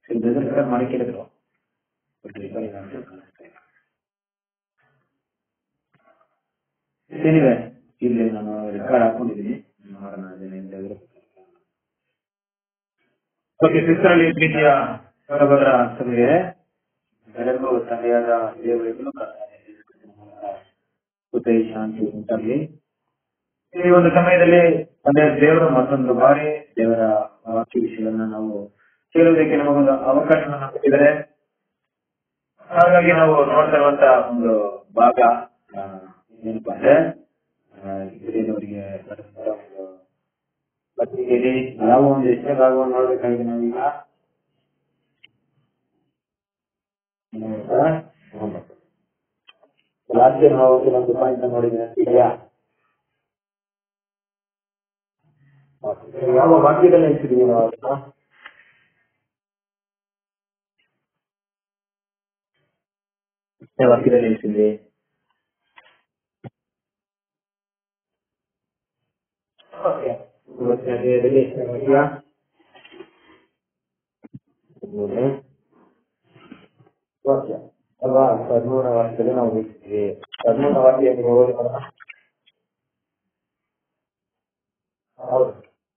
Brother record ಮಾಡಿ ಕೇಳಿದ್ರು but recording ಅಂತ ಕಾಣಿಸ್ತಾ ಇಲ್ಲ ಏನಿದೆ ಇಲ್ಲಿ ನಾನು ರೆಕಾರ್ಡ್ ಹಾಕೊಂಡಿದ್ದೀನಿ ನೋಡೋಣ ಅದೇನಿದೆ ಓಕೆ ಸಿಸ್ಟರ್ ಪ್ರೀತಿಯ ಸಹೋದರ ಸಭೆಗೆ ಎಲ್ಲರಿಗೂ ತಂದೆಯಾದ ದೇವರಿಗೂ ಕೃಪೆ ಶಾಂತಿ ಉಂಟಾಗಲಿ ಈ ಒಂದು ಸಮಯದಲ್ಲಿ ತಂದೆ ದೇವರ ಮತ್ತೊಂದು ಬಾರಿ ದೇವರ ವಾಕ್ಯ ವಿಷಯಗಳನ್ನ ನಾವು ಕೇಳುವುದಕ್ಕೆ ನಮಗೊಂದು ಅವಕಾಶವನ್ನು ಕೊಟ್ಟಿದ್ದಾರೆ ಹಾಗಾಗಿ ನಾವು ನೋಡ್ತಾ ಇರುವಂತ ಒಂದು ಭಾಗ ಆ, ಏನಪ್ಪಾ ಅಂದ್ರೆ ಇವರಿಗೆ ಬರೆದಂತ ಒಂದು ಪತ್ರಿಕೆಯಲ್ಲಿ ಯಾವ ಒಂದು ಎಷ್ಟೇ ಭಾಗವನ್ನು ನೋಡ್ಬೇಕಾಗಿದೆ ನಾವೀಗ ರಾಜ್ಯ ನಾವು ಕೆಲವೊಂದು ಪಾಯಿಂಟ್ ನೋಡಿದ್ರೆ ಇದೆಯಾ ಯಾವ ವಾಕ್ಯದಲ್ಲಿ ಹೇಳ್ತಿದೀವಿ ನಾವು ಅದನ್ನ? ಎಷ್ಟನೇ ವಾಕ್ಯದಲ್ಲಿ ಹೇಳ್ತಿದ್ವಿ ಓಕೆ ಇವತ್ತಿನ ಅಧ್ಯಾಯದಲ್ಲಿ ಎಷ್ಟನೇ ವಾಕ್ಯ ಹದಿಮೂರನೇ ವಾಕ್ಯ ಅಲ್ವಾ ಹದಿಮೂರನೇ ವಾಕ್ಯದಲ್ಲಿ ನಾವು ನಿಲ್ಸಿದ್ವಿ ಹದಿಮೂರನೇ ವಾಕ್ಯ ನೀವು ಓದಿ ನೋಡೋಣ ಹೌದು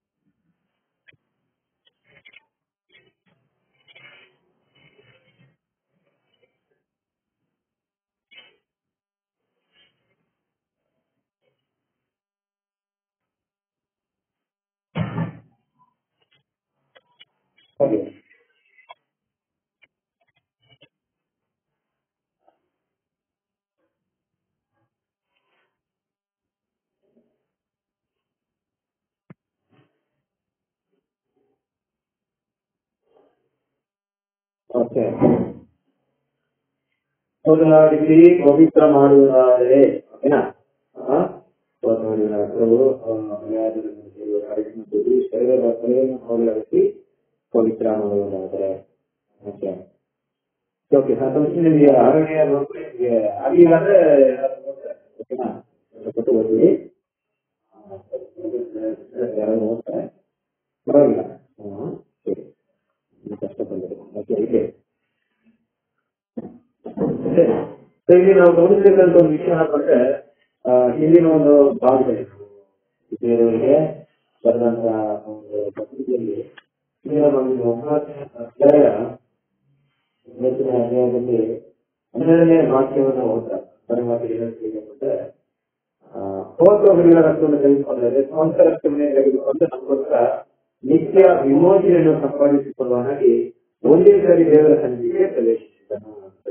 ಓಕೆ ಓಕೆ ಹೋಗಲಾಡಿಸಿ ಪವಿತ್ರ ಮಾಡುವುದಾದರೆ ಓಕೆನಾ ಆ? ಪವಿತ್ರ ಮಾಡುವುದಾದರೆ ಪ್ರಭು, ಆ, ಯಾರಾದರೂ ದೇವರ ಕಾರ್ಯಕ್ರಮದಲ್ಲಿ ಶರೀರದ ಕೊನೆಯನ್ನು ಹೋಗಲಾಡಿಸಿ ಪವಿತ್ರ ಮಾಡುವುದಾದರೆ ಓಕೆ ಓಕೆ ಸಂತೋಷ ನಿಮಗೆ ಆರೋಗ್ಯ ನೋಡ್ಕೊಳ್ಳಿ ನಿಮಗೆ ಆಗಿಲ್ಲ ಅಂದ್ರೆ ಯಾರಾದ್ರೂ ನೋಡ್ತಾರೆ. ಓಕೆನಾ ಕೊಟ್ಟು ಓದಿ ಯಾರು ನೋಡ್ತಾರೆ ಪರವಾಗಿಲ್ಲ ಹ್ಮ್ ಸರಿ ನೀವು ಕಷ್ಟಪಟ್ಟಿರಿ ಓಕೆ ಇದೆ ಸೊ ಇಲ್ಲಿ ನಾವು ಗಮನಿಸಬೇಕಂತ ಒಂದು ವಿಷಯ ಏನಂದ್ರೆ ಆ, ಹಿಂದಿನ ಒಂದು ಭಾಗದಲ್ಲಿ ಬೇರೆಯವರಿಗೆ ಬರೆದಂತ ಒಂದು ಪತ್ರಿಕೆಯಲ್ಲಿ ಹಿಂದಿನ ಒಂದು ಒಂಬತ್ತನೇ ಅಧ್ಯಾಯ ಒಂಬತ್ತನೇ ಅಧ್ಯಾಯದಲ್ಲಿ ಹನ್ನೆರಡನೇ ವಾಕ್ಯವನ್ನು ಓದ್ತಾರೆ ಪರಿಮಾತಿಗೆ ಹೇಳ್ತೀವಿ ಅಂದ್ರೆ ಹೋಗುವ ರಕ್ತವನ್ನು ತೆಗೆದುಕೊಂಡರೆ ಸ್ವಂತ ರಕ್ತವನ್ನೇ ತೆಗೆದುಕೊಂಡು ನಮಗೋಸ್ಕರ ನಿತ್ಯ ವಿಮೋಚನೆಯನ್ನು ಸಂಪಾದಿಸಿಕೊಳ್ಳುವನಾಗಿ ಒಂದೇ ಸಾರಿ ದೇವರ ಸನ್ನಿಧಿಗೆ ಪ್ರವೇಶಿಸಿದನು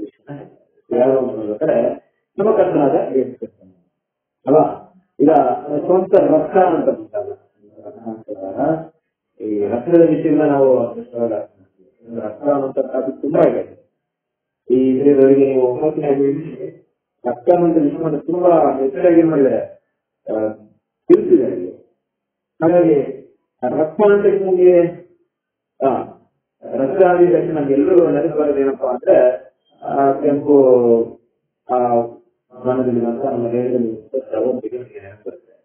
ಯಾವ ನೋಡ್ಬೇಕಾದ್ರೆ ನಮ್ಮ ಕರ್ತನಾದ ಯೇಸು ಕ್ರಿಸ್ತನು. ಅಲ್ವಾ ಈಗ ಸ್ವಂತ ರಕ್ತ ಅಂತ ಬಂದಾಗ ರಕ್ತ ಅಂತಂದಾಗ ಈ ರಕ್ತದ ವಿಷಯದಿಂದ ನಾವು ಅಷ್ಟೊಂದು ರಕ್ತ ಅನ್ನೋಂಥದ್ದು ತುಂಬಾ ಇದೆ ಈ ಇದರವರೆಗೆ ನೀವು ಒಂಬತ್ತನೇ ಅಧ್ಯಾಯದಲ್ಲಿ ರಕ್ತ ಅನ್ನುವಂಥ ವಿಷಯವನ್ನು ತುಂಬಾ ಹೆಚ್ಚಾಗಿ ಏನ್ ಮಾಡಿದ್ದಾರೆ ಆ, ತಿಳಿಸಿದ್ದಾರೆ ಇಲ್ಲಿ. ಹಾಗಾಗಿ ಆ ರಕ್ತ ಅಂತ ನಿಮಗೆ ಆ, ರಕ್ತ ಆದ ತಕ್ಷಣ ನಮ್ಗೆಲ್ಲರೂ ನೆನಪು ಬರೋದು ಏನಪ್ಪಾ ಅಂದ್ರೆ ಆ ಕೆಂಪು ಆ ಮನದಲ್ಲಿರುವಂತ ನಮ್ಮ ದೇಹದಲ್ಲಿ ಸ್ರವ ಬಗ್ಗೆ ನಮ್ಗೆ ನೆನಪು ಬರುತ್ತೆ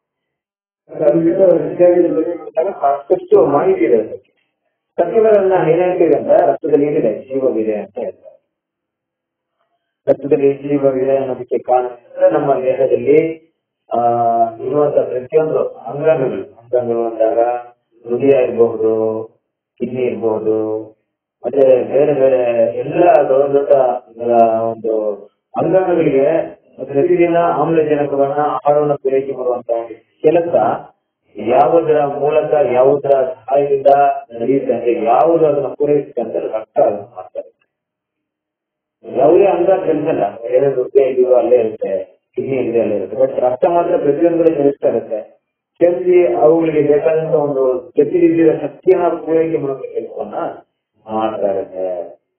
ಅದು ಬಿಟ್ಟು ಹೆಚ್ಚಾಗಿ ಇದ್ರ ಬಗ್ಗೆ ನೋಡಿದಾಗ ಸಾಕಷ್ಟು ಮಾಹಿತಿ ಇದೆ ಅದಕ್ಕೆ ಸತ್ಯಗಳನ್ನ ಏನ್ ಹೇಳ್ತೀವಿ ಅಂದ್ರೆ ರಕ್ತದಲ್ಲಿ ಏನಿದೆ ಜೀವವಿದೆ ಅಂತ ಹೇಳ್ತಾರೆ ರಕ್ತದಲ್ಲಿ ಜೀವವಿದೆ ಅನ್ನೋದಕ್ಕೆ ಕಾರಣ ಅಂದ್ರೆ ನಮ್ಮ ದೇಹದಲ್ಲಿ ಆ ಇರುವಂತ ಪ್ರತಿಯೊಂದು ಅಂಗಾಂಗಗಳು ಅಂಗಾಂಗಗಳು ಅಂದಾಗ ಹೃದಯ ಇರಬಹುದು ಕಿಡ್ನಿ ಇರಬಹುದು ಮತ್ತೆ ಬೇರೆ ಬೇರೆ ಎಲ್ಲ ದೊಡ್ಡ ದೊಡ್ಡ ಆ, ಒಂದು ಅಂಗಾಂಗಗಳಿಗೆ ಪ್ರತಿದಿನ ಆಮ್ಲಜನಕವನ್ನ ಆಹಾರವನ್ನು ಪೂರೈಕೆ ಮಾಡುವಂತ ಒಂದು ಕೆಲಸ ಯಾವುದರ ಮೂಲಕ ಯಾವುದರ ಸಹಾಯದಿಂದ ನಡೆಯುತ್ತೆ ಅಂದ್ರೆ ಯಾವುದು ಅದನ್ನ ಪೂರೈಸುತ್ತೆ ಅಂತ ರಕ್ತ ಅದನ್ನ ಮಾಡ್ತಾರೆ ಯಾವುದೇ ಅಂಗ ಕೆಲಸಲ್ಲ ಬೇರೆ ಹೃದಯ ಇದೆಯೋ ಅಲ್ಲೇ ಇರುತ್ತೆ ಕಿಡ್ನಿ ಇದೆ ಅಲ್ಲೇ ಇರುತ್ತೆ ಬಟ್ ರಕ್ತ ಮಾತ್ರ ಪ್ರತಿಯೊಂದು ಚಲಿಸ್ತಾ ಇರುತ್ತೆ ಚಲಿಸಿ ಅವುಗಳಿಗೆ ಬೇಕಾದಂತ ಒಂದು ಪ್ರತಿನಿಧಿಯ ಶಕ್ತಿಯನ್ನ ಪೂರೈಕೆ ಮಾಡುವ ಕೆಲಸವನ್ನ ಮಾಡ್ತಾ ಇರುತ್ತೆ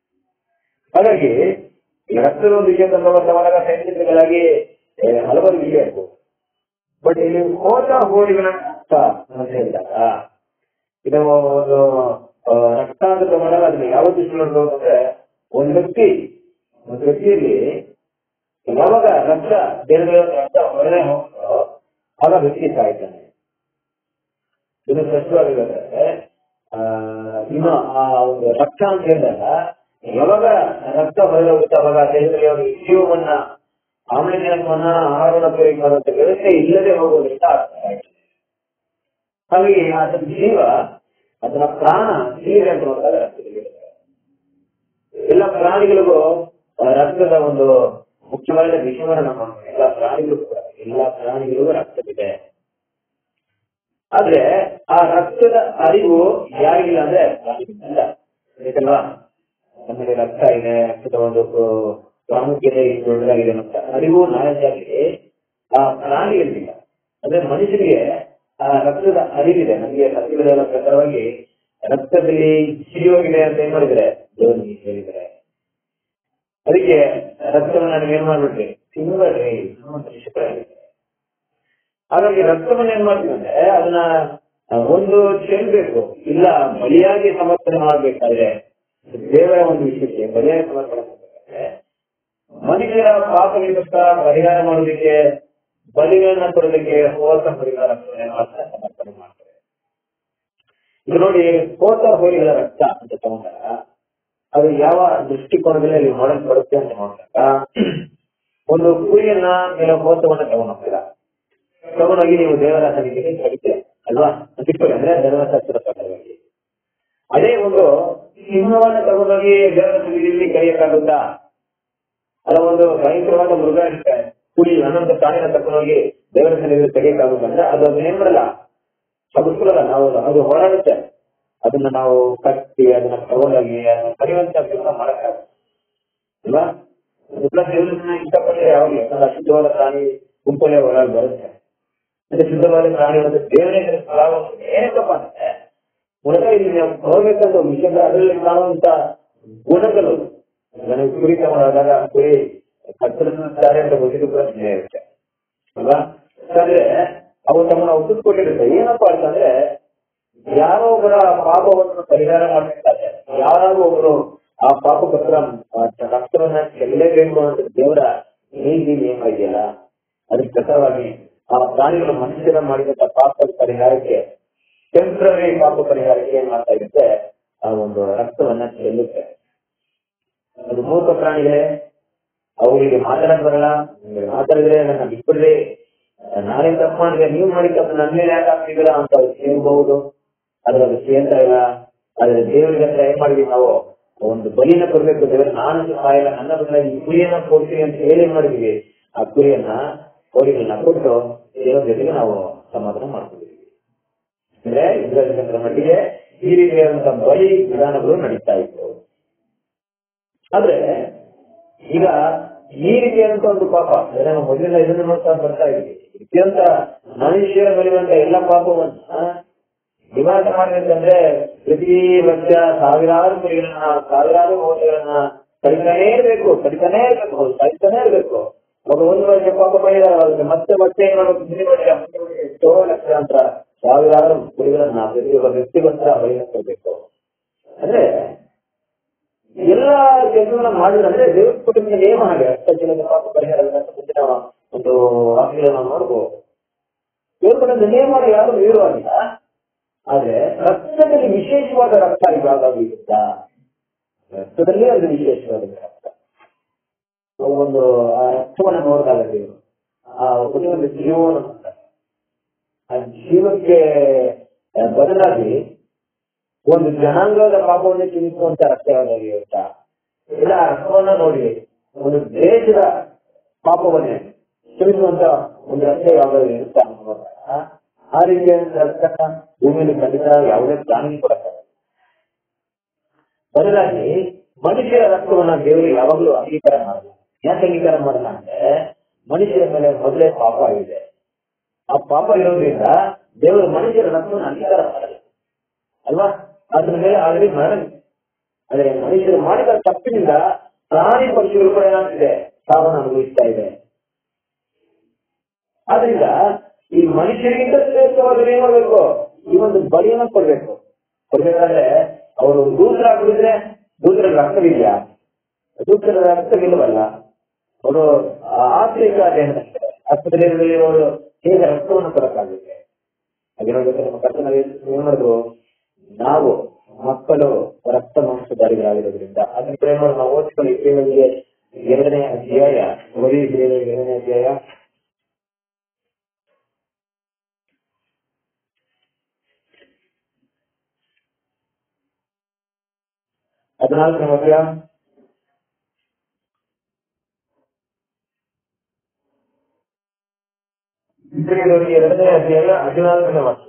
ಹಾಗಾಗಿ ಈ ರಕ್ತದ ಒಂದು ವಿಷಯ ಸಂಬಂಧವಾದಾಗ ಸೈಂಟಿಫಿಕಲಾಗಿ ಹಲವಾರು ವಿಷಯ ಇರ್ಬೋದು ಬಟ್ ಇಲ್ಲಿ ಹೋದ ಹೋಳಿಗಳ ರಕ್ತ ಅಂತ ಹೇಳಿದಾಗ ಇದು ಒಂದು ಆ, ರಕ್ತ ಅಂತ ತಗೊಂಡಾಗ ಅದನ್ನ ಯಾವ ದೃಷ್ಟಿ ನೋಡ್ಬೋದು ಅಂದ್ರೆ ಒಂದು ವ್ಯಕ್ತಿ ಒಂದು ವ್ಯಕ್ತಿಯಲ್ಲಿ ಯಾವಾಗ ರಕ್ತ ದೇಹದ ರಕ್ತ ಹೊರಗಡೆ ಹೋಗ್ತೋ ಆಗ ವ್ಯಕ್ತಿ ಸಾಯ್ತಾನೆ ಇದು ಸ್ಪಷ್ಟವಾಗಿರುತ್ತೆ ಆ, ಇನ್ನು ಆ ಒಂದು ರಕ್ತ ಅಂತ ಹೇಳಿದಾಗ ಯಾವಾಗ ರಕ್ತ ಹೊರಗೋಗುತ್ತೆ ಅವಾಗ ದೇಹದಲ್ಲಿ ಅವನಿಗೆ ಜೀವವನ್ನ ಆಮ್ಲಜನಕವನ್ನ ಆಹಾರವನ್ನು ಉಪಯೋಗ ಮಾಡುವಂತ ವ್ಯವಸ್ಥೆ ಇಲ್ಲದೆ ಹೋಗೋದ್ರಿಂದ ಆಗ್ತದೆ ಹಾಗಾಗಿ ಅದರ ಜೀವ ಅದರ ಪ್ರಾಣ ಇಲ್ಲಿದೆ ಅಂತ ನೋಡಿದಾಗ ರಕ್ತದಲ್ಲಿರುತ್ತೆ ಎಲ್ಲ ಪ್ರಾಣಿಗಳಿಗೂ ಆ ರಕ್ತದ ಒಂದು ಮುಖ್ಯವಾದ ವಿಷಯವನ್ನ ನಾವು ನೋಡ್ತೀವಿ. ಎಲ್ಲ ಪ್ರಾಣಿಗಳು ಕೂಡ ಎಲ್ಲ ಪ್ರಾಣಿಗಳಿಗೂ ರಕ್ತವಿದೆ ಆದ್ರೆ ಆ ರಕ್ತದ ಅರಿವು ಯಾರಿಗಿಲ್ಲ ಅಂದ್ರೆ ಪ್ರಾಣಿಗಳಿಲ್ಲ ಬೇಕಲ್ವಾ ನಮಗೆ ರಕ್ತ ಇದೆ ರಕ್ತದ ಒಂದು ಪ್ರ- ಪ್ರಾಮುಖ್ಯತೆ ಇದು ದೊಡ್ಡದಾಗಿದೆ ಅಂತ ಅರಿವು ನಾಲೆಜ್ ಆಗಿದೆ ಆ ಪ್ರಾಣಿಗಳಿಲ್ಲ ಅಂದ್ರೆ ಮನುಷ್ಯನಿಗೆ ಆ ರಕ್ತದ ಅರಿವಿದೆ ನಮಗೆ ಸತ್ಯಗಳ ಪ್ರಕಾರವಾಗಿ ರಕ್ತದಲ್ಲಿ ಸಿಡಿಯೋಗಿದೆ ಅಂತ ಏನ್ ಮಾಡಿದ್ರೆ ದೇವರಿಗೆ ಹೇಳಿದ್ದಾರೆ ಅದಕ್ಕೆ ರಕ್ತವನ್ನ ನೀವು ಏನ್ ಮಾಡ್ಬಿಟ್ರಿ ತಿನ್ಬೇಡ್ರಿ ಅನ್ನುವಂತ ವಿಷಯಗಳಾಗಿದೆ ಹಾಗಾಗಿ ರಕ್ತವನ್ನ ಏನ್ ಮಾಡ್ತೀವಿ ಅಂದ್ರೆ ಅದನ್ನ ಒಂದು ಚೆಲ್ಬೇಕು ಇಲ್ಲ ಬಲಿಯಾಗಿ ಸಮರ್ಪಣೆ ಮಾಡ್ಬೇಕಾದ್ರೆ ದೇವರ ಒಂದು ವಿಷಯಕ್ಕೆ ಬಲಿಯಾಗಿ ಸಮರ್ಪಣೆ ಮಾಡ್ಬೇಕಾದ್ರೆ ಮನುಷ್ಯರ ಪಾಪಗಳಿಗೋಸ್ಕರ ಪರಿಹಾರ ಮಾಡೋದಕ್ಕೆ ಬಲಿಗಳನ್ನ ಕೊಡೋದಕ್ಕೆ ಹೋತ ಪರಿಹಾರ ಸಮರ್ಪಣೆ ಮಾಡ್ತಾರೆ ಈಗ ನೋಡಿ ಹೋತ ಹೋರಿಗಳ ರಕ್ತ ಅಂತ ತಗೊಂಡಾಗ ಅದು ಯಾವ ದೃಷ್ಟಿಕೋನದಲ್ಲಿ ಅಲ್ಲಿ ನೋಡಲ್ಪಡುತ್ತೆ ಅಂತ ನೋಡಿದಾಗ ಒಂದು ಕುರಿಯನ್ನ ಮೇಲೆ ಹೋತವನ್ನ ತಗೊಂಡು ಹೋಗ್ತೀರಾ ತಗೊಂಡೋಗಿ ನೀವು ದೇವರ ಸನ್ನಿಧಿಗೆ ಕಡಿತೀರ ಅಲ್ವಾ ಬಿಟ್ಕೊಳ್ಳಿ ಅಂದ್ರೆ ಧರ್ಮಶಾಸ್ತ್ರ ಪ್ರಕಾರವಾಗಿ ಅದೇ ಒಂದು ಸಿಂಹವನ್ನ ತಗೊಂಡೋಗಿ ದೇವರ ಸನ್ನಿಧಿಯಲ್ಲಿ ಕರೆಯಕ್ಕಾಗುತ್ತಾ ಅದ ಒಂದು ಭಯಂಕರವಾದ ಮೃಗ ಇರುತ್ತೆ ಕುರಿ ಹನ್ನೊಂದು ಪ್ರಾಣಿನ ತಗೊಂಡೋಗಿ ದೇವರ ಸನ್ನಿಧಿಯಲ್ಲಿ ತೆಗೆಯಕ್ಕಾಗುತ್ತಂದ್ರೆ ಅದು ಅದನ್ನ ಏನ್ ಮಾಡಲ್ಲ ಸಗುಸ್ಕೊಳ್ಳಲ್ಲ ನಾವು ಅದು ಹೋರಾಡುತ್ತೆ ಅದನ್ನ ನಾವು ಕಟ್ಟಿ ಅದನ್ನ ತಗೊಂಡೋಗಿ ಅದನ್ನ ಕರೆಯುವಂತ ಕೆಲಸ ಮಾಡಕ್ಕಾಗಲ್ಲ ಅಲ್ವಾ ಪ್ಲಸ್ ಎಲ್ಲರನ್ನ ಇಷ್ಟಪಟ್ಟರೆ ಯಾವಾಗಲೂ ಯಾಕಂದ್ರೆ ಅಶುದ್ಧವಾದ ಪ್ರಾಣಿ ಗುಂಪಲ್ಲೇ ಹೊರಗೆ ಬರುತ್ತೆ ಅಂದ್ರೆ ಶುದ್ಧವಾದ ಪ್ರಾಣಿ ಒಂದು ದೇವರೇ ಸ್ವಭಾವ ಏನಕ್ಕಪ್ಪ ಅಂದ್ರೆ ಮೂಲತಃ ಇಲ್ಲಿ ನಾವು ಹೋಗ್ಬೇಕಂತ ಒಂದು ವಿಷಯ ಅದರಲ್ಲಿ ಕಾಣುವಂತ ಗುಣಗಳು ನನಗೆ ಕುರಿ ತಗೊಂಡಾಗ ಕುರಿ ಕತ್ತರಿಸುತ್ತಾರೆ ಅಂತ ಗೊತ್ತಿದ್ದು ಕೂಡ ನಿಜ ಇರುತ್ತೆ ಅಲ್ವಾ ಯಾಕಂದ್ರೆ ಅವು ತಮ್ಮನ್ನ ಒಪ್ಪಿಸ್ಕೊಟ್ಟಿರುತ್ತೆ ಏನಪ್ಪಾ ಅಂತಂದ್ರೆ ಯಾರೋ ಒಬ್ಬರ ಪಾಪವನ್ನು ಪರಿಹಾರ ಮಾಡಬೇಕಾದ್ರೆ ಯಾರಾದ್ರೂ ಒಬ್ರು ಆ ಪಾಪಕ್ಕೋಸ್ಕರ ರಕ್ತವನ್ನ ಚೆಲ್ಲಲೇಬೇಕು ಅಂತ ದೇವರ ನೀತಿ ನಿಯಮ ಇದೆಯಲ್ಲ ಅದ್ರ ಪ್ರಕಾರವಾಗಿ ಆ ಪ್ರಾಣಿಗಳು ಮನುಷ್ಯರ ಮಾಡಿದಂತ ಪಾಪದ ಪರಿಹಾರಕ್ಕೆ ಟೆಂಪ್ರರಿ ಪಾಪ ಪರಿಹಾರಕ್ಕೆ ಏನ್ ಮಾಡ್ತಾ ಇರುತ್ತೆ ಆ ಒಂದು ರಕ್ತವನ್ನ ಚೆಲ್ಲುತ್ತೆ ಅದು ಮೂರ್ಖ ಪ್ರಾಣಿಗಳೇ ಅವರಿಗೆ ಮಾತಾಡಕ್ ಬರಲ್ಲ ನಿಮ್ಗೆ ಮಾತಾಡಿದ್ರೆ ನನ್ನ ಬಿಟ್ಬಿಡ್ರಿ ನಾನೇನ್ ತಪ್ಪು ಮಾಡಿದ್ರೆ ನೀವು ಮಾಡಿ ತಪ್ಪು ನನ್ನ ಮೇಲೆ ಯಾಕೆ ಆಗ್ತಿದ್ದೀರಾ ಅಂತ ಅವ್ರು ಕೇಳಬಹುದು ಆದ್ರೆ ಅದು ಕೇಳ್ತಾ ಇಲ್ಲ ಆದ್ರೆ ದೇವರಿಗೆ ಹತ್ರ ಏನ್ ಮಾಡಿದ್ವಿ ನಾವು ಒಂದು ಬಲಿನ ಕೊಡ್ಬೇಕು ದೇವರು ನಾನು ಸಾಯಿಲ್ಲ ನನ್ನ ಬದಲ ಈ ಕುರಿಯನ್ನ ಕೊಡ್ತೀನಿ ಅಂತ ಹೇಳಿ ಏನ್ ಮಾಡಿದ್ವಿ ಆ ಕುರಿಯನ್ನ ಕೋರಿಗಳನ್ನ ಕೊಟ್ಟು ದೇವರ ಜೊತೆಗೆ ನಾವು ಸಮಾಧಾನ ಮಾಡ್ಕೊಂಡಿದ್ವಿ ಅಂದ್ರೆ ಇದ್ರ ಮಟ್ಟಿಗೆ ಈ ರೀತಿಯಾದಂತಹ ಬಲಿ ವಿಧಾನಗಳು ನಡೀತಾ ಇತ್ತು ಆದ್ರೆ ಈಗ ಈ ರೀತಿಯಾದಂತ ಒಂದು ಪಾಪ ಅಂದ್ರೆ ನಾವು ಮೊದಲಿನ ಇದನ್ನು ನೋಡ್ತಾ ಬರ್ತಾ ಇದ್ವಿ ಅತ್ಯಂತ ಮನುಷ್ಯರ ಮೇಲಿರುವಂತ ಎಲ್ಲ ಪಾಪವನ್ನ ನಿವಾರಣೆ ಮಾಡ್ಬೇಕಂದ್ರೆ ಪ್ರತಿ ವರ್ಷ ಸಾವಿರಾರು ಕುರಿಗಳನ್ನ ಸಾವಿರಾರು ಮೌಲ್ಯಗಳನ್ನ ಕಡಿತಾನೇ ಇರ್ಬೇಕು ಕಡಿತಾನೇ ಇರ್ಬೇಕು ಕಡಿತಾನೇ ಇರ್ಬೇಕು ಒಬ್ಬ ಒಂದು ವರ್ಷ ಪಾಪ ಪರಿಹಾರವಾಗುತ್ತೆ ಮತ್ತೆ ಮತ್ತೆ ಏನ್ ಮಾಡ್ಬೇಕು ಮುಂದಿನ ವರ್ಷ ಮುಂದಿನ ವರ್ಷ ಎಷ್ಟೋ ಲಕ್ಷಾಂತರ ಸಾವಿರಾರು ಕುರಿಗಳನ್ನ ಪ್ರತಿಯೊಬ್ಬ ವ್ಯಕ್ತಿಗೋಸ್ಕರ ಬಹಿರಂಗಬೇಕು ಅಂದ್ರೆ ಎಲ್ಲ ಕೆಲಸಗಳನ್ನ ಮಾಡಿದ್ರೆ ದೇವ್ರ ಕುಟುಂಬದ ನಿಯಮ ಹಾಗೆ ಅಷ್ಟ ಜನದ ಪಾಪ ಪರಿಹಾರ ಅಂತ ಮುಂದಿನ ಒಂದು ವಾಕ್ಯಗಳನ್ನು ನಾವು ನೋಡ್ಬೋದು ದೇವ್ರ ಕುಟುಂಬದ ನಿಯಮ ಯಾರು ಮೀರುವಾಗಿಲ್ಲ ಆದ್ರೆ ರಕ್ತದಲ್ಲಿ ವಿಶೇಷವಾದ ರಕ್ತ ಇವಾಗ ಇರುತ್ತಾ ರಕ್ತದಲ್ಲಿ ಅದು ವಿಶೇಷವಾದ ರಕ್ತ ಒಂದು ಆ ರಕ್ತವನ್ನು ನೋಡಿದಾಗ ದೇವರು ಆ ಕುಟುಂಬದ ಜೀವವನ್ನು ನೋಡ್ತಾರೆ ಆ ಜೀವಕ್ಕೆ ಬದಲಾಗಿ ಒಂದು ಜನಾಂಗದ ಪಾಪವನ್ನು ಚಿಂತಿಸುವಂತ ರಕ್ತ ಯಾವ್ದಾದ್ರು ಇರುತ್ತಾ ಇಲ್ಲ ಆ ರಕ್ತವನ್ನ ನೋಡಿ ಒಂದು ದೇಶದ ಪಾಪವನ್ನೇ ಕ್ಷಮಿಸುವಂತ ಒಂದು ರಕ್ತ ಯಾವ್ದಾದ್ರು ಇರುತ್ತಾ ಅಂತ ನೋಡಿದಾಗ ಆ ರೀತಿಯ ರಕ್ತ ಭೂಮಿಯಲ್ಲಿ ಖಂಡಿತ ಯಾವುದೇ ಪ್ರಾಣಿ ಕೊಡಕ್ಕಾಗಲ್ಲ ಬದಲಾಗಿ ಮನುಷ್ಯರ ರಕ್ತವನ್ನ ದೇವರು ಯಾವಾಗಲೂ ಅಂಗೀಕಾರ ಮಾಡಲ್ಲ ಯಾಕೆ ಅಂಗೀಕಾರ ಮಾಡಲ್ಲ ಅಂದ್ರೆ ಮನುಷ್ಯರ ಮೇಲೆ ಮೊದಲೇ ಪಾಪ ಇದೆ ಆ ಪಾಪ ಇರೋದ್ರಿಂದ ದೇವರು ಮನುಷ್ಯರ ರಕ್ತವನ್ನು ಅಂಗೀಕಾರ ಮಾಡಲ್ಲ ಅಲ್ವಾ ಅದ್ರ ಮೇಲೆ ಆಲ್ರೆಡಿ ಮರಣ ಇದೆ. ಆದ್ರೆ ಮನುಷ್ಯರು ಮಾಡಿದ ತಪ್ಪಿನಿಂದ ಪ್ರಾಣಿ ಪಕ್ಷಿಗಳು ಕೂಡ ಏನಾಗ್ತಿದೆ ಸಾವನ್ನು ಅನುಭವಿಸ್ತಾ ಇದೆ ಆದ್ರಿಂದ ಈ ಮನುಷ್ಯರಿಗಿಂತ ಶ್ರೇಷ್ಠವಾದ ಏನ್ ಮಾಡ್ಬೇಕು ಈ ಒಂದು ಬಲಿಯನ್ನ ಕೊಡ್ಬೇಕು ಕೊಡ್ಬೇಕಾದ್ರೆ ಅವರು ದೂತರ ಬಿಡಿದ್ರೆ ದೂತರ ರಕ್ತವಿದೆಯಾ ದೂತರ ರಕ್ತವಿಲ್ಲವಲ್ಲ ಅವರು ಆತ್ಮಿಕ ಆಸ್ಪತ್ರೆಯಲ್ಲಿ ಅವರು ಹೇಗೆ ರಕ್ತವನ್ನು ಕೊಡಕ್ಕಾಗುತ್ತೆ ಹಾಗೆ ನೋಡ್ಬೇಕು ನಮ್ಮ ಕರ್ತನ ಏನ್ ಮಾಡಿದ್ರು ನಾವು ಮಕ್ಕಳು ರಕ್ತ ಮಾಂಸಧಾರಿಗಳಾಗಿರೋದ್ರಿಂದ ಅದನ್ನ ಪ್ರೇಮ ನಾವು ಓದ್ಕೊಳ್ಳಿ ದೇವರಿಗೆ ಎರಡನೇ ಅಧ್ಯಾಯ ಓದಿ ದೇವರಿಗೆ ಎರಡನೇ ಅಧ್ಯಾಯ ಹದಿನಾಲ್ಕನೇ ವರ್ಷ ಇಸ್ರೇಲರಿಗೆ ಎರಡನೇ ಅಧ್ಯಾಯ ಹದಿನಾಲ್ಕನೇ ವರ್ಷ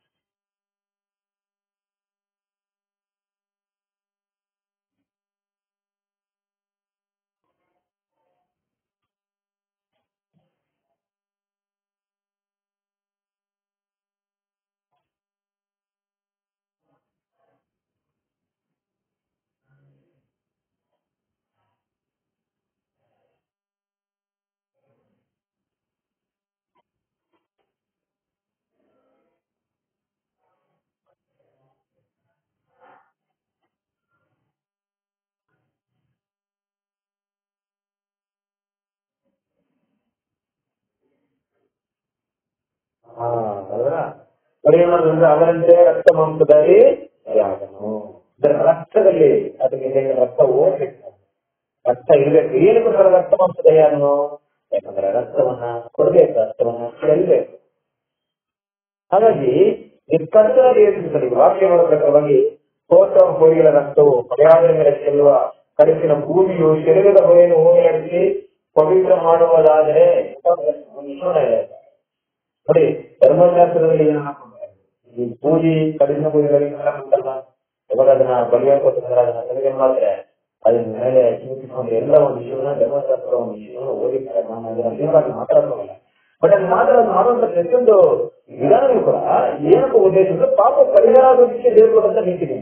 ಹಾ ಅಲ್ವಾ ಬರೀ ಏನಂದ್ರೆ ಅವರಂತೆ ರಕ್ತ ಮಾಂಸಧಾರಿ ಯಾಗನು ಇದರ ರಕ್ತದಲ್ಲಿ ಅದಕ್ಕೆ ಹೇಗೆ ರಕ್ತ ಓಡ್ಬೇಕು ರಕ್ತ ಇರ್ಬೇಕು ಏನು ಕೊಟ್ಟರೆ ರಕ್ತ ಮಾಂಸಧಾರಿ ಯಾಗನು ಯಾಕಂದ್ರೆ ರಕ್ತವನ್ನ ಕೊಡ್ಬೇಕು ರಕ್ತವನ್ನ ಚೆಲ್ಬೇಕು ಹಾಗಾಗಿ ಈ ಕರ್ತನಾಗಿ ಏನಿರ್ತದೆ ವಾಕ್ಯಗಳ ಪ್ರಕಾರವಾಗಿ ಹೋತ ಹೋರಿಗಳ ರಕ್ತವು ಪರ್ಯಾಯ ಮೇಲೆ ಚೆಲ್ಲುವ ಕಡಸಿನ ಭೂಮಿಯು ಶರೀರದ ಹೊರೆಯನ್ನು ಹೋಗಲಾಡಿಸಿ ಪವಿತ್ರ ಮಾಡುವುದಾದರೆ ನೋಡಿ ಧರ್ಮಶಾಸ್ತ್ರದಲ್ಲಿ ಏನು ಹಾಕೊಂಡಿದ್ದಾರೆ? ಈ ಪೂಜಿ ಕಡಿಮೆ ಪೂಜೆಗಳಿಗೆಲ್ಲ ಉಂಟಲ್ಲ ಇವಾಗ ಅದನ್ನ ಬಲಿಯಾಗಿ ಕೊಟ್ಟಿದ್ದಾರೆ ಅದನ್ನ ತೆಗೆದು ಮಾಡಿದ್ರೆ ಅದ್ರ ಮೇಲೆ ಚಿಂತಿಸಿಕೊಂಡು ಎಲ್ಲ ಒಂದು ವಿಷಯವನ್ನ ಧರ್ಮಶಾಸ್ತ್ರ ಒಂದು ವಿಷಯವನ್ನು ಓದಿರ್ತಾರೆ ನಾನು ಅದನ್ನ ನೇರವಾಗಿ ಮಾತಾಡೋಲ್ಲ ಬಟ್ ಅದು ಮಾತಾಡೋದು ಮಾಡುವಂತ ಪ್ರತಿಯೊಂದು ವಿಧಾನಗಳು ಕೂಡ ಏನಪ್ಪ ಉದ್ದೇಶ ಅಂದ್ರೆ ಪಾಪ ಪರಿಹಾರ ಆಗೋದಕ್ಕೆ ದೇವರು ಕೊಟ್ಟಂತ ನೀತಿ ನಿಯಮ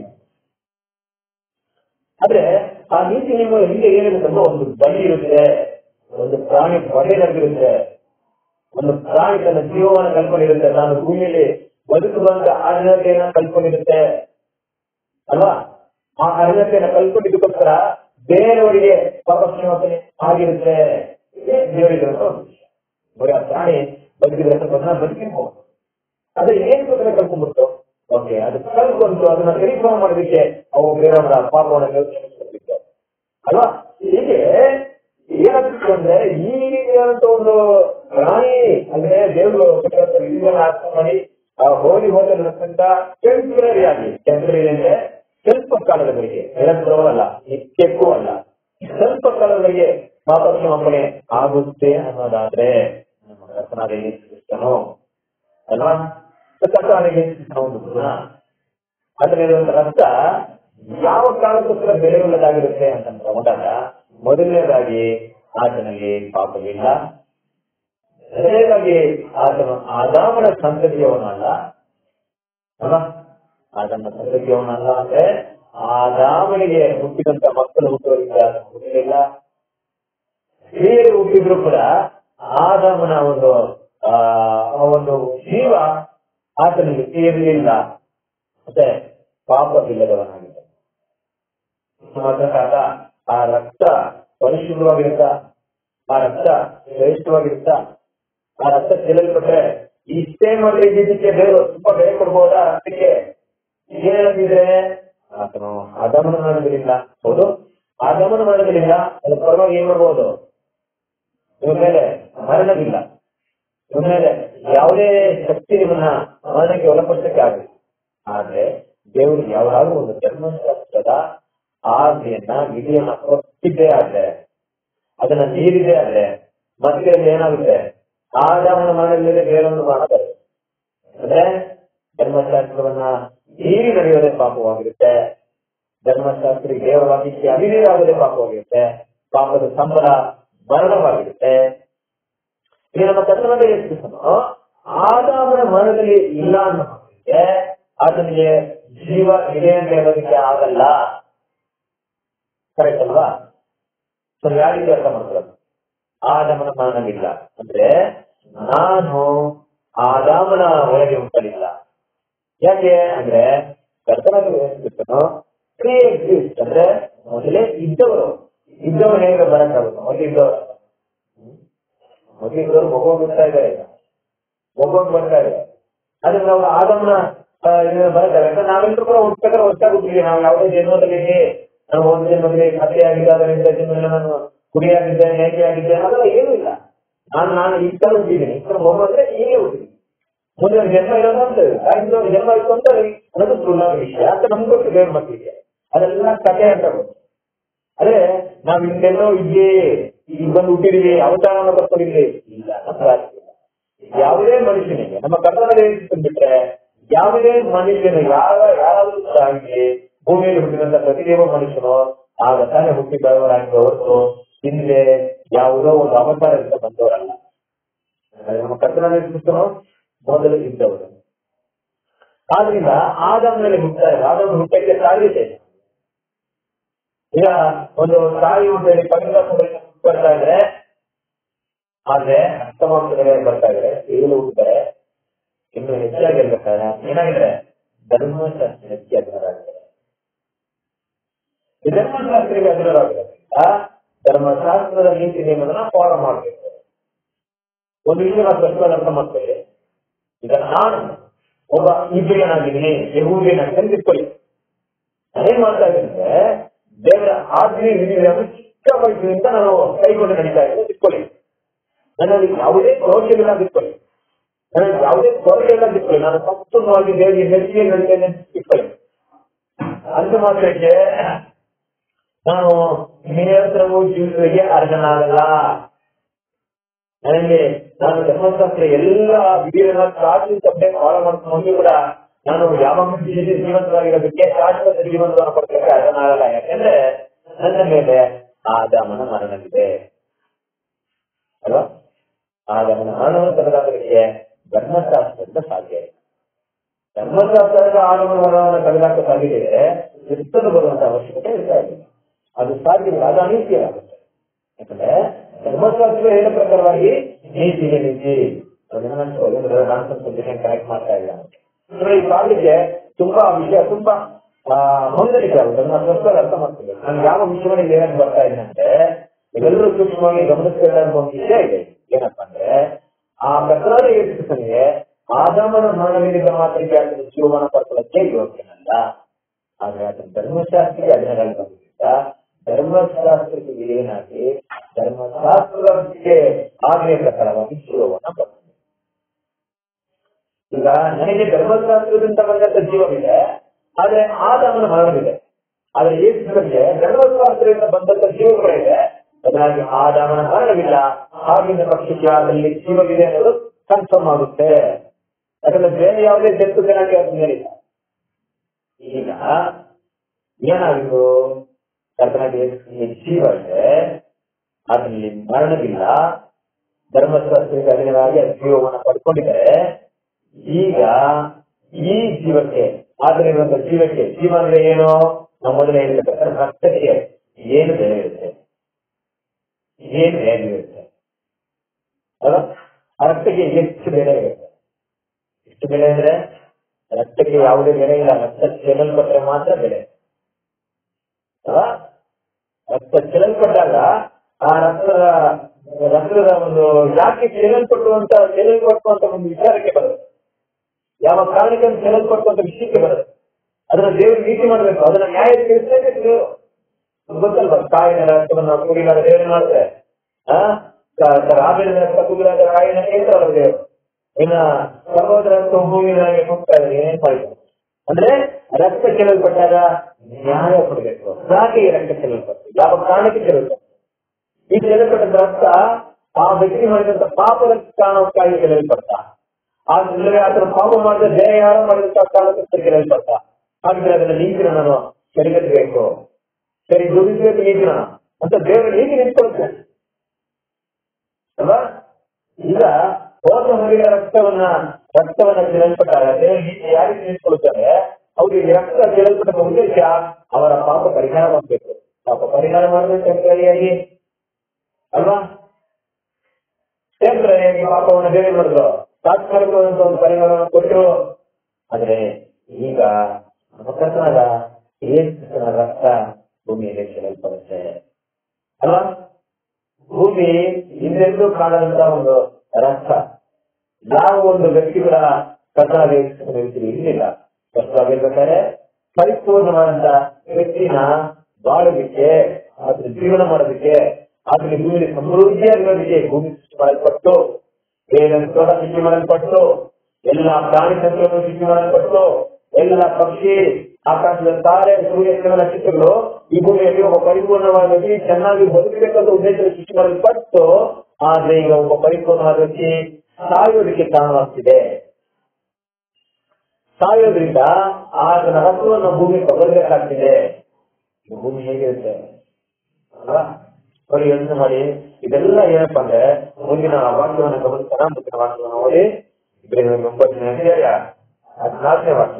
ಆದ್ರೆ ಆ ನೀತಿ ನಿಯಮ ಹಿಂದೆ ಏನಿರುತ್ತೆ ಅಂದ್ರೆ ಒಂದು ಬಲಿ ಇರುತ್ತೆ ಒಂದು ಪ್ರಾಣಿ ಬಗೆದಲ್ಲಿರುತ್ತೆ ಒಂದು ಪ್ರಾಣಿ ತನ್ನ ಜೀವವನ್ನು ಕಲ್ಕೊಂಡಿರುತ್ತೆ ನಾನು ಭೂಮಿಯಲ್ಲಿ ಬದುಕುವಂತ ಅರ್ಹತೆಯನ್ನ ಕಲ್ಕೊಂಡಿರುತ್ತೆ ಅಲ್ವಾ ಆ ಅರ್ಹತೆಯನ್ನ ಕಲ್ಕೊಂಡಿದ್ದಕ್ಕೋಸ್ಕರ ಬೇರೆಯವರಿಗೆ ಪಾಪ ಕ್ಷಮಾಪಣೆ ಆಗಿರುತ್ತೆ ಇದೇ ದೇವರಿಗೆ ಇರುವಂತ ಒಂದು ವಿಷಯ. ಬರೀ ಆ ಪ್ರಾಣಿ ಬದುಕಿದ್ರೆ ಸ್ವಲ್ಪ ದಿನ ಬದುಕಿರ್ಬೋದು ಅದೇ ಏನ್ ಗೊತ್ತಿಲ್ಲ ಕಲ್ಕೊಂಡ್ಬಿಡ್ತು ಓಕೆ ಅದು ಕಲ್ಕೊಂಡು ಅದನ್ನ ಪರಿಶ್ರಮ ಮಾಡೋದಕ್ಕೆ ಅವು ಬೇರೆಯವರ ಪಾಪವನ್ನು ಕ್ಷಮಿಸ್ಕೊಳ್ತಿದ್ದೆ ಅಲ್ವಾ ಹೀಗೆ ಏನಾಗ್ತಿತ್ತು ಅಂದ್ರೆ ಈ ರೀತಿಯಾದಂತ ಒಂದು ಪ್ರಾಣಿ ಅಂದ್ರೆ ದೇವರು ಕೊಟ್ಟಿರುವಂತ ವಿಧಿಗಳನ್ನ ಅರ್ಥ ಮಾಡಿ ಆ ಹೋಗಿ ಹೋದಲ್ಲಿರತಕ್ಕಂತ ಟೆಂಪರರಿ ಆಗಿ ಟೆಂಪರರಿ ಅಂದ್ರೆ ಸ್ವಲ್ಪ ಕಾಲದವರೆಗೆ ನಿರಂತರವಲ್ಲ ನಿತ್ಯಕ್ಕೂ ಅಲ್ಲ ಸ್ವಲ್ಪ ಕಾಲದವರೆಗೆ ಪಾಪ ಕ್ಷಮಾಪಣೆ ಆಗುತ್ತೆ ಅನ್ನೋದಾದ್ರೆ ನಮ್ಮ ಕರ್ತನಾದ ಯೇಸು ಕ್ರಿಸ್ತನು ಅಲ್ವಾ ಕರ್ತನಾದ ಯೇಸು ಕ್ರಿಸ್ತನ ಒಂದು ಗುಣ ಅದರಲ್ಲಿ ರಕ್ತ ಯಾವ ಕಾಲಕ್ಕೋಸ್ಕರ ಬೆಲೆ ಉಳ್ಳದಾಗಿರುತ್ತೆ ಅಂತ ತಗೊಂಡಾಗ ಮೊದಲನೇದಾಗಿ ಆತನಿಗೆ ಪಾಪವಿಲ್ಲ ಎರಡನೇದಾಗಿ ಆತನು ಆದಾಮನ ಸಂತತಿಯವನಲ್ಲ ಅಲ್ಲ ಆತನ ಸಂತತಿಯವನಲ್ಲ ಅಂದ್ರೆ ಆದಾಮನಿಗೆ ಹುಟ್ಟಿದಂತ ಮಕ್ಕಳು ಹುಟ್ಟುವರಿಗೆ ಆತನು ಹುಟ್ಟಲಿಲ್ಲ ಹಿರಿಯರು ಹುಟ್ಟಿದ್ರು ಕೂಡ ಆದಾಮನ ಒಂದು ಆ ಆ ಒಂದು ಜೀವ ಆತನಿಗೆ ಇರಲಿಲ್ಲ ಮತ್ತೆ ಪಾಪವಿಲ್ಲದವನಾಗಿದ್ದ ಮಾತ್ರ ಕಾಲ ಆ ರಕ್ತ ಪರಿಶುದ್ಧವಾಗಿರುತ್ತ ಆ ರಕ್ತ ಶ್ರೇಷ್ಠವಾಗಿರುತ್ತ ಆ ರಕ್ತ ಚೆಲ್ಲಲ್ಪಟ್ರೆ ಇಷ್ಟೇ ಮಾಡಿ ಇದ್ದಿದ್ದಕ್ಕೆ ದೇವರು ತುಂಬಾ ಬೆಲೆ ಕೊಡ್ಬೋದಾ ರಕ್ತಕ್ಕೆ ಏನಾಗಿದೆ ಆತನು ಆದಾಮನ ಮರಣಗಳಿಲ್ಲ ಹೌದು ಆದಾಮನ ಮರಣಗಳಿಲ್ಲ ಅದ್ರ ಪರವಾಗಿ ಏನ್ ಮಾಡ್ಬೋದು ಇವ್ರ ಮೇಲೆ ಮರಣವಿಲ್ಲ ಇವ್ರ ಮೇಲೆ ಯಾವುದೇ ಶಕ್ತಿ ನಿಮ್ಮನ್ನ ಮರಣಕ್ಕೆ ಒಳಪಡಿಸಕ್ಕೆ ಆಗಲಿ ಆದ್ರೆ ದೇವರು ಯಾವಾಗಲೂ ಒಂದು ಧರ್ಮಶಾಸ್ತ್ರದ ಆಜ್ಞೆಯನ್ನ ವಿಧಿಯನ್ನ ಕೊಟ್ಟಿದ್ದೇ ಆದ್ರೆ ಅದನ್ನ ಮೀರಿದೆ ಆದ್ರೆ ಮತ್ತೆ ಅಲ್ಲಿ ಏನಾಗುತ್ತೆ ಆದಾಮನ ಮರಣದ ಬೇರೊಂದು ಮರಣ ಬರುತ್ತೆ ಅಂದ್ರೆ ಧರ್ಮಶಾಸ್ತ್ರವನ್ನ ಮೀರಿ ನಡೆಯೋದೇ ಪಾಪವಾಗಿರುತ್ತೆ ಧರ್ಮಶಾಸ್ತ್ರಿಗೆ ದೇವರವಾಗಿ ಅವಿನೀರಾಗದೆ ಪಾಪವಾಗಿರುತ್ತೆ ಪಾಪದ ಸಂಬಳ ಮರಣವಾಗಿರುತ್ತೆ ಈಗ ನಮ್ಮ ಕರ್ತನಾದ ಯೇಸುಕ್ರಿಸ್ತನು ಆದಾಮನ ಮರಣದಲ್ಲಿ ಇಲ್ಲ ಅನ್ನೋ ಮಾತಿಗೆ ಆತನಿಗೆ ಜೀವ ಇದೆ ಅಂತ ಹೇಳೋದಕ್ಕೆ ಆಗಲ್ಲ ಕರೆಕ್ಟ್ ಅಲ್ವಾ ಸೊ ಯಾರಿಗೆ ಅರ್ಥ ಮಾಡ್ಕೊಳ್ಳೋದು ಆದಾಮನ ಮರಣವಿಲ್ಲ ಅಂದ್ರೆ ನಾನು ಆದಾಮನ ಒಳಗೆ ಹುಟ್ಟಲಿಲ್ಲ ಯಾಕೆ ಅಂದ್ರೆ ಕರ್ತನಾದ ಯೇಸುಕ್ರಿಸ್ತನು ಪ್ರೀ ಎಕ್ಸಿಸ್ಟ್ ಅಂದ್ರೆ ಮೊದಲೇ ಇದ್ದವರು ಇದ್ದವರು ಹೇಗೆ ಬರಕ್ಕಾಗುತ್ತೆ ಮೊದಲು ಇದ್ದವರು ಮೊದಲು ಇದ್ದವರು ಮಗು ಬರ್ತಾ ಇದ್ದಾರೆ ಈಗ ಮಗು ಬರ್ತಾ ಇದೆ ಆದ್ರೆ ನಾವು ಆದಮ್ನ ಆ, ಇದು ದಿನ ಬರುತ್ತೆ ಯಾಕಂದ್ರೆ ನಾವೆಲ್ಲರೂ ಕೂಡ ಹುಟ್ಟಬೇಕಾದ್ರೆ ಹೊಸ್ತಾಗಿ ಹುಟ್ಟಿದ್ವಿ ನಾವು ಯಾವುದೇ ಜನ್ಮದಲ್ಲಿ ನಾವು ಒಂದು ಜನ್ಮದಲ್ಲಿ ಕಥೆಯಾಗಿದ್ದ ಅದರಿಂದ ಜನ್ಮದಲ್ಲಿ ನಾನು ಕುಡಿಯಾಗಿದ್ದೆ ಹೇಗೆ ಆಗಿದ್ದೆ ಅದೆಲ್ಲ ಏನೂ ಇಲ್ಲ ನಾನು ನಾನು ಈ ತರ ಹುಟ್ಟಿದ್ದೀನಿ ಈ ತರ ಮೊಹಮ್ಮದ್ ಅಂದ್ರೆ ಹೀಗೆ ಹುಟ್ಟಿದ್ದೀನಿ ಮುಂದೆ ಒಂದು ಜನ್ಮ ಇರೋದು ಅಂತ ಇಲ್ಲ. ಇಂಥ ಒಂದು ಜನ್ಮ ಇತ್ತು ಅಂತ ಅನ್ನೋದು ಸುಳ್ಳ ವಿಷಯ ಅಂತ ನಮ್ಗೆ ಗೊತ್ತು ದೇವ್ರ ಮಕ್ಕಳಿಗೆ ಅದೆಲ್ಲ ಕಥೆ ಅಂತ ಗೊತ್ತು ಅದೇ ನಾವ್ ಹಿಂದೆಲ್ಲೋ ಇದ್ವಿ ಈಗ ಬಂದು ಹುಟ್ಟಿದೀವಿ ಅವತಾರವನ್ನು ಬರ್ಕೊಂಡಿದ್ವಿ ಇಲ್ಲ ನಮ್ಮ ರಾಜ್ಯ ಯಾವುದೇ ಮನುಷ್ಯನಿಗೆ ನಮ್ಮ ಕನ್ನಡದಲ್ಲಿ ಬಿಟ್ರೆ ಯಾವುದೇ ಮನುಷ್ಯನು ಯಾವ ಯಾರಾದ್ರೂ ಆಗಲಿ ಭೂಮಿಯಲ್ಲಿ ಹುಟ್ಟಿದಂತ ಪ್ರತಿದೇವ ಮನುಷ್ಯನು ಆಗ ತಾನೇ ಹುಟ್ಟಿ ಬೆಳವರಾಗಿ ಹೊರತು ಹಿಂದೆ ಯಾವುದೋ ಒಂದು ಅವತಾರದಿಂದ ಬಂದವರಲ್ಲ ಹಾಗಾಗಿ ನಮ್ಮ ಕನ್ನಡ ಮೊದಲು ಇದ್ದವರು ಆದ್ರಿಂದ ಆದಮ್ನಲ್ಲಿ ಹುಟ್ತಾ ಇಲ್ಲ ಆದಮ್ ಹುಟ್ಟಕ್ಕೆ ಸಾಧ್ಯತೆ ಇದೆ. ಈಗ ಒಂದು ತಾಯಿ ಹುಟ್ಟಲ್ಲಿ ಪಂಚ ಬರ್ತಾ ಇದ್ರೆ ಆದ್ರೆ ಅಷ್ಟಮಾಂಸಗಳೇ ಬರ್ತಾ ಇದ್ರೆ ಈಗಲೂ ಹುಟ್ಟುತ್ತಾರೆ ಇನ್ನು ಹೆಚ್ಚಾಗಿ ಇರ್ಬೇಕಾದ್ರೆ ಏನಾಗಿದೆ ಧರ್ಮಶಾಸ್ತ್ರ ಹೆಚ್ಚಾಗಿ ಅಧೀನರಾಗಿದ್ದಾರೆ ಈ ಧರ್ಮಶಾಸ್ತ್ರಿಗೆ ಅಧೀನರಾಗಿರೋದ್ರಿಂದ ಧರ್ಮಶಾಸ್ತ್ರದ ನೀತಿ ನಿಯಮಗಳನ್ನ ಫಾಲೋ ಮಾಡಬೇಕು ಒಂದು ವಿಷಯ ನಾವು ಪ್ರಶ್ನೆ ಅರ್ಥ ಮಾಡ್ತೇವೆ ಈಗ ನಾನು ಒಬ್ಬ ಇಬ್ರಿಯನಾಗಿದ್ದೀನಿ ಯಹೂದಿಯನಾಗಿ ಅಂತ ತಿಳ್ಕೊಳ್ಳಿ ನಾನೇನ್ ಮಾಡ್ತಾ ಇದ್ದೀನಿ ಅಂದ್ರೆ ದೇವರ ಆಜ್ಞೆ ವಿಧಿಗಳನ್ನು ಚಿಕ್ಕ ವಯಸ್ಸಿನಿಂದ ನಾನು ಕೈಗೊಂಡು ನಡೀತಾ ಇದ್ದೀನಿ ತಿಳ್ಕೊಳ್ಳಿ ನನ್ನಲ್ಲಿ ಯಾವುದೇ ದೋಷವಿಲ್ಲ ತಿಳ್ಕೊಳ್ಳಿ ನನಗೆ ಯಾವುದೇ ಕೊರತೆ ಇಲ್ಲ ತಿಳ್ಕೊಳ್ಳಿ ನಾನು ಸಂಪೂರ್ಣವಾಗಿ ದೇವರಿಗೆ ಮೆಚ್ಚಿ ನಡೀತೇನೆ ಅಂತ ತಿಳ್ಕೊಳ್ಳಿ ಅಂತ ಮಾತ್ರಕ್ಕೆ ನಾನು ನಿರಂತರವೂ ಜೀವಿತಕ್ಕೆ ಅರ್ಹನಾಗಲ್ಲ ನನಗೆ ನಾನು ಧರ್ಮಶಾಸ್ತ್ರ ಎಲ್ಲ ವಿಧಿಗಳನ್ನ ಕಾಶಿ ತಪ್ಪೆ ಫಾಲೋ ಮಾಡ್ಕೊಂಡು ಕೂಡ ನಾನು ಯಾವಾಗ ಜೀವಂತವಾಗಿರೋದಕ್ಕೆ ಶಾಶ್ವತ ಜೀವನವನ್ನು ಕೊಡ್ಲಿಕ್ಕೆ ಅರ್ಹನಾಗಲ್ಲ ಯಾಕಂದ್ರೆ ನನ್ನ ಮೇಲೆ ಆದಾಮನ ಮರಣವಿದೆ ಅಲ್ವಾ ಆದಾಮನ ಮರಣವನ್ನು ತಡೆದಾಕಲಿಕ್ಕೆ ಧರ್ಮಶಾಸ್ತ್ರದಿಂದ ಸಾಧ್ಯ ಇಲ್ಲ ಧರ್ಮಶಾಸ್ತ್ರದ ಆದಾಮನ ಮರಣವನ್ನು ತಡೆದಾಕ ಸಾಧ್ಯ ಇದೆ ಕ್ರಿಸ್ತನು ಬರುವಂತ ಅವಶ್ಯಕತೆ ಇರ್ತಾ ಇಲ್ಲ ಅದು ಸಾಧ್ಯವಿಲ್ಲ ಅದು ಅನೀತಿಯಾಗುತ್ತೆ ಯಾಕಂದ್ರೆ ಧರ್ಮಶಾಸ್ತ್ರ ಹೇಳಿದ ಪ್ರಕಾರವಾಗಿ ನೀತಿಗೆ ನೀತಿ ಅದನ್ನ ನಾನು ಸ್ವಲ್ಪ ಕನೆಕ್ಟ್ ಮಾಡ್ತಾ ಇಲ್ಲ ಅಂದ್ರೆ ಈ ಕಾಲಕ್ಕೆ ತುಂಬಾ ವಿಷಯ ತುಂಬಾ ಆ, ಹೊಂದಾಣಿಕೆ ಆಗುತ್ತೆ ಅದನ್ನ ಸ್ವಸ್ಥವಾಗಿ ಅರ್ಥ ಮಾಡ್ತೀವಿ ನಾನು ಯಾವ ವಿಷಯದಲ್ಲಿ ಏನಕ್ಕೆ ಬರ್ತಾ ಇದ್ದೀನಿ ಅಂದ್ರೆ ಇವೆಲ್ಲರೂ ಸೂಕ್ಷ್ಮವಾಗಿ ಗಮನಿಸ್ತಿರೋ ಒಂದು ವಿಷಯ ಇದೆ ಏನಪ್ಪಾ ಅಂದ್ರೆ ಆ ಪ್ರಕಾರ ಏರ್ಪಿಸನಿಗೆ ಆದಾಮನ ಮರಣವಿನಿಂದ ಮಾತ್ರಕ್ಕೆ ಆತನ ಜೀವನ ಪಡ್ಕೊಳ್ಳಕ್ಕೆ ಯೋಗ್ಯನಲ್ಲ ಆದ್ರೆ ಆತನ ಧರ್ಮಶಾಸ್ತ್ರಕ್ಕೆ ಅಧೀನರಾಗಿ ಬಂದಿದ್ದ ಧರ್ಮಶಾಸ್ತ್ರಕ್ಕೆ ವಿಧೇಯನಾಗಿ ಧರ್ಮಶಾಸ್ತ್ರಕ್ಕೆ ಆಜ್ಞೆಯ ಪ್ರಕಾರವಾಗಿ ಜೀವವನ್ನ ಪಡ್ಕೊಂಡ ಈಗ ನನಗೆ ಧರ್ಮಶಾಸ್ತ್ರದಿಂದ ಬಂದಂತ ಜೀವವಿದೆ ಆದ್ರೆ ಆದಾಮನ ಮರಣವಿದೆ ಆದ್ರೆ ಯೇಸುವಿಗೆ ಧರ್ಮಶಾಸ್ತ್ರದಿಂದ ಬಂದಂತ ಜೀವಗಳಿದೆ ಬದಲಾಗಿ ಆದಾಮನ ಮರಣವಿಲ್ಲ ಆಗಿನ ಪಕ್ಷಕ್ಕೆ ಅದರಲ್ಲಿ ಜೀವವಿದೆ ಅನ್ನೋದು ಕನ್ಫರ್ಮ್ ಆಗುತ್ತೆ ಯಾಕಂದ್ರೆ ಬೇರೆ ಯಾವುದೇ ಜಂತು ಜನಕ್ಕೆ ಅದು ಹೇಳಿಲ್ಲ ಈಗ ಏನಾಗಿತ್ತು ಕರ್ತನಾಗಿ ಜೀವ ಇದೆ ಅದರಲ್ಲಿ ಮರಣವಿಲ್ಲ ಧರ್ಮಶಾಸ್ತ್ರಕ್ಕೆ ಅಧೀನವಾಗಿ ಅದು ಜೀವವನ್ನು ಪಡ್ಕೊಂಡಿದ್ದಾರೆ ಈಗ ಈ ಜೀವಕ್ಕೆ ಆದರೆ ಇರುವಂತ ಜೀವಕ್ಕೆ ಜೀವ ಅಂದ್ರೆ ಏನು ನಾವು ಮೊದಲೇ ಹೇಳಿದ ರಕ್ತಕ್ಕೆ ಏನು ಬೆಲೆ ಇರುತ್ತೆ ಏನು ವ್ಯಾಲ್ಯೂ ಇರುತ್ತೆ ಅಲ್ವಾ ಆ ರಕ್ತಕ್ಕೆ ಎಷ್ಟು ಬೆಲೆ ಇರುತ್ತೆ ಎಷ್ಟು ಬೆಲೆ ಅಂದ್ರೆ ರಕ್ತಕ್ಕೆ ಯಾವುದೇ ಬೆಲೆ ಇಲ್ಲ ರಕ್ತ ಚೆಲ್ಲಲ್ಪಟ್ರೆ ಮಾತ್ರ ಬೆಲೆ ಅಲ್ವಾ ರಕ್ತ ಚೆಲ್ಲಲ್ಪಟ್ಟಾಗ ಆ ರಕ್ತದ ರಕ್ತದ ಒಂದು ಯಾಕೆ ಚೆಲ್ಲಲ್ಪಟ್ಟುವಂತ ಚೆಲ್ಲಲ್ಪಟ್ಟುವಂತ ಒಂದು ವಿಚಾರಕ್ಕೆ ಬರುತ್ತೆ ಯಾವ ಕಾರಣಕ್ಕೆ ಅದು ಚೆಲ್ಲಲ್ಪಟ್ಟುವಂತ ವಿಷಯಕ್ಕೆ ಬರುತ್ತೆ ಅದನ್ನ ದೇವರು ನೀತಿ ಮಾಡಬೇಕು ಅದನ್ನ ನ್ಯಾಯ ತಿಳಿಸಲೇಬೇಕು ದೇವರು ಗೊತ್ತಲ್ವಾ ಕಾಯಿನ ರಕ್ತವನ್ನ ಕೂಡಿಲಾದ ದೇವರು ಮಾಡ್ತಾರೆ ಆ ರಾಬೇನ ರಕ್ತ ಕೂಡಿಲಾದ ಕಾಯಿನ ಕೇಳ್ತಾರಲ್ಲ ದೇವರು ಇನ್ನ ಸಹೋದರ ರಕ್ತ ಹೂವಿನಾಗೆ ಹೋಗ್ತಾ ಇದ್ದಾರೆ ಏನೇನ್ ಮಾಡಿದ್ರು ಅಂದ್ರೆ ರಕ್ತ ಚೆಲ್ಲಲ್ಪಟ್ಟಾಗ ನ್ಯಾಯ ಕೊಡಬೇಕು ಯಾಕೆ ಈ ರಕ್ತ ಚೆಲ್ಲಲ್ಪಟ್ಟು ಯಾವ ಕಾರಣಕ್ಕೆ ಚೆಲ್ಲಲ್ಪಟ್ಟು ಈ ಚೆಲ್ಲಲ್ಪಟ್ಟ ರಕ್ತ ಆ ವ್ಯಕ್ತಿ ಮಾಡಿದಂತ ಪಾಪದ ಕಾರಣಕ್ಕಾಗಿ ಚೆಲ್ಲಲ್ಪಟ್ಟ ಆದ್ರೆ ಆತನ ಪಾಪ ಮಾಡಿದ ಬೇರೆ ಯಾರೋ ಮಾಡಿದಂತ ಕಾರಣಕ್ಕೆ ಚೆಲ್ಲಲ್ಪಟ್ಟ ಹಾಗಿದ್ರೆ ಅದನ್ನ ನೀತಿನ ನಾನು ಸರಿಗಟ್ಟಬೇಕು ಸರಿ ದುಡಿಸಬೇಕು ನೀತಿನ ಅಂತ ದೇವರ ನೀತಿ ನಿಂತ್ಕೊಳ್ತೇನೆ ಅಲ್ವಾ ಈಗ ಹೋದ ಹೊರಗಿನ ರಕ್ತವನ್ನ ರಕ್ತವನ್ನ ಚೆಲ್ಲಲ್ಪಟ್ಟಾಗ ದೇವರ ನೀತಿ ಯಾರಿಗೆ ನಿಂತ್ಕೊಳ್ತಾರೆ ಅವ್ರಿಗೆ ರಕ್ತ ಚೆಲ್ಲಲ್ಪಟ್ಟ ಉದ್ದೇಶ ಅವರ ಪಾಪ ಪರಿಹಾರವಾಗಬೇಕು ಪಾಪ ಪರಿಹಾರ ಮಾಡಬೇಕು ಟೆಂಪರರಿಯಾಗಿ ಅಲ್ವಾ ಟೆಂಪರರಿಯಾಗಿ ಪಾಪವನ್ನು ಬೇರೆ ಮಾಡಿದ್ರು ತಾತ್ಕಾಲಿಕವಾದಂತ ಒಂದು ಪರಿಹಾರವನ್ನು ಕೊಟ್ಟರು ಆದ್ರೆ ಈಗ ನಮಕರ್ತನಾದ ಏಸುಕನ ರಕ್ತ ಭೂಮಿಯಲ್ಲಿ ಚೆಲ್ಲಲ್ಪಡುತ್ತೆ ಅಲ್ವಾ ಭೂಮಿ ಹಿಂದೆಂದೂ ಕಾಣದಂತ ಒಂದು ರಕ್ತ ಯಾವ ಒಂದು ವ್ಯಕ್ತಿಗಳ ಕರ್ತನಾದ ಯೇಸುಕ್ರಿಸ್ತನ ರೀತಿಯಲ್ಲಿ ಇರಲಿಲ್ಲ ಸ್ಪಷ್ಟವಾಗಿರ್ಬೇಕಾದ್ರೆ ಪರಿಪೂರ್ಣವಾದಂತ ವ್ಯಕ್ತಿನ ಬಾಳೋದಕ್ಕೆ ಅದ್ರ ಜೀವನ ಮಾಡೋದಕ್ಕೆ ಅದ್ರ ಭೂಮಿ ಸಮೃದ್ಧಿಯಾಗಿರೋದಕ್ಕೆ ಭೂಮಿ ಸೃಷ್ಟಿ ಮಾಡಲ್ಪಟ್ಟು ಬೇರೆ ತೋಟ ಸೃಷ್ಟಿ ಮಾಡಲ್ಪಟ್ಟು ಎಲ್ಲ ಪ್ರಾಣಿ ಸಂಖ್ಯೆಯನ್ನು ಸೃಷ್ಟಿ ಮಾಡಲ್ಪಟ್ಟು ಎಲ್ಲ ಪಕ್ಷಿ ಆಕಾಶದ ತಾರೆ ಸೂರ್ಯ ಚಂದ್ರ ನಕ್ಷತ್ರಗಳು ಈ ಭೂಮಿಯಲ್ಲಿ ಒಬ್ಬ ಪರಿಪೂರ್ಣವಾದ ವ್ಯಕ್ತಿ ಚೆನ್ನಾಗಿ ಬದುಕಬೇಕಂತ ಉದ್ದೇಶ ಸೃಷ್ಟಿ ಮಾಡಲ್ಪಟ್ಟು ಆದ್ರೆ ಈಗ ಒಬ್ಬ ಪರಿಪೂರ್ಣವಾದ ವ್ಯಕ್ತಿ ಸಾಯೋದಕ್ಕೆ ಕಾರಣವಾಗ್ತಿದೆ ಸಾಯೋದ್ರಿಂದ ಆತನ ಹಸುವನ್ನು ಭೂಮಿ ತಗೊಳ್ಬೇಕಾಗ್ತಿದೆ ಈ ಭೂಮಿ ಹೇಗಿರುತ್ತೆ ಅಲ್ವಾ ನೋಡಿ ಯೋಚನೆ ಮಾಡಿ ಇದೆಲ್ಲ ಏನಪ್ಪಾ ಅಂದ್ರೆ ಮುಂದಿನ ವಾಕ್ಯವನ್ನು ಗಮನಿಸೋಣ ಮುಂದಿನ ವಾಕ್ಯವನ್ನು ಓದಿ ಇಬ್ರಿಯರಿಗೆ ಒಂಬತ್ತನೇ ಅಧ್ಯಾಯ ಹದಿನಾಲ್ಕನೇ ವಾಕ್ಯ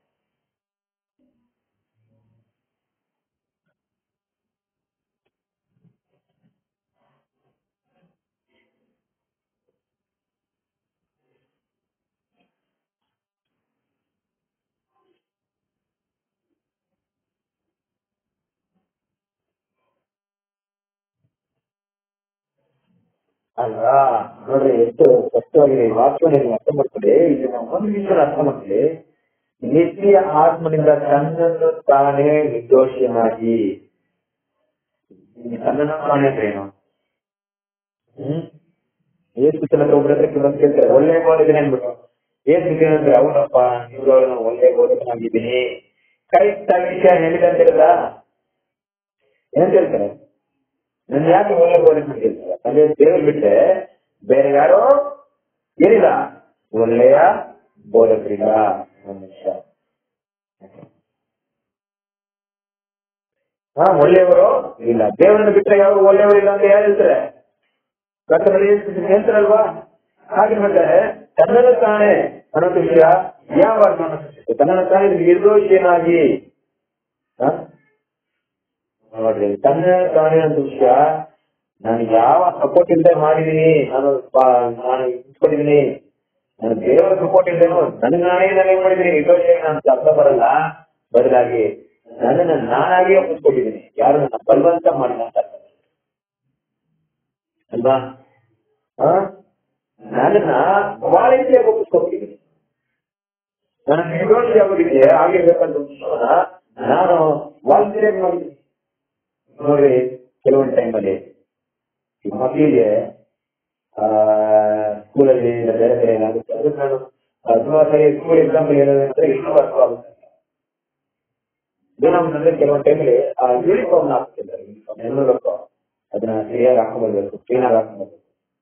ಅಲ್ವಾ ನೋಡ್ರಿ ಎಷ್ಟು ಸ್ಪಷ್ಟವಾಗಿದೆ ಈ ವಾಕ್ಯವನ್ನು ನೀವು ಅರ್ಥ ಮಾಡ್ಕೊಳ್ಳಿ ಇಲ್ಲಿ ನಾವು ಒಂದು ವಿಷಯ ಅರ್ಥ ಮಾಡ್ಕೊಳ್ಳಿ ನಿತ್ಯ ಆತ್ಮನಿಂದ ತನ್ನನ್ನು ತಾನೇ ನಿರ್ದೋಷಿಯನಾಗಿ ಈ ತನ್ನನ್ನು ತಾನೇ ಅಂದ್ರೆ ಏನು ಹ್ಮ್ ಏಸು ತನಕ ಒಬ್ಬರ ಹತ್ರ ಕೆಲವೊಂದು ಕೇಳ್ತಾರೆ ಒಳ್ಳೆ ಬೋಧಕನೇ ಅನ್ಬಿಟ್ಟು ಏಸು ಅಂದ್ರೆ ಅವನಪ್ಪ ನಿಜವಾಗ್ಲೂ ಒಳ್ಳೆ ಬೋಧಕನಾಗಿದ್ದೀನಿ ಕರೆಕ್ಟ್ ಆಗಿ ವಿಷಯ ಹೇಳಿದೆ ಅಂತ ಹೇಳಿದ ಏನ್ ಹೇಳ್ತಾರೆ ನನ್ನ ಯಾಕೆ ಒಳ್ಳೆ ಬೋಧನೆ ಅಂತ ಹೇಳ್ತಾರೆ ಅಂದ್ರೆ ದೇವರು ಬಿಟ್ರೆ ಬೇರೆ ಯಾರೋ ಏನಿಲ್ಲ ಒಳ್ಳೆಯ ಬೋಧಕರಿಲ್ಲ ಮನುಷ್ಯ ಹಾ ಒಳ್ಳೆಯವರು ಇಲ್ಲ ದೇವರನ್ನು ಬಿಟ್ರೆ ಯಾರು ಒಳ್ಳೆಯವರು ಇಲ್ಲ ಅಂತ ಯಾರು ಹೇಳ್ತಾರೆ ಕರ್ತನಲ್ಲಿ ಹೇಳ್ತಾರಲ್ವಾ ಹಾಗೆ ಹೇಳ್ತಾರೆ ತನ್ನನ್ನು ತಾನೇ ಅನ್ನೋದು ವಿಷಯ ಯಾವಾಗ ಗಮನಿಸುತ್ತೆ ತನ್ನನ್ನು ತಾನೇ ನಿರ್ದೋಷಿಯನಾಗಿ ಹ? ನೋಡ್ರಿ ತನ್ನ ತಾನೇ ಅನ್ನೋ ವಿಷಯ ನಾನು ಯಾವ ಸಪೋರ್ಟ್ ಇಲ್ಲದೆ ಮಾಡಿದೀನಿ ನಾನು ಪಾ- ನಾನು ಇಟ್ಕೊಂಡಿದೀನಿ ನಾನು ದೇವರ ಸಪೋರ್ಟ್ ಇಲ್ದೇನು ನನಗೆ ನಾನೇ ನಾನು ಏನ್ ಮಾಡಿದೀನಿ ನಿರ್ದೋಷ ಅಂತ ಅರ್ಥ ಬರಲ್ಲ ಬದಲಾಗಿ ನನ್ನನ್ನು ನಾನಾಗಿ ಒಪ್ಪಿಸ್ಕೊಂಡಿದ್ದೀನಿ ಯಾರು ನನ್ನ ಬಲವಂತ ಮಾಡಿದ ಅಂತ ಅರ್ಥ ಬರುತ್ತೆ. ಅಲ್ವಾ ಆ? ನನ್ನನ್ನ ವಾಲಂಟಿಯಾಗಿ ಒಪ್ಪಿಸ್ಕೊಂಡಿದ್ದೀನಿ ನನ್ನ ನಿರ್ದೋಷಿ ಆಗೋದಕ್ಕೆ ಆಗಿರ್ಬೇಕಂತ ವಿಷಯವನ್ನ ನಾನು ವಾಲಂಟಿಯಾಗಿ ಮಾಡಿದ್ದೀನಿ ನೋಡ್ರಿ ಕೆಲವೊಂದು ಟೈಮಲ್ಲಿ ಈ ಮಕ್ಕಳಿಗೆ ಆ ಸ್ಕೂಲಲ್ಲಿ ಇಲ್ಲ ಬೇರೆ ಬೇರೆ ಏನಾಗುತ್ತೆ ಅದಕ್ಕೆ ನಾನು ತುಂಬಾ ಸರಿ ಸ್ಕೂಲ್ ಎಕ್ಸಾಂಪಲ್ ಏನಂದ್ರೆ ಇನ್ನೂ ಅರ್ಥವಾಗುತ್ತೆ ಏನಾಗುತ್ತಂದ್ರೆ ಕೆಲವೊಂದು ಟೈಮಲ್ಲಿ ಆ ಯೂನಿಫಾರ್ಮ್ ಹಾಕ್ತಿದ್ದಾರೆ ಯೂನಿಫಾರ್ಮ್ ಎಲ್ಲದಕ್ಕೂ ಅದನ್ನ ಸರಿಯಾಗಿ ಹಾಕೊಂಡ್ಬರ್ಬೇಕು ಕ್ಲೀನ್ ಆಗಿ ಹಾಕೊಂಡ್ಬರ್ಬೇಕು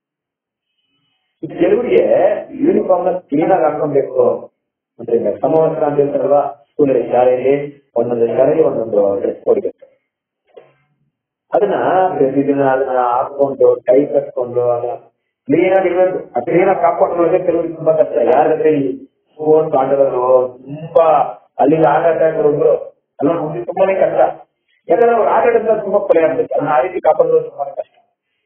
ಈ ಕೆಲವರಿಗೆ ಯೂನಿಫಾರ್ಮ್ ನ ಕ್ಲೀನ್ ಆಗಿ ಹಾಕೊಬೇಕು ಅಂದ್ರೆ ಈಗ ಸಮವಸ್ತ್ರ ಅಂತ ಹೇಳ್ತಾರಲ್ವಾ ಸ್ಕೂಲಲ್ಲಿ ಶಾಲೆಯಲ್ಲಿ ಒಂದೊಂದು ಶಾಲೆಯಲ್ಲಿ ಒಂದೊಂದು ಡ್ರೆಸ್ ಕೊಡ್ಬೇಕು ಅದನ್ನ ಪ್ರತಿದಿನ ಅದನ್ನ ಹಾಕೊಂಡು ಟೈ ಕಟ್ಕೊಂಡು ಅದನ್ನ ಕ್ಲೀನ್ ಆಗಿ ಇರ್ಬೇಕು ಆ ಕ್ಲೀನ್ ಆಗಿ ಹಾಕೊಂಡ್ರೆ ಕೆಲವರಿಗೆ ತುಂಬಾ ಕಷ್ಟ ಯಾರಾದ್ರೆ ಈ ಸ್ಪೋರ್ಟ್ಸ್ ಆಟಗಾರರು ತುಂಬಾ ಅಲ್ಲಿಗೆ ಆಟ ಆಟಗಾರರು ಅಲ್ಲ ನಮ್ಗೆ ತುಂಬಾನೇ ಕಷ್ಟ ಯಾಕಂದ್ರೆ ಅವ್ರು ಆಟ ಆಡೋದ್ರಿಂದ ತುಂಬಾ ಕೊಲೆ ಆಗ್ಬೇಕು ಅದನ್ನ ಆ ರೀತಿ ಕಾಪಾಡೋದು ತುಂಬಾನೇ ಕಷ್ಟ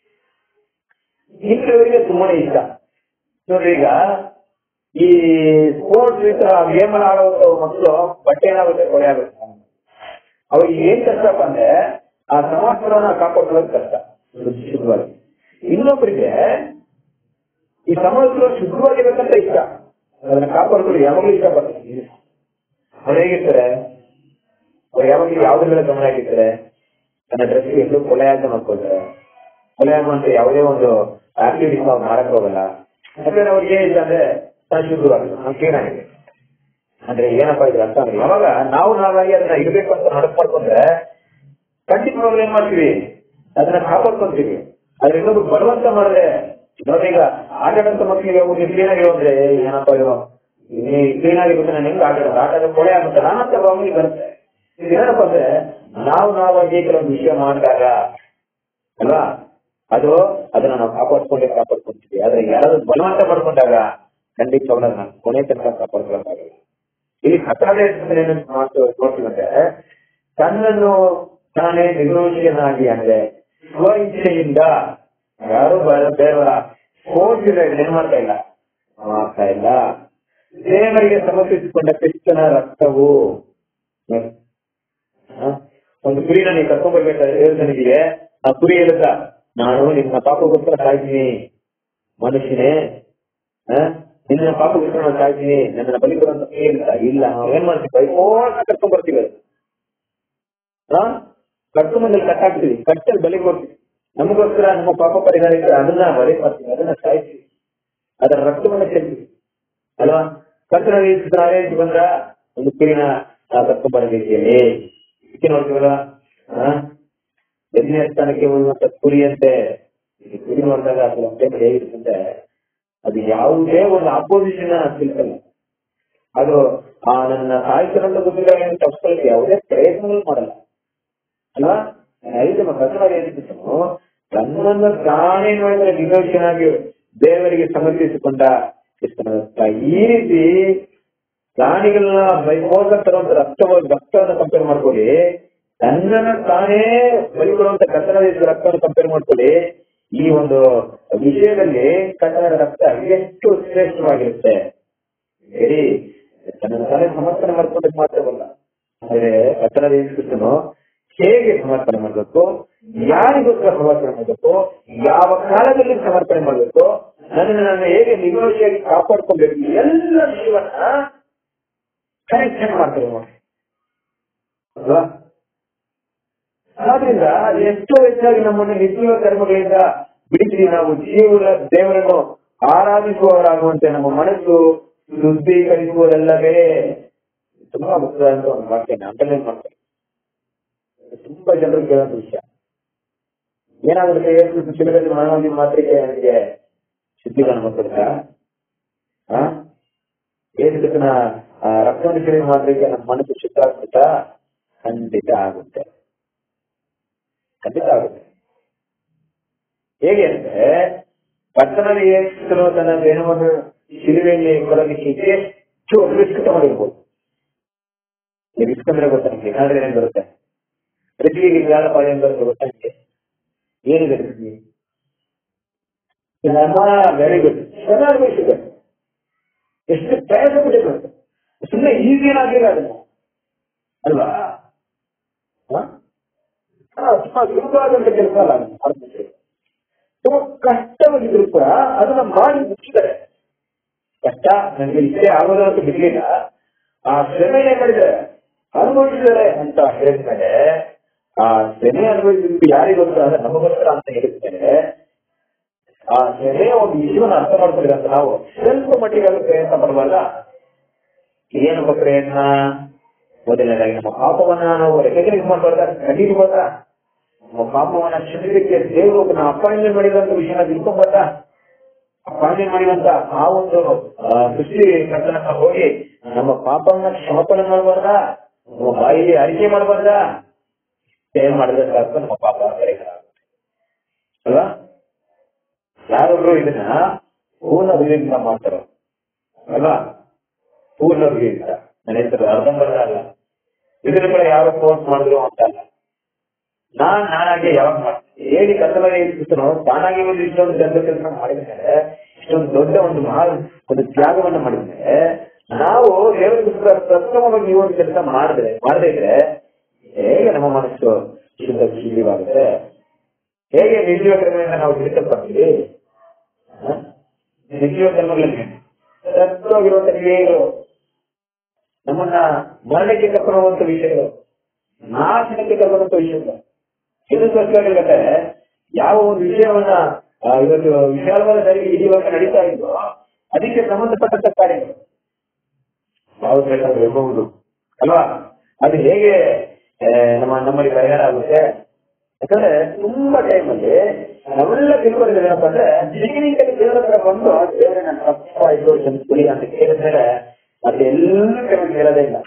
ಇಂಥವರಿಗೆ ತುಂಬಾನೇ ಇಷ್ಟ ನೋಡ್ರಿ ಈಗ ಈ ಸ್ಪೋರ್ಟ್ಸ್ ಗೇಮ್ ಆಡೋ ಮಕ್ಕಳು ಬಟ್ಟೆ ಏನಾಗುತ್ತೆ ಕೊಲೆ ಆಗುತ್ತೆ ಅವ್ರಿಗೆ ಏನ್ ಕಷ್ಟಪ್ಪ ಅಂದ್ರೆ ಆ ಸಮಾಚಾರವನ್ನ ಕಾಪಾಡ್ಕೊಳ್ಳೋದು ಕಷ್ಟ ಶುದ್ಧವಾಗಿ ಇನ್ನೊಬ್ಬರಿಗೆ ಈ ಸಮಾಜ ಶುದ್ಧವಾಗಿರ್ಬೇಕಂತ ಇಷ್ಟ ಅದನ್ನ ಕಾಪಾಡ್ಕೊಳ್ಳಿ ಯಾವಾಗಲೂ ಇಷ್ಟಪಡ್ತಾರೆ ಅವ್ರು ಹೇಗಿರ್ತಾರೆ ಅವ್ರು ಯಾವಾಗಲೂ ಯಾವ್ದ್ರ ಮೇಲೆ ಗಮನ ಹಾಕಿರ್ತಾರೆ ತನ್ನ ಡ್ರೆಸ್ ಎಲ್ಲೂ ಕೊಲೆ ಅಂತ ನೋಡ್ಕೊಳ್ತಾರೆ ಕೊಲೆ ಆಗುವಂತ ಯಾವುದೇ ಒಂದು ಆಕ್ಟಿವಿಟೀಸ್ ನಾವು ಮಾಡಕ್ ಹೋಗಲ್ಲ ಯಾಕಂದ್ರೆ ಅವ್ರಿಗೆ ಏನಿಲ್ಲ ಅಂದ್ರೆ ತಾನು ಶುದ್ಧವಾಗಿದೆ ನಾವು ಕ್ಲೀನ್ ಆಗಿದೆ ಅಂದ್ರೆ ಏನಪ್ಪಾ ಇದ್ರ ಅರ್ಥ ಅಂದ್ರೆ ಯಾವಾಗ ನಾವು ನಾವಾಗಿ ಅದನ್ನ ಇರ್ಬೇಕು ಅಂತ ನಡಕ್ ಮಾಡ್ಕೊಂಡ್ರೆ ಖಂಡಿತವಾಗ್ಲೂ ಏನ್ ಮಾಡ್ತೀವಿ ಅದನ್ನ ಕಾಪಾಡ್ಕೊಂತೀವಿ ಅದ್ರ ಇನ್ನೊಬ್ರು ಬಲವಂತ ಮಾಡಿದ್ರೆ ನೋಡಿ ಈಗ ಆಟ ಆಡಂತ ಮಕ್ಕಳಿಗೆ ಹೋಗಿ ಕ್ಲೀನ್ ಆಗಿ ಅಂದ್ರೆ ಏನಪ್ಪಾ ಇದು ಕ್ಲೀನ್ ಆಗಿರುತ್ತೆ ನಾನು ಹೆಂಗ್ ಆಟ ಆಡೋದು ಆಟ ಆಡೋದು ಕೊಳೆ ಆಗುತ್ತೆ ನಾನಂತ ಭಾವನೆ ಬರುತ್ತೆ ಇದು ಏನಪ್ಪ ಅಂದ್ರೆ ನಾವು ನಾವಾಗಿ ಕೆಲವೊಂದು ವಿಷಯ ಮಾಡಿದಾಗ ಅಲ್ವಾ ಅದು ಅದನ್ನ ನಾವು ಕಾಪಾಡ್ಕೊಂಡೇ ಕಾಪಾಡ್ಕೊಂತೀವಿ ಆದ್ರೆ ಯಾರಾದ್ರೂ ಬಲವಂತ ಮಾಡ್ಕೊಂಡಾಗ ಖಂಡಿತವಾಗ್ಲೂ ಅದನ್ನ ಕೊನೆ ತನಕ ಕಾಪಾಡ್ಕೊಳಕ್ಕಾಗಲ್ಲ ಇಲ್ಲಿ ಕಟ್ಟಡ ಏನಂತ ಮಾತು ನೋಡ್ತೀವಂದ್ರೆ ತನ್ನನ್ನು ತಾನೇ ನಿರ್ದೋಷಿಯನಾಗಿ ಅಂದ್ರೆ ಸ್ವ ಇಚ್ಛೆಯಿಂದ ಯಾರು ಬೇರೆಯವರ ಕೋರ್ಸಿಲ್ಲ ಏನ್ ಮಾಡ್ತಾ ಇಲ್ಲ ಮಾಡ್ತಾ ಇಲ್ಲ ದೇವರಿಗೆ ಸಮರ್ಪಿಸಿಕೊಂಡ ಕ್ರಿಸ್ತನ ರಕ್ತವು ಹ? ಒಂದು ಕುರಿನ ನೀವು ಕರ್ಕೊಂಡ್ ಬರ್ಬೇಕಾದ್ರೆ ದೇವಸ್ಥಾನಿಗೆ ಆ ಕುರಿ ಹೇಳುತ್ತ ನಾನು ನಿನ್ನ ಪಾಪಗೋಸ್ಕರ ಸಾಯ್ತೀನಿ ಮನುಷ್ಯನೇ ಹ? ನಿನ್ನ ಪಾಪ ಬಿಟ್ಕೊಂಡು ಸಾಯ್ತೀನಿ ನನ್ನ ಬಲಿ ಕೊಡುವಂತ ಇಲ್ಲ ಇಲ್ಲ ನಾವು ಏನ್ ಮಾಡ್ತೀವಿ ಬೈಕೋಟ ಕರ್ಕೊಂಡ್ ಬರ್ತೀವಿ ಅದು. ಹಾ ಕರ್ಕೊಂಬಂದಲ್ಲಿ ಕಟ್ಟಾಕ್ತೀವಿ ಕಟ್ಟಲ್ಲಿ ಬಲಿ ಕೊಡ್ತೀವಿ ನಮಗೋಸ್ಕರ ನಮ್ಮ ಪಾಪ ಪರಿಹಾರ ಇದ್ರೆ ಅದನ್ನ ಬಲಿ ಮಾಡ್ತೀವಿ ಅದನ್ನ ಸಾಯ್ತೀವಿ ಅದರ ರಕ್ತವನ್ನ ಚೆಲ್ತೀವಿ ಅಲ್ವಾ ಕರ್ತನ ರೀತಿ ಬಂದ್ರ ಒಂದು ಕುರಿನ ಕರ್ಕೊಂಡ್ ಬರಬೇಕೇಳಿ ಇದಕ್ಕೆ ನೋಡ್ತೀವಲ್ಲ ಹಾ ಎದನೇ ಸ್ಥಾನಕ್ಕೆ ಹೋಗುವಂತ ಕುರಿಯಂತೆ ಈ ಕುರಿ ನೋಡಿದಾಗ ಅದು ಟೈಮ್ ಹೇಗಿರುತ್ತೆ ಅದು ಯಾವುದೇ ಒಂದು ಅಪೋಸಿಷನ್ ತಿಳ್ಕಲ್ಲ ಅದು ಆ ನನ್ನ ಸಾಹಿತ್ಯವನ್ನು ಗೊತ್ತಿಲ್ಲ ತಪ್ಪಿಸ್ಕೊಳ್ಳಿಕ್ಕೆ ಯಾವುದೇ ಪ್ರಯತ್ನಗಳು ಮಾಡಲ್ಲ ಅಲ್ವಾ ಐದು ಕನ್ನಡ ಏನಿತ್ತು ತನ್ನನ್ನು ತಾನೇ ಮಾಡಿದ್ರೆ ನಿರ್ದೋಷನಾಗಿ ದೇವರಿಗೆ ಸಮರ್ಪಿಸಿಕೊಂಡ ಕ್ರಿಸ್ತನ ಈ ರೀತಿ ಪ್ರಾಣಿಗಳನ್ನ ಬೈಮೋಸ ತರುವಂತ ರಕ್ತ ರಕ್ತವನ್ನು ಕಂಪೇರ್ ಮಾಡ್ಕೊಳ್ಳಿ ತನ್ನನ್ನು ತಾನೇ ಬಲಿಕೊಡುವಂತ ಕನ್ನಡ ರಕ್ತವನ್ನು ಕಂಪೇರ್ ಮಾಡ್ಕೊಳ್ಳಿ ಈ ಒಂದು ವಿಷಯದಲ್ಲಿ ಕನ್ನಡ ರಕ್ತ ಎಷ್ಟು ಶ್ರೇಷ್ಠವಾಗಿರುತ್ತೆ ಹೇಳಿ ತನ್ನ ತಾನೇ ಸಮರ್ಪಣೆ ಮಾಡ್ಕೊಂಡಕ್ಕೆ ಮಾತ್ರವಲ್ಲ ಆದ್ರೆ ಕನ್ನಡ ಕ್ರಿಸ್ತನು ಹೇಗೆ ಸಮರ್ಪಣೆ ಮಾಡಬೇಕು ಯಾರಿಗೋಸ್ಕರ ಸಮರ್ಪಣೆ ಮಾಡಬೇಕು ಯಾವ ಕಾಲದಲ್ಲಿ ಸಮರ್ಪಣೆ ಮಾಡಬೇಕು ನನ್ನನ್ನು ನಾನು ಹೇಗೆ ನಿರ್ದೋಷಿಯಾಗಿ ಕಾಪಾಡ್ಕೊಳ್ಬೇಕು ಎಲ್ಲ ವಿಷಯವನ್ನ ಕನೆಕ್ಷನ್ ಮಾಡ್ತಾರೆ ನೋಡಿ ಅಲ್ವಾ ಆದ್ರಿಂದ ಎಷ್ಟೋ ಹೆಚ್ಚಾಗಿ ನಮ್ಮನ್ನು ನಿಜೀವ ಕರ್ಮಗಳಿಂದ ಬಿಡಿಸಿ ನಾವು ಜೀವನ ದೇವರನ್ನು ಆರಾಧಿಸುವವರಾಗುವಂತೆ ನಮ್ಮ ಮನಸ್ಸು ಶುದ್ಧೀಕರಿಸುವುದಲ್ಲವೇ ತುಂಬಾ ಮುಖ್ಯವಾದಂತ ಒಂದು ವಾಕ್ಯ ಅಂಡರ್ಲೈನ್ ಮಾಡ್ತಾರೆ ತುಂಬಾ ಜನರು ಕೇಳೋಂತ ವಿಷಯ ಏನಾಗುತ್ತೆ ಏಸು ಶಿಬಿರದಲ್ಲಿ ಮನೋಂದಿ ಮಾತ್ರಕ್ಕೆ ನನಗೆ ಶುದ್ಧೀಕರಣ ಮಾಡ್ಕೊಡ್ತಾ ಆ ಏಸುಕನ ರಕ್ತವನ್ನು ಸೇವೆ ಮಾತ್ರಕ್ಕೆ ನಮ್ಮ ಮನಸ್ಸು ಶುದ್ಧ ಆಗ್ಬಿಡ್ತಾ ಖಂಡಿತ ಆಗುತ್ತೆ ಖಂಡಿತ ಆಗುತ್ತೆ ಹೇಗೆ ಅಂದ್ರೆ ಪಟ್ಟಣದ ಏಸುಕನು ತನ್ನ ದೇಹವನ್ನು ಶಿಲುವೆಯಲ್ಲಿ ಕೊಡಲಿಕ್ಕೆ ಹೆಚ್ಚು ರಿಸ್ಕ್ ತಗೊಂಡಿರ್ಬೋದು ಈ ರಿಸ್ಕ್ ಅಂದ್ರೆ ಗೊತ್ತಾ ನಿಮ್ಗೆ ಏನಾದ್ರೆ ಏನೇನು ಬರುತ್ತೆ ರಿಸ್ಕಿಗೆ ವ್ಯಾಪಾರ ಏನ್ ಬರುತ್ತೆ ಗೊತ್ತಾ ನಿಮ್ಗೆ ಏನಿದೆ ರಿಸ್ಕಿ ವೆರಿ ಗುಡ್ ಚೆನ್ನಾಗಿ ಅನುಭವಿಸಿದೆ ಎಷ್ಟು ಪ್ರಯತ್ನ ಪಟ್ಟಿರುತ್ತೆ ಸುಮ್ಮನೆ ಈಸಿ ಏನಾಗಿಲ್ಲ ಅದನ್ನ ಅಲ್ವಾ ಹ? ಹಾ, ತುಂಬಾ ಸುಲಭವಾದಂತ ಕೆಲಸ ಅಲ್ಲ ಅದು ಆರಂಭಿಸಿ. ತುಂಬಾ ಕಷ್ಟವಾಗಿದ್ರು ಕೂಡ ಅದನ್ನ ಮಾಡಿ ಮುಚ್ಚಿದ್ದಾರೆ ಕಷ್ಟ ನನಗೆ ಇಷ್ಟೇ ಆಗೋದು ಅಂತ ಬಿಡ್ಲಿಲ್ಲ ಆ ಶ್ರಮೆ ಏನ್ ಮಾಡಿದ್ದಾರೆ ಅನುಭವಿಸಿದ್ದಾರೆ ಅಂತ ಹೇಳಿದ್ಮೇಲೆ ಆ ಶ್ರಮೆ ಅನುಭವಿಸಿದ್ದು ಯಾರಿಗೋಸ್ಕರ ಅಂದ್ರೆ ನಮಗೋಸ್ಕರ ಅಂತ ಹೇಳಿದ್ಮೇಲೆ ಆ ಶ್ರಮೆಯ ಒಂದು ವಿಷಯವನ್ನ ಅರ್ಥ ಮಾಡ್ಕೊಂಡಿಲ್ಲ ಅಂತ ನಾವು ಸ್ವಲ್ಪ ಮಟ್ಟಿಗೆ ಅದು ಪ್ರಯತ್ನ ಪಡಬಲ್ಲ ಏನಪ್ಪ ಪ್ರಯತ್ನ ಮೊದಲನೇದಾಗಿ ನಮ್ಮ ಪಾಪವನ್ನ ನಾವು ರೆಕಗ್ನೈಸ್ ಮಾಡಬಾರ್ದ ಕಂಡಿಡ್ಬೋದಾ ನಮ್ಮ ಪಾಪವನ್ನ ಕ್ಷಮಿಸಲಿಕ್ಕೆ ದೇವರು ಒಬ್ಬನ ಅಪಾಯಿಂಟ್ಮೆಂಟ್ ಮಾಡಿದಂತ ವಿಷಯನ ತಿಳ್ಕೊಂಬಾರ್ದ ಅಪಾಯಿಂಟ್ಮೆಂಟ್ ಮಾಡಿದಂತ ಆ ಒಂದು ಆ, ಸೃಷ್ಟಿ ಕರ್ತನ ಹತ್ರ ಹೋಗಿ ನಮ್ಮ ಪಾಪವನ್ನ ಕ್ಷಮಾಪಣೆ ಮಾಡಬಾರ್ದ ನಮ್ಮ ಬಾಯಿಗೆ ಅರಿಕೆ ಮಾಡಬಾರ್ದ ಏನ್ ಮಾಡಿದ್ರೆ ಸಾಕು ನಮ್ಮ ಪಾಪ ಪರಿಹಾರ ಆಗುತ್ತೆ. ಅಲ್ವಾ ಯಾರೊಬ್ರು ಇದನ್ನ ಪೂರ್ಣ ಹೃದಯದಿಂದ ಮಾಡ್ತಾರೋ ಅಲ್ವಾ ಪೂರ್ಣ ಹೃದಯದಿಂದ ನನ್ನ ಹೆಸರು ಅರ್ಧಂಬರ್ಧ ಅಲ್ಲ ಇದನ್ನ ಕೂಡ ಯಾರು ಫೋರ್ಸ್ ಮಾಡಿದ್ರು ಅಂತ ಅಲ್ಲ ನಾನ್ ನಾನಾಗೆ ಯಾವಾಗ ಮಾಡ್ತೀನಿ ಹೇಳಿ ಕತ್ತಲ ಇರ್ತಿಸ್ತನೋ ತಾನಾಗಿ ಒಂದು ಇಷ್ಟೊಂದು ದೊಡ್ಡ ಕೆಲಸ ಮಾಡಿದ್ಮೇಲೆ ಇಷ್ಟೊಂದು ದೊಡ್ಡ ಒಂದು ಮಹಾ ಒಂದು ತ್ಯಾಗವನ್ನ ಮಾಡಿದ್ಮೇಲೆ ನಾವು ದೇವರಿಗೋಸ್ಕರ ಪ್ರಥಮವಾಗಿ ಈ ಒಂದು ಕೆಲಸ ಮಾಡಿದ್ರೆ ಮಾಡದೇ ಇದ್ರೆ ಹೇಗೆ ನಮ್ಮ ಮನಸ್ಸು ಶುದ್ಧ ಶುದ್ಧವಾಗುತ್ತೆ ಹೇಗೆ ನಿರ್ಜೀವ ಕರ್ಮದಿಂದ ನಾವು ಬಿಡಿಸಲ್ಪಡ್ತೀವಿ ಹ? ನಿರ್ಜೀವ ಕರ್ಮಗಳಲ್ಲಿ ಸತ್ವಾಗಿರುವಂತ ಕ್ರಿಯೆಗಳು ನಮ್ಮನ್ನ ಮರಣಕ್ಕೆ ಕರ್ಕೊಂಡು ಹೋಗುವಂತ ವಿಷಯಗಳು ನಾಶನಕ್ಕೆ ಕರ್ಕೊಂಡಂತ ವಿಷಯಗಳು ಇದು ಸರ್ಕಾರಗಳಿಗೆ ಯಾವ ಒಂದು ವಿಷಯವನ್ನ ಆ, ಇವತ್ತು ವಿಶಾಲವಾದ ದಾರಿಗೆ ಇವಾಗ ನಡೀತಾ ಇದ್ದು ಅದಕ್ಕೆ ಸಂಬಂಧಪಟ್ಟಂತ ಕಾರ್ಯಗಳು ಯಾವ್ದು ಬೇಕಾದ್ರೂ ಇರಬಹುದು ಅಲ್ವಾ ಅದು ಹೇಗೆ ಆ, ನಮ್ಮ ನಮ್ಮಲ್ಲಿ ಪರಿಹಾರ ಆಗುತ್ತೆ ಯಾಕಂದ್ರೆ ತುಂಬಾ ಟೈಮಲ್ಲಿ ನಾವೆಲ್ಲ ತಿಳ್ಕೊಂಡಿದ್ರೆ ಏನಪ್ಪ ಅಂದ್ರೆ ಬಿಗಿನಿಂಗ್ ಅಲ್ಲಿ ದೇವರ ಹತ್ರ ಬಂದು ದೇವರೇ ನನ್ನ ತಪ್ಪಾಯ್ತು ಕ್ಷಮಿಸ್ಬಿಡಿ ಅಂತ ಕೇಳಿದ್ಮೇಲೆ ಮತ್ತೆ ಎಲ್ಲ ಟೈಮ್ ಕೇಳೋದೇ ಇಲ್ಲ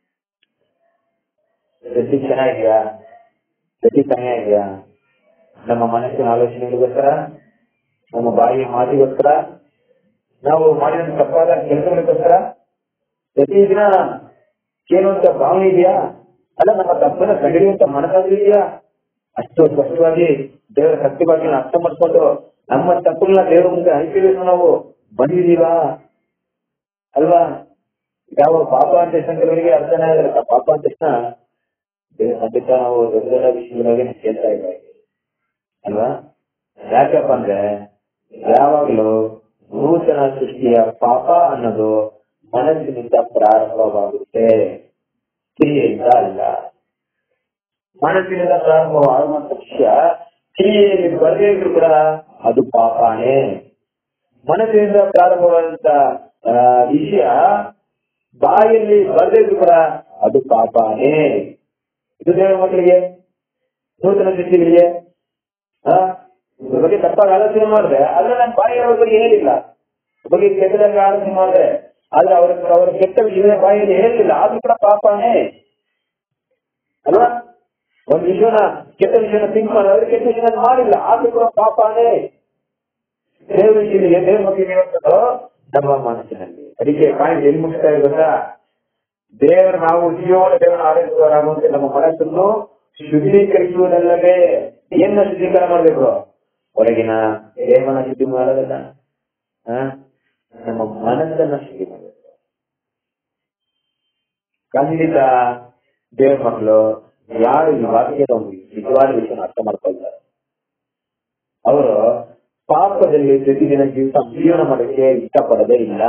ಪ್ರತಿ ಚೆನ್ನಾಗಿದ್ಯಾ ಪ್ರತಿ ಚೆನ್ನಾಗಿದ್ಯಾ ನಮ್ಮ ಮನಸ್ಸಿನ ಆಲೋಚನೆಗಳಿಗೋಸ್ಕರ ನಮ್ಮ ಬಾಯಿಯ ಮಾತಿಗೋಸ್ಕರ ನಾವು ಮಾಡಿದ ತಪ್ಪಾದ ಕೆಲಸಗಳಿಗೋಸ್ಕರ ಪ್ರತಿದಿನ ಕೇಳುವಂತ ಭಾವನೆ ಇದೆಯಾ ಅಲ್ಲ ನಮ್ಮ ತಪ್ಪನ್ನ ಕಂಡಿಡಿಯುವಂತ ಮನಸ್ಸಾದ್ರೂ ಇದೆಯಾ ಅಷ್ಟು ಸ್ಪಷ್ಟವಾಗಿ ದೇವರ ಶಕ್ತಿ ಬಗ್ಗೆ ಅರ್ಥ ಮಾಡ್ಕೊಂಡು ನಮ್ಮ ತಪ್ಪುಗಳನ್ನ ದೇವರ ಮುಂದೆ ಹಂಚಿಬೇಕು ನಾವು ಬಂದಿದೀವಾ ಅಲ್ವಾ ಯಾವ ಪಾಪ ಅಂತ ಸಂಖ್ಯೆಗಳಿಗೆ ಅರ್ಥನೇ ಆಗಲ್ಲ ಪಾಪ ಅಂತ ತಕ್ಷಣ ದೇವ್ರ ಖಂಡಿತ ನಾವು ದೊಡ್ಡ ದೊಡ್ಡ ವಿಷಯಗಳಾಗಿ ಕೇಳ್ತಾ ಇದ್ದೇವೆ ಅಲ್ವಾ ಯಾಕಪ್ಪ ಅಂದ್ರೆ ಯಾವಾಗ್ಲೂ ನೂತನ ಸೃಷ್ಟಿಯ ಪಾಪ ಅನ್ನೋದು ಮನಸ್ಸಿನಿಂದ ಪ್ರಾರಂಭವಾಗುತ್ತೆ ಕ್ರಿಯೆಯಿಂದ ಅಲ್ಲ ಮನಸ್ಸಿನಿಂದ ಪ್ರಾರಂಭವಾಗುವಂತ ವಿಷಯ ಕ್ರಿಯೆಯಲ್ಲಿ ಬರದೇ ಇದ್ರು ಕೂಡ ಅದು ಪಾಪನೇ ಮನಸ್ಸಿನಿಂದ ಪ್ರಾರಂಭವಾದಂತ ಆ, ವಿಷಯ ಬಾಯಲ್ಲಿ ಬರದೇ ಇದ್ರು ಕೂಡ ಅದು ಪಾಪನೇ ಇದು ದೇವರ ಮಕ್ಕಳಿಗೆ ನೂತನ ಸೃಷ್ಟಿಗಳಿಗೆ ಆ, ಇದ್ರ ಬಗ್ಗೆ ತಪ್ಪಾಗಿ ಆಲೋಚನೆ ಮಾಡಿದ್ರೆ ಅದ್ರ ನನ್ನ ಬಾಯಿ ಅವ್ರ ಬಗ್ಗೆ ಏನಿಲ್ಲ ಇದ್ರ ಬಗ್ಗೆ ಕೆಟ್ಟದಾಗಿ ಆಲೋಚನೆ ಮಾಡಿದ್ರೆ ಆದ್ರೆ ಅವ್ರ ಅವರ ಕೆಟ್ಟ ವಿಷಯದ ಬಾಯಲ್ಲಿ ಹೇಳಿಲ್ಲ ಆದ್ರೂ ಕೂಡ ಪಾಪನೇ ಅಲ್ವಾ ಒಂದು ವಿಷಯನ ಕೆಟ್ಟ ವಿಷಯನ ಥಿಂಕ್ ಮಾಡಿದ್ರೆ ಕೆಟ್ಟ ವಿಷಯನ ಮಾಡಿಲ್ಲ ಆದ್ರೂ ಕೂಡ ಪಾಪನೇ ದೇವ್ರ ವಿಷಯದಲ್ಲಿ ದೇವ್ರ ಮಕ್ಕಳಿಗೆ ಇರುವಂತದ್ದು ನಮ್ಮ ಮನಸ್ಸಿನಲ್ಲಿ ಅದಕ್ಕೆ ಪಾಯಿಂಟ್ ಎಲ್ಲಿ ಮುಗಿಸ್ತಾ ಇದೆ ಗೊತ್ತಾ ದೇವರ ನಾವು ಜೀವನ ದೇವರ ಆಡಳಿತವರಾಗುವಂತೆ ನಮ್ಮ ಮನಸ್ಸನ್ನು ಶುದ್ಧೀಕರಿಸುವುದಲ್ಲದೆ ಏನ ಶುದ್ಧೀಕರಣ ಮಾಡಬೇಕು ಹೊರಗಿನ ದೇವನ ಶುದ್ಧಿ ಮಾಡೋದಲ್ಲ ಆ? ನಮ್ಮ ಮನಸ್ಸನ್ನ ಶುದ್ಧಿ ಮಾಡಬೇಕು ಖಂಡಿತ ದೇವ್ರ ಮಕ್ಕಳು ಯಾರು ಈ ವಾಕ್ಯದ ಒಂದು ನಿಜವಾದ ವಿಷಯನ ಅರ್ಥ ಮಾಡ್ಕೊಳ್ತಾರೆ ಅವರು ಪಾಪದಲ್ಲಿ ಪ್ರತಿದಿನ ಜೀವಿತ ಜೀವನ ಮಾಡೋಕ್ಕೆ ಇಷ್ಟಪಡದೇ ಇಲ್ಲ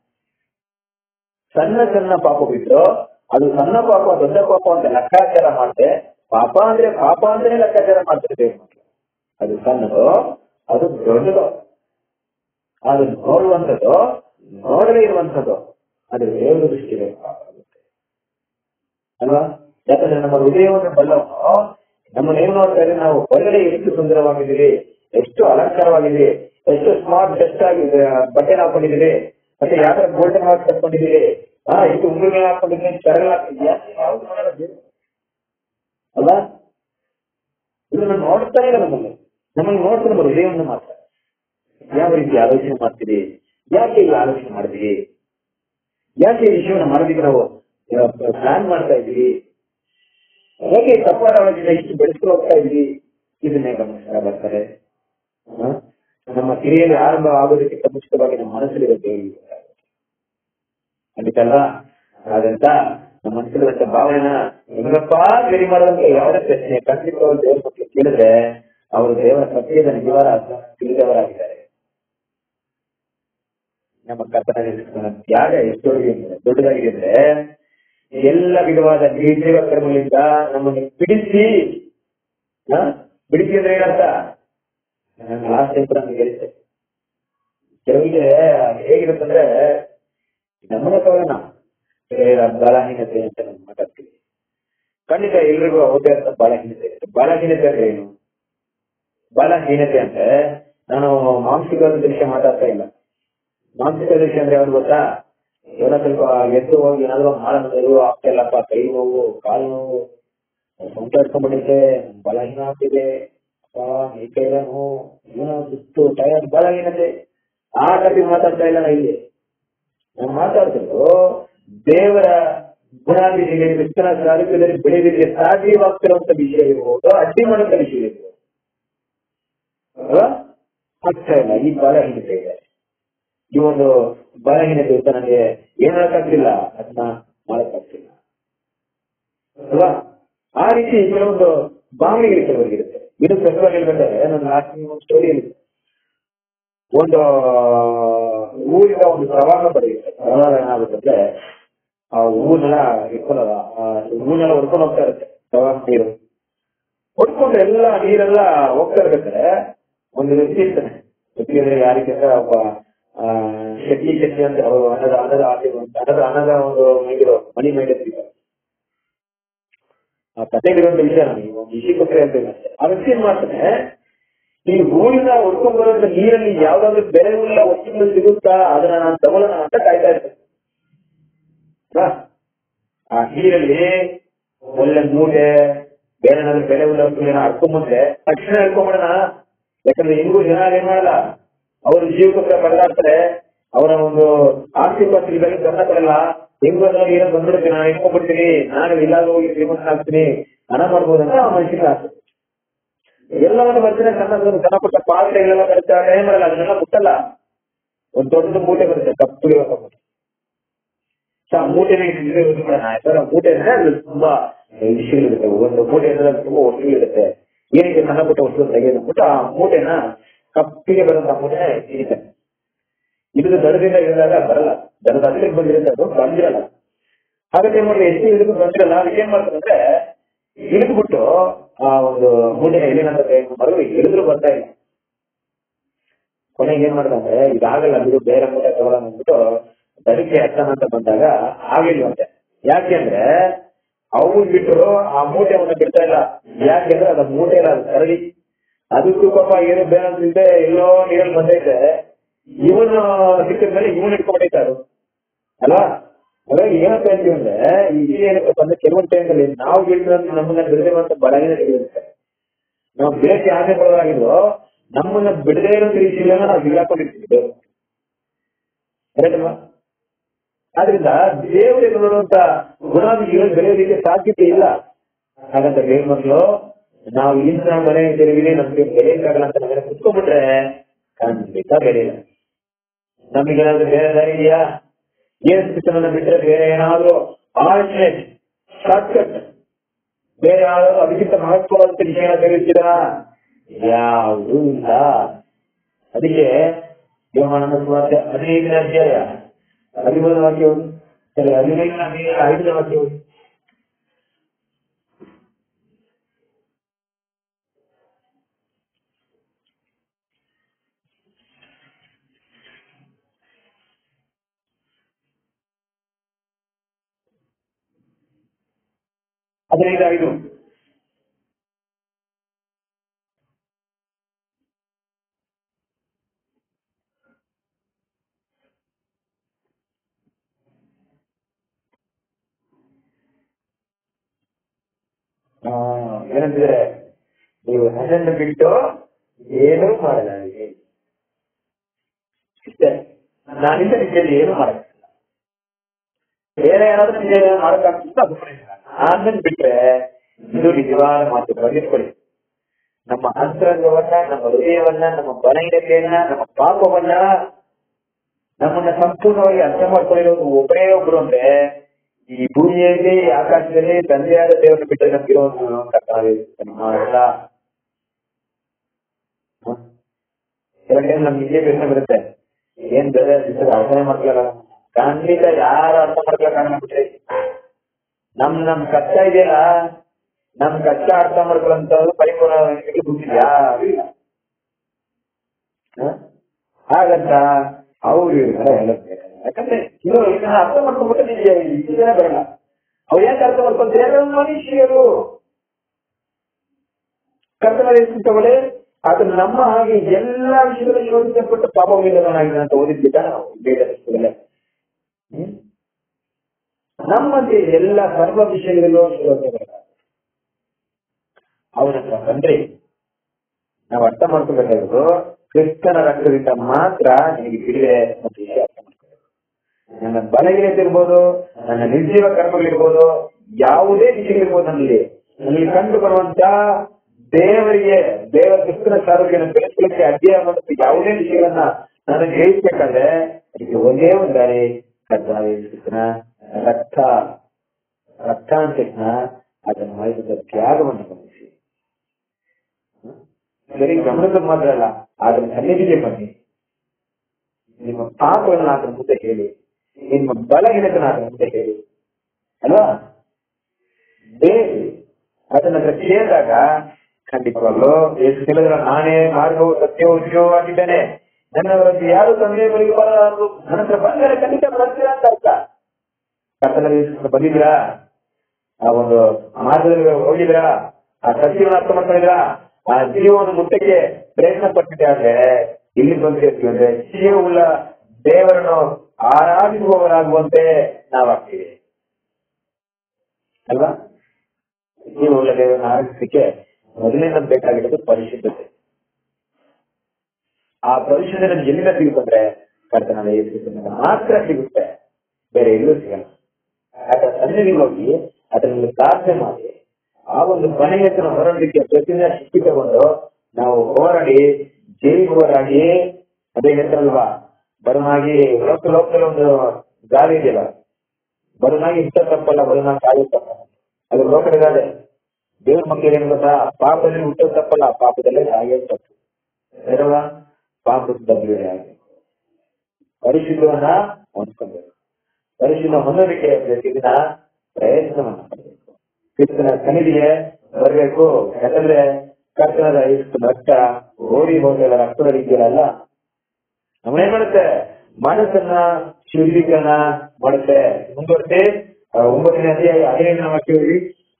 ಸಣ್ಣ ಸಣ್ಣ ಪಾಪ ಬಿಟ್ಟು ಅದು ಸಣ್ಣ ಪಾಪ ದೊಡ್ಡ ಪಾಪ ಅಂತ ಲೆಕ್ಕಾಚಾರ ಮಾಡ್ದೆ ಪಾಪ ಅಂದ್ರೆ ಪಾಪ ಅಂದ್ರೆ ಲೆಕ್ಕಾಚಾರ ಮಾಡ್ತಿರ್ತೀವಿ ಮಕ್ಕಳು ಅದು ಸಣ್ಣದು ಅದು ದೊಡ್ಡದು ಅದು ನೋಡುವಂಥದ್ದು ನೋಡದೇ ಇರುವಂಥದ್ದು ಅದು ದೇವರ ದೃಷ್ಟಿಗೆ ಪಾಪ ಆಗುತ್ತೆ ಅಲ್ವಾ ಯಾಕಂದ್ರೆ ನಮ್ಮ ಹೃದಯವನ್ನು ಬಲ್ಲವನು ನಮ್ಮನ್ನ ಏನ್ ನೋಡ್ತಾರೆ ನಾವು ಹೊರಗಡೆ ಎಷ್ಟು ಸುಂದರವಾಗಿದ್ದೀವಿ ಎಷ್ಟು ಅಲಂಕಾರವಾಗಿದ್ದೀವಿ ಎಷ್ಟು ಸ್ಮಾರ್ಟ್ ಬೆಸ್ಟ್ ಆಗಿದೆ ಬಟ್ಟೆ ಹಾಕೊಂಡಿದ್ದೀವಿ ಮತ್ತೆ ಯಾವ ತರ ಗೋಲ್ಡನ್ ವಾಚ್ ಕಟ್ಕೊಂಡಿದ್ದೀವಿ ಹಾ ಎಷ್ಟು ಉಂಗುರ ಹಾಕೊಂಡಿದ್ದೀನಿ ಚರಲ್ ಹಾಕಿದ್ಯಾ ಯಾವ್ದು ನೋಡಲ್ಲ ದೇವ್ರು. ಅಲ್ವಾ ಇದನ್ನ ನೋಡ್ತಾ ಇಲ್ಲ ನಮ್ಮಲ್ಲಿ ನಮ್ಮನ್ನು ನೋಡ್ತಾ ನಮ್ಮ ಹೃದಯವನ್ನು ಮಾತ್ರ ಯಾವ ರೀತಿ ಆಲೋಚನೆ ಮಾಡ್ತೀರಿ ಯಾಕೆ ಈ ಆಲೋಚನೆ ಮಾಡಿದ್ವಿ ಯಾಕೆ ಈ ವಿಷಯವನ್ನು ಮಾಡೋದಕ್ಕೆ ನಾವು ಪ್ಲಾನ್ ಮಾಡ್ತಾ ಇದ್ವಿ ಹೇಗೆ ತಪ್ಪಾದ ಆಲೋಚನೆ ಇಷ್ಟು ಬೆಳೆಸ್ಕೊಂಡು ಹೋಗ್ತಾ ಇದ್ವಿ ಇದನ್ನೇ ಗಮನಿಸ್ತಾ ಬರ್ತಾರೆ ಹ? ನಮ್ಮ ಕ್ರಿಯೆಯಲ್ಲಿ ಆರಂಭ ಆಗೋದಕ್ಕಿಂತ ಮುಂಚಿತವಾಗಿ ನಮ್ಮ ಮನಸ್ಸಲ್ಲಿರೋ ದೇವರು ಅದಕ್ಕಲ್ಲ ಹಾಗಂತ ನಮ್ಮ ಮನಸ್ಸಲ್ಲಿರುವಂತ ಭಾವನೆನ ಹೆಂಗಪ್ಪ ಗಡಿ ಮಾಡೋದಂತ ಯಾವುದೇ ಪ್ರಶ್ನೆ ಖಂಡಿತವಾದ ದೇವರ ಬಗ್ಗೆ ಕೇಳಿದ್ರೆ ಅವರು ದೇವರ ಸತ್ಯದ ನಿಜವಾದ ಅರ್ಥ ತಿಳಿದವರಾಗಿದ್ದಾರೆ ನಮ್ಮ ಕರ್ತನ ತ್ಯಾಗ ಎಷ್ಟು ದೊಡ್ಡದಿದೆ ದೊಡ್ಡದಾಗಿದೆ ಅಂದ್ರೆ ಎಲ್ಲ ವಿಧವಾದ ನಿರ್ಜೀವ ಕರ್ಮಗಳಿಂದ ನಮ್ಮನ್ನು ಬಿಡಿಸಿ ಹ? ಬಿಡಿಸಿ ಅಂದ್ರೆ ಏನರ್ಥ ಲಾಸ್ಟ್ ಟೈಮ್ ಕೂಡ ನಮ್ಗೆ ಗೆಲ್ಲಿದೆ ಕೆಲವರಿಗೆ ಹೇಗಿರುತ್ತಂದ್ರೆ ನಮ್ಮನೆ ತಗೋಣ ಬಲಹೀನತೆ ಅಂತ ನಾವು ಮಾತಾಡ್ತೀವಿ ಖಂಡಿತ ಎಲ್ರಿಗೂ ಅವ್ರದೇ ಅಂತ ಬಲಹೀನತೆ ಇರುತ್ತೆ ಬಲಹೀನತೆ ಅಂದ್ರೆ ಏನು ಬಲಹೀನತೆ ಅಂದ್ರೆ ನಾನು ಮಾನಸಿಕ ದೃಶ್ಯ ಮಾತಾಡ್ತಾ ಇಲ್ಲ ಮಾನಸಿಕ ದೃಶ್ಯ ಅಂದ್ರೆ ಯಾವ್ದು ಗೊತ್ತಾ ಏನೋ ಸ್ವಲ್ಪ ಎದ್ದು ಹೋಗಿ ಏನಾದ್ರು ಮಾಡೋದು ಆಗ್ತಾ ಇಲ್ಲಪ್ಪ ಕೈ ನೋವು ಕಾಲು ನೋವು ಸೊಂಟ ಹಿಡ್ಕೊಂಡ್ಬಿಟ್ಟಿದೆ ಬಲಹೀನ ಆಗ್ತಿದೆ ಅಪ್ಪ ಈ ಕೈಲ ನೋವು ಏನೋ ಸುತ್ತು ಟಯರ್ ಬಲಹೀನತೆ ಆ ಟೈಪಿಗೆ ಮಾತಾಡ್ತಾ ಇಲ್ಲ ನಾ ಇಲ್ಲಿ ನಾನು ಮಾತಾಡ್ತಿದ್ದು ದೇವರ ಗುಣಾಭಿಷೇಕ ಕ್ರಿಸ್ತನ ಸಾರಥ್ಯದಲ್ಲಿ ಬೆಳೆದಿದ್ರೆ ಸಾಧ್ಯವಾಗ್ತಿರುವಂತ ವಿಷಯ ಇರ್ಬೋದು ಅಡ್ಡಿ ಮಾಡುವಂತ ವಿಷಯ ಇರ್ಬೋದು ಅಲ್ವಾ? ಆಗ್ತಾ ಇಲ್ಲ ಈ ಬಲಹೀನತೆ ಇದೆ ಈ ಒಂದು ಬಲಹೀನತೆ ಇದ್ದ ನನಗೆ ಏನ್ ಮಾಡಕ್ಕಾಗ್ತಿಲ್ಲ ಅದನ್ನ ಮಾಡಕ್ಕಾಗ್ತಿಲ್ಲ ಅಲ್ವಾ ಆ ರೀತಿ ಕೆಲವೊಂದು ಭಾವನೆಗಳು ಕೆಲವರಿಗಿರುತ್ತೆ ಇದು ಪ್ರಸವಾಗಿ ಹೇಳ್ಬೇಕಾದ್ರೆ ನನ್ನ ಲಾಸ್ಟ್ ಒಂದು ಸ್ಟೋರಿ ಒಂದು ಊರಿನ ಒಂದು ಪ್ರವಾಹ ಬರೆಯುತ್ತೆ ಪ್ರವಾಹ ಏನಾಗುತ್ತೆ ಆ ಊರ್ನೆಲ್ಲ ಇಟ್ಕೊಳ್ಳಲ್ಲ ಆ ಊರ್ನೆಲ್ಲ ಹೊಡ್ಕೊಂಡು ಹೋಗ್ತಾ ಇರುತ್ತೆ ಪ್ರವಾಹ ನೀರು ಹೊಡ್ಕೊಂಡು ಎಲ್ಲ ನೀರೆಲ್ಲ ಹೋಗ್ತಾ ಇರ್ಬೇಕಾದ್ರೆ ಒಂದು ವ್ಯಕ್ತಿ ಇರ್ತಾನೆ ವ್ಯಕ್ತಿ ಅಂದ್ರೆ ಯಾರಿಗೆ ಅಂದ್ರೆ ಒಬ್ಬ ಆ, ಶೆಟ್ಟಿ ಶೆಟ್ಟಿ ಅಂತ ಅವರು ಹಣದ ಹಣದ ಆಸೆ ಹಣದ ಹಣದ ಒಂದು ಮೈಗಿರೋ ಮನಿ ಮೈಂಡ್ ಆ ಕಥೆಗಿರುವಂತ ವಿಷಯ ನನಗೆ ಒಂದು ವಿಷಯಕ್ಕೋಸ್ಕರ ಹೇಳ್ತೇನೆ ಅಷ್ಟೇ ಆ ವ್ಯಕ್ತಿ ಏನ್ ಮಾಡ್ತಾನೆ ಈ ಊರಿನ ಹೊಡ್ಕೊಂಡ್ ಬರುವಂತ ನೀರಲ್ಲಿ ಯಾವ್ದಾದ್ರು ಬೆಲೆ ಉಳ್ಳ ವಸ್ತುಗಳು ಸಿಗುತ್ತಾ ಅದನ್ನ ನಾನು ತಗೊಳ್ಳೋಣ ಅಂತ ಕಾಯ್ತಾ ಇರ್ತೇನೆ ಅಲ್ವಾ? ಆ ನೀರಲ್ಲಿ ಒಳ್ಳೆ ಮೂಟೆ ಬೇರೆ ಏನಾದ್ರು ಬೆಲೆ ಉಳ್ಳ ವಸ್ತುಗಳನ್ನ ಹಡ್ಕೊಂಡ್ಬಂದ್ರೆ ತಕ್ಷಣ ಹಿಡ್ಕೊಂಡ್ಬಿಡೋಣ ಯಾಕಂದ್ರೆ ಹೆಂಗೂ ಜನ ಏನ್ ಮಾಡಲ್ಲ ಅವ್ರ ಜೀವಕ್ಕೋಸ್ಕರ ಪಡೆದಾಡ್ತಾರೆ ಅವರ ಒಂದು ಆಸ್ತಿ ಪಾಸ್ತಿ ಬಗ್ಗೆ ಗಮನ ಕೊಡಲ್ಲ ಹೆಂಗೋ ಏನೋ ಬಂದ್ಬಿಡ್ತೀನಿ ನಾನು ಇಟ್ಕೊಂಡ್ಬಿಡ್ತೀನಿ ನಾನು ಇಲ್ಲಾದ್ರೂ ಹೋಗಿ ಶ್ರೀಮಂತ ಆಗ್ತೀನಿ ಹಣ ಮಾಡ್ಬೋದಂತ ಆ ಮನುಷ್ಯನ ಆಸೆ ಎಲ್ಲವನ್ನು ಬರ್ತಾರೆ ಸಣ್ಣ ಸಣ್ಣ ಸಣ್ಣ ಪುಟ್ಟ ಪಾತ್ರೆಗಳೆಲ್ಲ ಬರುತ್ತೆ ಆಗ ಏನ್ ಮಾಡಲ್ಲ ಅದನ್ನೆಲ್ಲ ಮುಟ್ಟಲ್ಲ ಒಂದ್ ದೊಡ್ಡ ಮೂಟೆ ಬರುತ್ತೆ ಕಪ್ಪು ಮೂಟೆ ಸೊ ಆ ಮೂಟೆನ ಇಟ್ಟಿದ್ರೆ ಒಂದು ಬಿಡೋಣ ಆಯ್ತಾ ಆ ಮೂಟೆ ಅಂದ್ರೆ ಅದು ತುಂಬಾ ವಿಷಯಗಳಿರುತ್ತೆ ಒಂದು ಮೂಟೆ ಅಂದ್ರೆ ಅದು ತುಂಬಾ ವಸ್ತುಗಳಿರುತ್ತೆ ಏನಿದೆ ಸಣ್ಣ ಪುಟ್ಟ ವಸ್ತು ತೆಗೆದು ಬಿಟ್ಟು ಆ ಮೂಟೆನ ಕಪ್ಪಿಗೆ ಬರುವಂತ ಮೂಟೆನ ಹಿಡಿತಾನೆ ಇದು ದಡದಿಂದ ಇಳಿದಾಗ ಬರಲ್ಲ ದಡದ ಹತ್ತಿರಕ್ಕೆ ಬಂದಿರುತ್ತೆ ಅದು ಬಂದಿರಲ್ಲ ಹಾಗಾದ್ರೆ ಏನ್ ಮಾಡಿ ಎಷ್ಟು ಇಳಿದು ಬಂದಿರಲ್ಲ ಅದಕ್ಕೆ ಏನ್ ಮಾಡ್ತಾರೆ ಅಂದ್ರೆ ಇಳಿದ್ಬಿಟ್ಟು ಆ ಒಂದು ಮೂಟೆನ ಎಲ್ಲಿನಂತ ಮರಳು ಇಳಿದ್ರು ಬರ್ತಾ ಇಲ್ಲ ಕೊನೆಗೆ ಏನ್ ಮಾಡ್ದಂದ್ರೆ ಇದಾಗಲ್ಲ ಬಿಡು ಬೇರೆ ಮೂಟೆ ತಗೊಳ್ಳೋಣ ಅಂದ್ಬಿಟ್ಟು ದಡಕ್ಕೆ ಹತ್ತನ ಅಂತ ಬಂದಾಗ ಆಗಿಲ್ವಂತೆ ಯಾಕೆಂದ್ರೆ ಅವ್ರು ಬಿಟ್ಟು ಆ ಮೂಟೆವನ್ನ ಬಿಡ್ತಾ ಇಲ್ಲ ಯಾಕೆಂದ್ರೆ ಅದ ಮೂಟೆ ಇಲ್ಲ ಅದು ಸರಳಿ ಅದಕ್ಕೂ ಪಾಪ ಏನು ಬೇರೆ ಅಂತಿದ್ದೆ ಎಲ್ಲೋ ನೀರಲ್ಲಿ ಬಂದೈತೆ ಇವನು ಸಿಕ್ಕಿದ ಮೇಲೆ ಇವನು ಇಟ್ಕೊಂಡೈತೆ ಅದು ಅಲ್ವಾ ಹಾಗಾಗಿ ಏನಪ್ಪ ಅಂತೀವಿ ಅಂದ್ರೆ ಈ ವಿಷಯ ಏನಪ್ಪ ಅಂದ್ರೆ ಕೆಲವೊಂದು ಟೈಮಲ್ಲಿ ನಾವು ಬಿಡಿದ್ರೆ ನಮ್ಮನ್ನ ಬಿಡದೆ ಅಂತ ಬಡಗಿನ ತಿಳಿಯುತ್ತೆ ನಾವು ಬಿಡಕ್ಕೆ ಆಸೆ ಪಡೋದಾಗಿದ್ದು ನಮ್ಮನ್ನ ಬಿಡದೇ ಇರೋ ರೀತಿಯಲ್ಲ ನಾವು ಹಿಡ್ಲಾಕೊಂಡಿರ್ತೀವಿ ಕರೆಕ್ಟಲ್ವಾ ಆದ್ರಿಂದ ದೇವರಿಗೆ ನೋಡುವಂತ ಗುಣಾದಿಗಳು ಬೆಳೆಯೋದಕ್ಕೆ ಸಾಧ್ಯತೆ ಇಲ್ಲ ಹಾಗಂತ ಬೇರೆ ಮಕ್ಕಳು ನಾವು ಇಲ್ಲಿಂದ ಮನೆ ತಿರುಗಿದೆ ನಮ್ಗೆ ಬೆಳೆಯಕ್ಕಾಗಲ್ಲ ಅಂತ ಮನೆ ಕುತ್ಕೊಂಡ್ಬಿಟ್ರೆ ಖಂಡಿತ ಬೆಳೆಯಿಲ್ಲ ನಮಗೇನಾದ್ರೂ ಬೇರೆ ದಾರಿ ಇದೆಯಾ ಏನ್ ಶಿಕ್ಷಣ ಬಿಟ್ರೆ ಬೇರೆ ಏನಾದ್ರೂ ಆಲ್ಟರ್ನೇಟ್ ಶಾರ್ಟ್ಕಟ್ ಬೇರೆ ಯಾವ್ದಾದ್ರು ಅದಕ್ಕಿಂತ ಮಹತ್ವವಾದಂತ ವಿಷಯ ತಿಳಿಸ್ತೀರಾ ಯಾವುದೂ ಇಲ್ಲ ಅದಕ್ಕೆ ಯೋಹಾನನ ಸುವಾರ್ತೆ ಹದಿನೈದನೇ ಅಧ್ಯಾಯ ಹದಿಮೂರನೇ ವಾಕ್ಯ ಓದಿ. ಸರಿ ಹದಿನೈದನೇ ಅಧ್ಯಾಯ ಐದನೇ ವಾಕ್ಯ ಓದಿ. ಹದಿನೈದು ಐದು ಆ, ಏನಂತಿದ್ರೆ ನೀವು ನನ್ನನ್ನು ಬಿಟ್ಟು ಏನೂ ಮಾಡಲಾಗಿದೆ ಇಷ್ಟೇ ನಾನಿಂದ ನಿಜಲ್ಲಿ ಏನು ಮಾಡಲ್ಲ ಬೇರೆ ಏನಾದ್ರೂ ನಿಜ ಮಾಡಕ್ಕಾಗ್ತಿತ್ತು ಅದು ಆಮೇಲೆ ಬಿಟ್ರೆ ಇದು ನಿಜವಾದ ಮಾತು ಬರೆದಿಟ್ಕೊಳ್ಳಿ ನಮ್ಮ ಅಂತರಂಗವನ್ನ ನಮ್ಮ ಹೃದಯವನ್ನ ನಮ್ಮ ಬಲಹೀನತೆಯನ್ನ ನಮ್ಮ ಪಾಪವನ್ನ ನಮ್ಮನ್ನ ಸಂಪೂರ್ಣವಾಗಿ ಅರ್ಥ ಮಾಡ್ಕೊಂಡಿರೋದು ಒಬ್ಬರೇ ಒಬ್ರು ಅಂದ್ರೆ ಈ ಭೂಮಿಯಲ್ಲಿ ಆಕಾಶದಲ್ಲಿ ತಂದೆಯಾದ ದೇವರನ್ನು ಬಿಟ್ಟರೆ ನಮ್ಗಿರೋ ಒಂದು ಕರ್ತವ್ಯ ಎಲ್ಲ ಕೆಲವು ಟೈಮ್ ನಮ್ಗೆ ಇದೇ ಪ್ರಶ್ನೆ ಬರುತ್ತೆ ಏನ್ ಬೇರೆ ಅರ್ಥನೆ ಮಾಡ್ಕೊಳ್ಳಲ್ಲ ಖಂಡಿತ ಯಾರು ಅರ್ಥ ಮಾಡ್ಕೊಳಕ್ಕಾಗಲ್ಲ ಬಿಟ್ರೆ ನಮ್ ನಮ್ ಕಷ್ಟ ಇದೆಯಲ್ಲ ನಮ್ ಕಷ್ಟ ಅರ್ಥ ಮಾಡ್ಕೊಳ್ಳೋಂತ ಪರಿಪೂರ್ಣ ಬುದ್ಧಿ ಯಾರು ಇಲ್ಲ ಹ? ಹಾಗಂತ ಅವ್ರು ಇವ್ರಿಗೆಲ್ಲ ಹೇಳೋದು ಯಾಕಂದ್ರೆ ಇವರು ಇದನ್ನ ಅರ್ಥ ಮಾಡ್ಕೊಂಡ್ಬಿಟ್ಟು ನಿಜ ಜನ ಬರಲ್ಲ ಅವ್ರು ಯಾಕೆ ಅರ್ಥ ಮಾಡ್ಕೊಂತಾರೆ ಯಾರು ಮನುಷ್ಯರು ಕರ್ತವ್ಯ ತಗೊಳ್ಳಿ ಅದು ನಮ್ಮ ಹಾಗೆ ಎಲ್ಲಾ ವಿಷಯದಲ್ಲಿ ಯೋಚಿಸಲ್ಪಟ್ಟು ಪಾಪವಿಲ್ಲದವನಾಗಿದೆ ಅಂತ ಓದಿದ್ದಿದ್ದ ನಾವು ಬೇರೆ ಪುಸ್ತಕದಲ್ಲೇ. ಹ್ಮ್? ನಮ್ಮಂತೆ ಎಲ್ಲ ಸರ್ವ ವಿಷಯಗಳಲ್ಲೂ ಶೋಧನೆ ಅವನ ಹತ್ರ ಬಂದ್ರೆ ನಾವು ಅರ್ಥ ಮಾಡ್ಕೋಬೇಕಾದ್ರು ಕ್ರಿಸ್ತನ ರಕ್ತದಿಂದ ಮಾತ್ರ ನಿನಗೆ ಬಿಡುಗಡೆ ಮತ್ತು ವಿಷಯ ಅರ್ಥ ಮಾಡ್ಕೋಬೇಕು ನನ್ನ ಬಲಹೀನತೆ ಇರ್ಬೋದು ನನ್ನ ನಿರ್ಜೀವ ಕರ್ಮಗಳಿರ್ಬೋದು ಯಾವುದೇ ವಿಷಯಗಳಿರ್ಬೋದು ನನ್ನಲ್ಲಿ ನನಗೆ ಕಂಡು ಬರುವಂತ ದೇವರಿಗೆ ದೇವರ ಕ್ರಿಸ್ತನ ಸಾರೋಗ್ಯನ ಬೆಳೆಸಲಿಕ್ಕೆ ಅಡ್ಡಿ ಆಗುವಂತ ಯಾವುದೇ ವಿಷಯಗಳನ್ನ ನಾನು ಜಯಿಸಬೇಕಾದ್ರೆ ಅದಕ್ಕೆ ಒಂದೇ ಒಂದು ದಾರಿ ಕರ್ತವ್ಯ ಕ್ರಿಸ್ತನ ರಕ್ತ ರಕ್ತ ಅಂತ ತಕ್ಷಣ ಅದನ್ನು ಮಾಡಿದ ತ್ಯಾಗವನ್ನು ಗಮನಿಸಿ ಸರಿ ಗಮನದ ಮಾತ್ರ ಅಲ್ಲ ಆದ್ರೆ ಸನ್ನಿಧಿಗೆ ಬನ್ನಿ ನಿಮ್ಮ ಪಾಪಗಳನ್ನ ಆದ್ರ ಮುಂದೆ ಹೇಳಿ ನಿಮ್ಮ ಬಲಹೀನತನ ಆದ್ರ ಮುಂದೆ ಹೇಳಿ ಅಲ್ವಾ ಬೇರೆ ಅದನ್ನ ಹತ್ರ ಕೇಳಿದಾಗ ಖಂಡಿತವಾಗ್ಲು ಎಷ್ಟು ಹೇಳಿದ್ರ ನಾನೇ ಮಾರ್ಗವು ಸತ್ಯವು ಜೀವವಾಗಿದ್ದೇನೆ ನನ್ನವರಲ್ಲಿ ಯಾರು ತಂದೆ ಬಳಿಗೆ ಬರಲಾರದು ನನ್ನ ಹತ್ರ ಬಂದರೆ ಖಂಡಿತ ಬರ್ತೀರಾ ಅಂತ ಅರ್ಥ ಕರ್ತನಲ್ಲಿ ಬಂದಿದ್ದೀರಾ ಆ ಒಂದು ಮಾರ್ಗದಲ್ಲಿ ಹೋಗಿದ್ದೀರಾ ಆ ಸತ್ಯವನ್ನು ಅರ್ಥ ಮಾಡ್ಕೊಂಡಿದ್ದೀರಾ ಆ ಜೀವವನ್ನು ಮುಟ್ಟಕ್ಕೆ ಪ್ರಯತ್ನ ಪಟ್ಟಿದ್ದೆ ಆದ್ರೆ ಇಲ್ಲಿ ಬಂದಿರ್ತೀವಿ ಅಂದ್ರೆ ಜೀವವುಳ್ಳ ದೇವರನ್ನು ಆರಾಧಿಸುವವರಾಗುವಂತೆ ನಾವಾಗ್ತೀವಿ ಅಲ್ವಾ ಜೀವವುಳ್ಳ ದೇವರನ್ನು ಆರಾಧಿಸಲಿಕ್ಕೆ ಮೊದಲಿನ ಬೇಕಾಗಿರೋದು ಪರಿಶುದ್ಧತೆ ಆ ಪರಿಶುದ್ಧತೆ ನಮ್ಗೆ ಎಲ್ಲಿಂದ ಸಿಗುತ್ತಂದ್ರೆ ಕರ್ತನಾದ ಯೇಸುಕ್ರಿಸ್ತನಿಂದ ಮಾತ್ರ ಸಿಗುತ್ತೆ ಬೇರೆ ಎಲ್ಲೂ ಸಿಗಲ್ಲ ಆತ ಸನ್ನಿಧಿಗೆ ಹೋಗಿ ಅದರಲ್ಲಿ ಪ್ರಾರ್ಥನೆ ಮಾಡಿ ಆ ಒಂದು ಮನೆಯತನ ಹೊರಡಲಿಕ್ಕೆ ಪ್ರತಿದಿನ ಶಕ್ತಿ ತಗೊಂಡು ನಾವು ಹೋರಾಡಿ ಜೈಲಿಗೆ ಅದೇ ಹೇಳ್ತಾರಲ್ವಾ ಬರುನಾಗಿ ಲೋಕ ಲೋಕದಲ್ಲಿ ಒಂದು ಗಾಳಿ ಇದೆಯಲ್ಲ ಬರುನಾಗಿ ಇಷ್ಟ ತಪ್ಪಲ್ಲ ಬರುನಾಗಿ ಕಾಯಿ ತಪ್ಪಲ್ಲ ಅದು ಲೋಕದ ಗಾದೆ ದೇವ್ರ ಮಕ್ಕಳಿಗೆ ಏನ್ ಗೊತ್ತಾ ಪಾಪದಲ್ಲಿ ಹುಟ್ಟೋದು ತಪ್ಪಲ್ಲ ಪಾಪದಲ್ಲೇ ಸಾಯೋದು ತಪ್ಪು ಬೇಡವಾ ಪಾಪದ ಬಗ್ಗೆ ಹಾಗೆ ಪರಿಶುದ್ಧವನ್ನ ಹೊಂದ್ಕೊಬೇಕು ಪರಿಶುದ್ಧ ಹೊಂದೋದಕ್ಕೆ ಇದನ್ನ ಪ್ರಯತ್ನವನ್ನ ಪಡಬೇಕು ಕ್ರಿಸ್ತನ ಸನ್ನಿಧಿಗೆ ಬರಬೇಕು ಯಾಕಂದ್ರೆ ಕರ್ತನದ ಇಷ್ಟು ರಕ್ತ ಓಡಿ ಹೋಗಲ್ಲ ರಕ್ತದ ರೀತಿಯಲ್ಲ ನಮ್ಮನೇನ್ ಮಾಡುತ್ತೆ ಮನಸ್ಸನ್ನ ಶುದ್ಧೀಕರಣ ಮಾಡುತ್ತೆ ಮುಂದುವರೆಸಿ ಆ, ಒಂಬತ್ತನೇ ಅಧ್ಯಾಯ ಹದಿನೈದನೇ ವಾಕ್ಯ ಓದಿ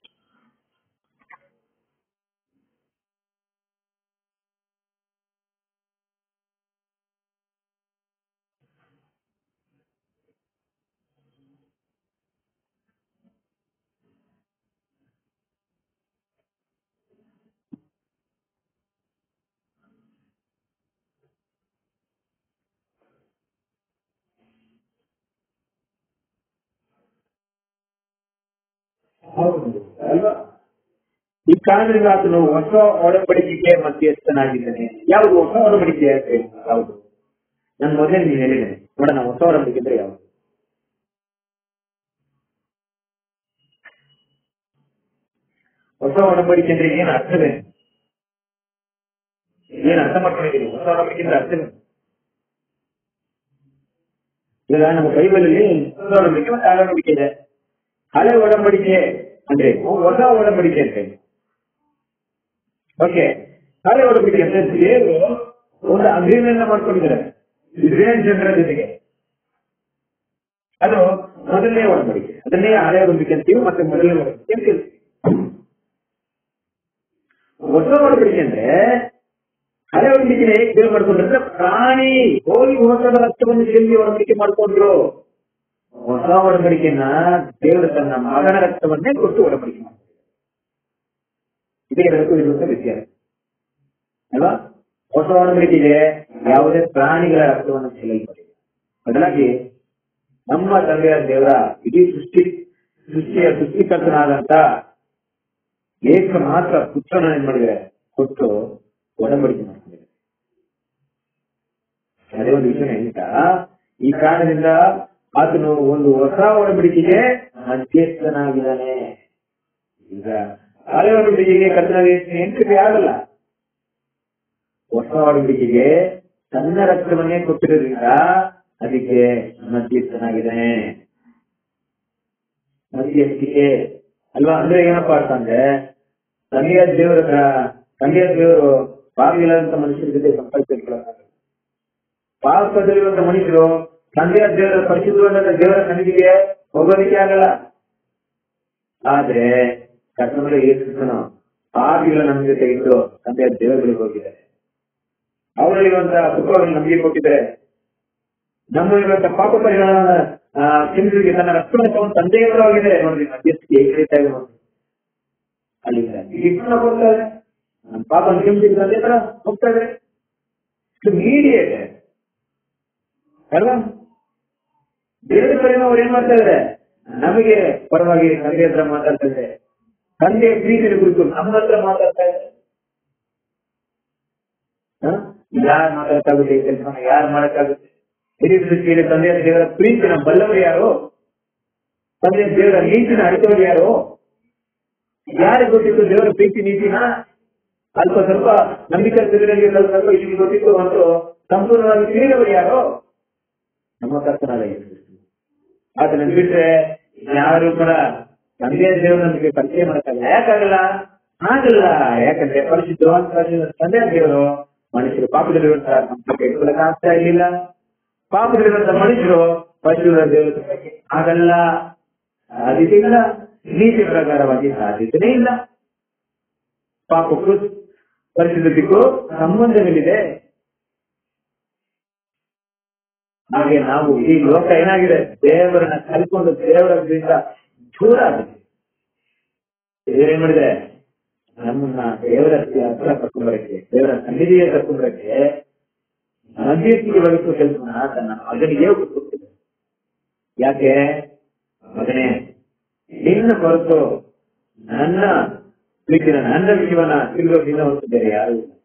ಹೌದು ಅಲ್ವಾ ಈ ಕಾರಣದಿಂದ ಆತನು ಹೊಸ ಒಡಂಬಡಿಕೆಗೆ ಮಧ್ಯಸ್ಥನಾಗಿದ್ದಾನೆ ಯಾವುದು ಹೊಸ ಒಡಂಬಡಿಕೆ ಯಾಕೆ? ಯಾವುದು ನಾನು ಮೊದಲೇ ನೀನು ಹೇಳಿದ್ದೇನೆ ನೋಡೋಣ ಹೊಸ ಒಡಂಬಡಿಕೆ ಅಂದ್ರೆ ಯಾವುದು ಹೊಸ ಒಡಂಬಡಿಕೆ ಅಂದ್ರೆ ಏನ್ ಅರ್ಥವೇ ಏನ್ ಅರ್ಥ ಮಾಡ್ಕೊಂಡಿದ್ದೀನಿ ಹೊಸ ಒಡಂಬಡಿಕೆ ಅಂದ್ರೆ ಅರ್ಥವೇ ಈಗ ನಮ್ಮ ಬೈಬಲಲ್ಲಿ ಹೊಸ ಒಡಂಬಡಿಕೆ ಮತ್ತೆ ಹಳೆ ಒಡಂಬಡಿಕೆ ಇದೆ ಹಳೆ ಒಡಂಬಡಿಕೆ ಅಂದ್ರೆ ಹೊಸ ಒಡಂಬಡಿಕೆ ಅಂತ ಓಕೆ ಹಳೆ ಒಡಂಬಡಿಕೆ ಅಂದ್ರೆ ದೇವರು ಒಂದು ಅಗ್ರಿಮೆಂಟ್ ಮಾಡ್ಕೊಂಡಿದ್ದಾರೆ ಇಸ್ರೇಲ್ ಜನರ ಜೊತೆಗೆ ಅದು ಮೊದಲನೇ ಒಡಂಬಡಿಕೆ ಅದನ್ನೇ ಹಳೆ ಒಡಂಬಡಿಕೆ ಅಂತೀವಿ ಮತ್ತೆ ಮೊದಲನೇ ಒಡಂಬಡಿಕೆ ಅಂತ ಹೇಳ್ತೀವಿ ಹೊಸ ಒಡಂಬಡಿಕೆ ಅಂದ್ರೆ ಹಳೆ ಒಡಂಬಡಿಕೆ ದೇವ್ರು ಮಾಡ್ಕೊಂಡ್ರೆ ಪ್ರಾಣಿ ಹೋಗಿ ಹೋಗದ ರಕ್ತವನ್ನು ಚೆಲ್ಲಿ ಒಡಂಬಡಿಕೆ ಮಾಡ್ಕೊಂಡ್ರು ಹೊಸ ಒಡಂಬಡಿಕೆಯನ್ನ ದೇವರು ತನ್ನ ಮಗನ ರಕ್ತವನ್ನೇ ಕೊಟ್ಟು ಒಡಂಬಡಿಕೆ ಮಾಡ್ತಾರೆ ಇದೇ ಎರಡಕ್ಕೂ ಇರುವಂತ ವ್ಯತ್ಯಾಸ ಅಲ್ವಾ ಹೊಸ ಒಡಂಬಡಿಕೆಗೆ ಯಾವುದೇ ಪ್ರಾಣಿಗಳ ರಕ್ತವನ್ನು ಚೆಲ್ಲಲ್ಪಟ್ಟಿದೆ ಬದಲಾಗಿ ನಮ್ಮ ತಂದೆಯ ದೇವರ ಇಡೀ ಸೃಷ್ಟಿ ಸೃಷ್ಟಿಯ ಸೃಷ್ಟಿಕರ್ತನಾದಂತ ಏಕ ಮಾತ್ರ ಪುತ್ರನ ಏನ್ ಮಾಡಿದರೆ ಕೊಟ್ಟು ಒಡಂಬಡಿಕೆ ಮಾಡ್ಕೊಂಡಿದ್ದಾರೆ ಅದೇ ಒಂದು ವಿಷಯ ಎಂತ ಈ ಕಾರಣದಿಂದ ಆತನು ಒಂದು ಹೊಸ ಒಡಂಬಡಿಕೆಗೆ ಮಧ್ಯಸ್ಥನಾಗಿದ್ದಾನೆ ಈಗ ಹಳೆ ಒಡಂಬಡಿಕೆಗೆ ಕರ್ತನಾಗಿ ಎಂಟ್ರಿ ಆಗಲ್ಲ ಹೊಸ ಒಡಂಬಡಿಕೆಗೆ ತನ್ನ ರಕ್ತವನ್ನೇ ಕೊಟ್ಟಿರೋದ್ರಿಂದ ಅದಕ್ಕೆ ಮಧ್ಯಸ್ಥನಾಗಿದ್ದಾನೆ ಮಧ್ಯಸ್ಥಿಕೆ ಅಲ್ವಾ ಅಂದ್ರೆ ಏನಪ್ಪಾ ಅರ್ಥ ಅಂದ್ರೆ ತಂದೆಯ ದೇವರ ತಂದೆಯ ದೇವರು ಪಾಪಿಲ್ಲದಂತ ಮನುಷ್ಯರ ಜೊತೆ ಸಂಪರ್ಕ ಇಟ್ಕೊಳ್ಳೋಕ್ಕಾಗಲ್ಲ ಪಾಪದಲ್ಲಿರುವಂತ ಮನುಷ್ಯರು ತಂದೆಯ ದೇವರ ಪರಿಶುದ್ಧವಾದ ದೇವರ ಸನ್ನಿಧಿಗೆ ಹೋಗೋದಕ್ಕೆ ಆಗಲ್ಲ ಆದ್ರೆ ಕರ್ತನಲ್ಲಿ ಏಸುತ್ತನು ಪಾಪಿಗಳ ನಮ್ಮ ಜೊತೆ ಇದ್ದು ತಂದೆಯ ದೇವರುಗಳಿಗೆ ಹೋಗಿದ್ದಾರೆ ಅವರಲ್ಲಿರುವಂತಹ ಸುಖವನ್ನು ನಮಗೆ ಕೊಟ್ಟಿದ್ದಾರೆ ನಮ್ಮಲ್ಲಿರುವಂತಹ ಪಾಪ ಪರಿಹಾರವನ್ನ ಚಿಂತಿಗೆ ತನ್ನ ರಕ್ತವನ್ನು ತಗೊಂಡು ತಂದೆಯವರಾಗಿದೆ ನೋಡ್ರಿ ಮಧ್ಯಸ್ಥಿಕೆ ಏಕೈತ ನೋಡಿ ಅಲ್ಲಿಂದ ಇಷ್ಟನ್ನ ಕೊಡ್ತಾರೆ ನಮ್ಮ ಪಾಪ ಕ್ಷಮಿಸಿದ ತಂದೆ ಹತ್ರ ಹೋಗ್ತಾ ಇದ್ದಾರೆ ಮೀಡಿಯೇಟ್ ಅಲ್ವಾ ಬೇರೆ ಕಡೆ ಅವ್ರು ಏನ್ ಮಾಡ್ತಾ ಇದ್ದಾರೆ ನಮಗೆ ಪರವಾಗಿ ತಂದೆ ಹತ್ರ ಮಾತಾಡ್ತಾ ಇದ್ದಾರೆ ತಂದೆ ಪ್ರೀತಿಯ ಕುರಿತು ನಮ್ಮ ಹತ್ರ ಮಾತಾಡ್ತಾ ಇದ್ದಾರೆ ಯಾರು ಮಾತಾಡಕ್ಕಾಗುತ್ತೆ ಈ ಕೆಲಸನ ಯಾರು ಮಾಡಕ್ಕಾಗುತ್ತೆ ಹಿರಿಯ ದೃಷ್ಟಿಯಲ್ಲಿ ತಂದೆಯ ದೇವರ ಪ್ರೀತಿನ ಬಲ್ಲವರು ಯಾರು ತಂದೆಯ ದೇವರ ನೀತಿನ ಅರಿತವರು ಯಾರು ಯಾರಿಗೆ ಗೊತ್ತಿತ್ತು ದೇವರ ಪ್ರೀತಿ ನೀತಿನ ಅಲ್ಪ ಸ್ವಲ್ಪ ನಂಬಿಕೆ ತಿಳಿದಲ್ಲಿ ಸ್ವಲ್ಪ ಇಲ್ಲಿ ಗೊತ್ತಿತ್ತು ಮತ್ತು ಸಂಪೂರ್ಣವಾಗಿ ತಿಳಿದವರು ಯಾರು ನಮ್ಮ ಕರ್ತನಾದ ಯೇಸು ಕ್ರಿಸ್ತ. ಆತನ ಬಿಟ್ರೆ ಯಾರು ಕೂಡ ತಂದೆಯ ದೇವರು ನಮಗೆ ಪರಿಚಯ ಮಾಡಕ್ಕಾಗಲ್ಲ ಯಾಕಾಗಲ್ಲ ಆಗಲ್ಲ ಯಾಕಂದ್ರೆ ಪರಿಶುದ್ಧವಾದ ತಂದೆಯ ದೇವರು ಮನುಷ್ಯರು ಪಾಪದಲ್ಲಿರುವಂತಹ ಸಂಪರ್ಕ ಇಟ್ಕೊಳ್ಳಕ್ ಆಗ್ತಾ ಇರ್ಲಿಲ್ಲ ಪಾಪದಲ್ಲಿರುವಂತಹ ಮನುಷ್ಯರು ಪರಿಶುದ್ಧ ದೇವರ ಬಗ್ಗೆ ಆಗಲ್ಲ ಸಾಧ್ಯತೆ ಇಲ್ಲ ನೀತಿ ಪ್ರಕಾರವಾಗಿ ಸಾಧ್ಯತೆನೇ ಇಲ್ಲ ಪಾಪಕ್ಕೂ ಪರಿಶುದ್ಧತೆಗೂ ಸಂಬಂಧವಿದೆ ಹಾಗೆ ನಾವು ಈ ಲೋಕ ಏನಾಗಿದೆ ದೇವರನ್ನ ಕಲ್ಕೊಂಡು ದೇವರದಿಂದ ದೂರ ಆಗಿದೆ ದೇವರೇನ್ ಮಾಡಿದೆ ನಮ್ಮನ್ನ ದೇವರ ಹತ್ರ ಕರ್ಕೊಂಡ್ಬರಕ್ಕೆ ದೇವರ ಸನ್ನಿಧಿಗೆ ಕರ್ಕೊಂಡ್ಬರಕ್ಕೆ ಮಧ್ಯಸ್ಥಿಗೆ ವಹಿಸುವ ಕೆಲಸನ ತನ್ನ ಮಗನಿಗೆ ಕೊಟ್ಟಿದೆ ಯಾಕೆ ಮಗನೇ ನಿನ್ನ ಹೊರತು ನನ್ನ ಪ್ರೀತಿನ ನನ್ನ ವಿಷಯವನ್ನ ತಿಳಿಯೋದ್ರಿಂದ ಹೊರತು ಬೇರೆ ಯಾರು ಇಲ್ಲ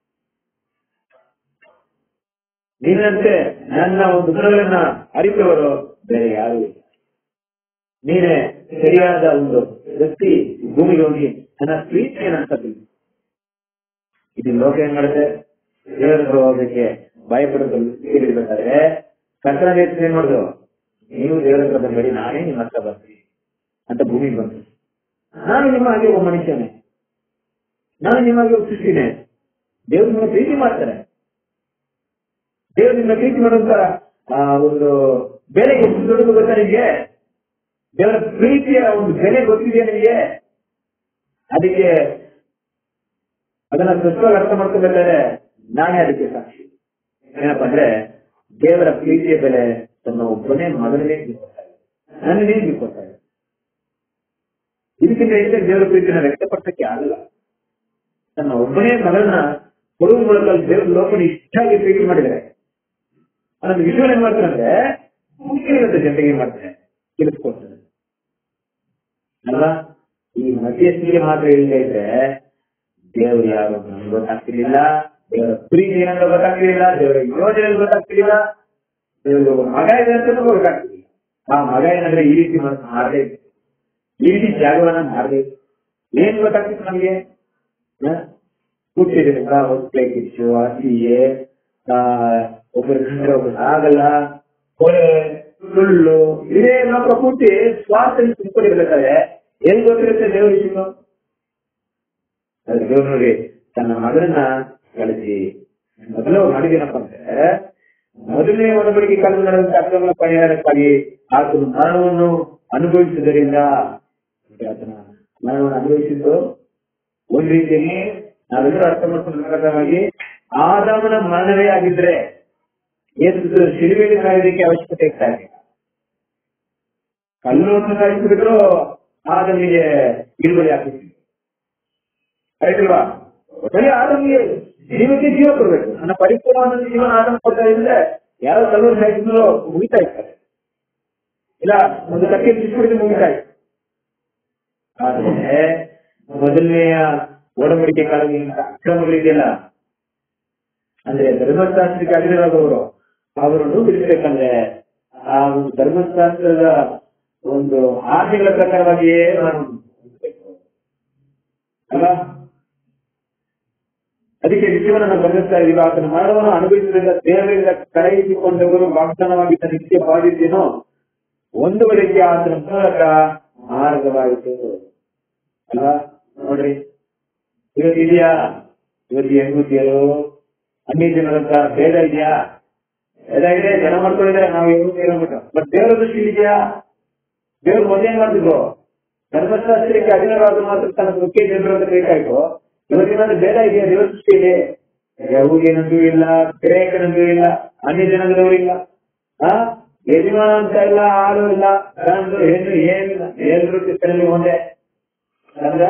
ನಿನ್ನಂತೆ ನನ್ನ ಒಂದು ಗುಣಗಳನ್ನ ಅರಿತವರು ಬೇರೆ ಯಾರು ಇಲ್ಲ ನೀನೇ ಸರಿಯಾದ ಒಂದು ವ್ಯಕ್ತಿ ಭೂಮಿಗೆ ಹೋಗಿ ನನ್ನ ಪ್ರೀತಿಯನ್ನ ತಿಳಿದು ಇದು ಲೋಕ ಏನ್ ಮಾಡುತ್ತೆ ದೇವರ ಹತ್ರ ಹೋಗೋದಕ್ಕೆ ಭಯಪಡೋದು ತಿಳಿಬೇಕಾದ್ರೆ ಕರ್ತನ ದೇಶ ಏನ್ ಮಾಡಿದ್ರು ನೀವು ದೇವರ ಹತ್ರ ಬಂದ್ಬೇಡಿ ನಾನೇ ನಿಮ್ಮ ಹತ್ರ ಬರ್ತೀನಿ ಅಂತ ಭೂಮಿಗೆ ಬಂತು ನಾನು ನಿಮ್ಮ ಹಾಗೆ ಒಬ್ಬ ಮನುಷ್ಯನೇ ನಾನು ನಿಮ್ಮ ಹಾಗೆ ಒಬ್ಬ ಸೃಷ್ಟಿನೇ ದೇವ್ರು ನಿಮ್ಮ ಪ್ರೀತಿ ಮಾಡ್ತಾರೆ ದೇವ್ರು ನಿಮ್ಮ ಪ್ರೀತಿ ಮಾಡುವಂತ ಆ ಒಂದು ಬೆಲೆ ಎಷ್ಟು ದೊಡ್ಡದು ಗೊತ್ತಾ ನಿಮಗೆ ದೇವರ ಪ್ರೀತಿಯ ಒಂದು ಬೆಲೆ ಗೊತ್ತಿದೆಯಾ ನಿಮಗೆ ಅದಕ್ಕೆ ಅದನ್ನ ಸ್ಪಷ್ಟವಾಗಿ ಅರ್ಥ ಮಾಡ್ಕೋಬೇಕಾದ್ರೆ ನಾನೇ ಅದಕ್ಕೆ ಸಾಕ್ಷಿ ಏನಪ್ಪಾ ಅಂದ್ರೆ ದೇವರ ಪ್ರೀತಿಯ ಬೆಲೆ ತನ್ನ ಒಬ್ಬನೇ ಮಗನೇ ಬಿಟ್ಕೊಡ್ತಾರೆ ನನ್ನೇ ಬಿಟ್ಕೊಡ್ತಾರೆ ಇದಕ್ಕಿಂತ ಹೆಚ್ಚಾಗಿ ದೇವರ ಪ್ರೀತಿನ ವ್ಯಕ್ತಪಡಿಸಕ್ಕೆ ಆಗಲ್ಲ ತನ್ನ ಒಬ್ಬನೇ ಮಗಳನ್ನ ಕೊಡುವ ಮೂಲಕ ದೇವರ ಲೋಕನ ಇಷ್ಟಾಗಿ ಪ್ರೀತಿ ಮಾಡಿದರೆ ಅದನ್ನು ವಿಶ್ವನ ಏನ್ ಮಾಡ್ತಾರೆ ಅಂದ್ರೆ ಮುಖ್ಯವಿರುತ್ತೆ ಜನತೆಗೆ ಏನ್ ಮಾಡ್ತಾರೆ ತಿಳಿಸ್ಕೊಡ್ತಾರೆ ಅಲ್ವಾ ಈ ಮಧ್ಯಸ್ಥಿಗೆ ಮಾತ್ರ ಇಲ್ಲದೆ ಇದ್ರೆ ದೇವರು ಯಾರು ಅಂತ ನಮ್ಗೆ ಗೊತ್ತಾಗ್ತಿರ್ಲಿಲ್ಲ ದೇವರ ಪ್ರೀತಿ ಏನಂತ ಗೊತ್ತಾಗ್ತಿರ್ಲಿಲ್ಲ ದೇವರ ಯೋಜನೆ ಗೊತ್ತಾಗ್ತಿರ್ಲಿಲ್ಲ ದೇವರಿಗೆ ಒಬ್ಬ ಮಗ ಇದೆ ಅಂತ ಗೊತ್ತಾಗ್ತಿರ್ಲಿಲ್ಲ ಆ ಮಗ ಏನಂದ್ರೆ ಈ ರೀತಿ ಮನಸ್ಸು ಮಾಡದೇ ಇತ್ತು ಈ ರೀತಿ ಜಾಗವನ್ನ ಮಾಡದೇ ಇತ್ತು ಏನ್ ಗೊತ್ತಾಗ್ತಿತ್ತು ನಮ್ಗೆ ಹುಟ್ಟಿದ್ರಿಂದ ಹೊಟ್ಟೆ ಕಿಚ್ಚು ಹಸಿಯೇ ಒಬ್ಬರು ಕಂಡ್ರೆ ಒಬ್ಬರು ಆಗಲ್ಲ ಕೊಲೆ ಸುಳ್ಳು ಇದೇ ಲೋಕ ಪೂರ್ತಿ ಸ್ವಾರ್ಥ ತುಂಬಿಕೊಂಡಿರ್ಬೇಕಾದ್ರೆ ಏನ್ ಗೊತ್ತಿರುತ್ತೆ ದೇವ್ರ ವಿಷಯ ದೇವ್ರು ನೋಡಿ ತನ್ನ ಮಗನನ್ನ ಕಳಿಸಿ ಮೊದಲು ಮಾಡಿದೇನಪ್ಪ ಅಂದ್ರೆ ಮೊದಲನೇ ಒಡಂಬಡಿಕೆ ಕಾಲದಲ್ಲಿ ನಡೆದಂತ ಅಕ್ರಮ ಪರಿಹಾರಕ್ಕಾಗಿ ಆತನು ಮರಣವನ್ನು ಅನುಭವಿಸುವುದರಿಂದ ಆತನ ಮರಣವನ್ನು ಅನುಭವಿಸಿದ್ದು ಒಂದ್ ರೀತಿಯಲ್ಲಿ ನಾವೆಲ್ಲರೂ ಅರ್ಥ ಮಾಡ್ಕೊಂಡ ಪ್ರಕಾರವಾಗಿ ಆದಾಮನ ಮರಣವೇ ಆಗಿದ್ರೆ ಏಸು ಶಿಲುಬೆಯಲ್ಲಿ ಸಾಯೋದಕ್ಕೆ ಅವಶ್ಯಕತೆ ಇರ್ತಾ ಇದೆ ಕಲ್ಲನ್ನು ಸಾಯಿಸಿಬಿಟ್ರು ಆದಮಿಗೆ ಬಿಡುಗಡೆ ಆಗ್ತಿತ್ತು ಆಯ್ತಲ್ವಾ ಒಟ್ಟಲ್ಲಿ ಆದಮಿಗೆ ಜೀವಕ್ಕೆ ಜೀವ ಕೊಡ್ಬೇಕು ನನ್ನ ಪರಿಪೂರ್ಣವಾದ ಜೀವನ ಆದಮ ಕೊಡ್ತಾ ಇದ್ರೆ ಯಾರೋ ಕಲ್ಲೂರು ಸಾಯಿಸಿದ್ರು ಮುಗಿತಾ ಇರ್ತಾರೆ ಇಲ್ಲ ಒಂದು ಕಕ್ಕೆ ಬಿಸ್ಬಿಡಿದ್ರೆ ಮುಗಿತಾ ಇತ್ತು ಆದ್ರೆ ಮೊದಲನೆಯ ಒಡಂಬಡಿಕೆ ಕಾಲದಿಂದ ಅಕ್ರಮಗಳಿದೆಯಲ್ಲ ಅಂದ್ರೆ ಧರ್ಮಶಾಸ್ತ್ರಕ್ಕೆ ಅಧೀನರಾದವರು ಅವರನ್ನು ಬಿಡಿಸಬೇಕಂದ್ರೆ ಆ ಒಂದು ಧರ್ಮಶಾಸ್ತ್ರದ ಒಂದು ಆಜ್ಞೆಗಳ ಪ್ರಕಾರವಾಗಿಯೇ ನಾನು ಅಲ್ಲ ಅದಕ್ಕೆ ವಿಷಯವನ್ನ ಗಮನಿಸ್ತಾ ಇದೀವಿ ಆತನ ಮರಣವನ್ನು ಅನುಭವಿಸಿದಾಗ ದೇವರಿಂದ ಕರೆಯಿಸಿಕೊಂಡವರು ವಾಗ್ದಾನವಾಗಿದ್ದ ನಿತ್ಯ ಬಾಧಿತೇನೋ ಒಂದುವರೆಗೆ ಆತನ ಮೂಲಕ ಮಾರ್ಗವಾಯಿತು ಅಲ್ವಾ ನೋಡ್ರಿ ಇವತ್ತು ಇದೆಯಾ ಇವತ್ತು ಹೆಂಗುತ್ತಿಯರು ಅನ್ಯ ಜನರಂತ ಭೇದ ಇದೆಯಾ ಭೇದ ಇದೆ ಜನ ಮಾಡ್ಕೊಂಡಿದ್ದಾರೆ ನಾವು ಹೆಂಗುತ್ತೀರ ಅಂದ್ಬಿಟ್ಟು ಬಟ್ ದೇವರ ದೃಷ್ಟಿ ಇದೆಯಾ ದೇವ್ರು ಮೊದಲೇ ಮಾಡ್ತಿದ್ರು ಧರ್ಮಶಾಸ್ತ್ರಕ್ಕೆ ಅಧೀನರಾದ ಮಾತ್ರ ತನ್ನ ಮುಖ್ಯ ಜನರು ಅಂತ ಬೇಕಾಯ್ತು ಇವತ್ತಿನ ಭೇದ ಇದೆಯಾ ದೇವರ ದೃಷ್ಟಿ ಇದೆ ಯಹೂದಿನಂದೂ ಇಲ್ಲ ಗ್ರೇಕನಂದೂ ಇಲ್ಲ ಅನ್ಯ ಜನದವರು ಇಲ್ಲ ಆ ಯಜಮಾನ ಅಂತ ಇಲ್ಲ ಆಳು ಇಲ್ಲ ಗಂಡು ಹೆಣ್ಣು ಏನಿಲ್ಲ ಎಲ್ಲರೂ ಚಿತ್ರದಲ್ಲಿ ಒಂದೇ ಅಂದ್ರ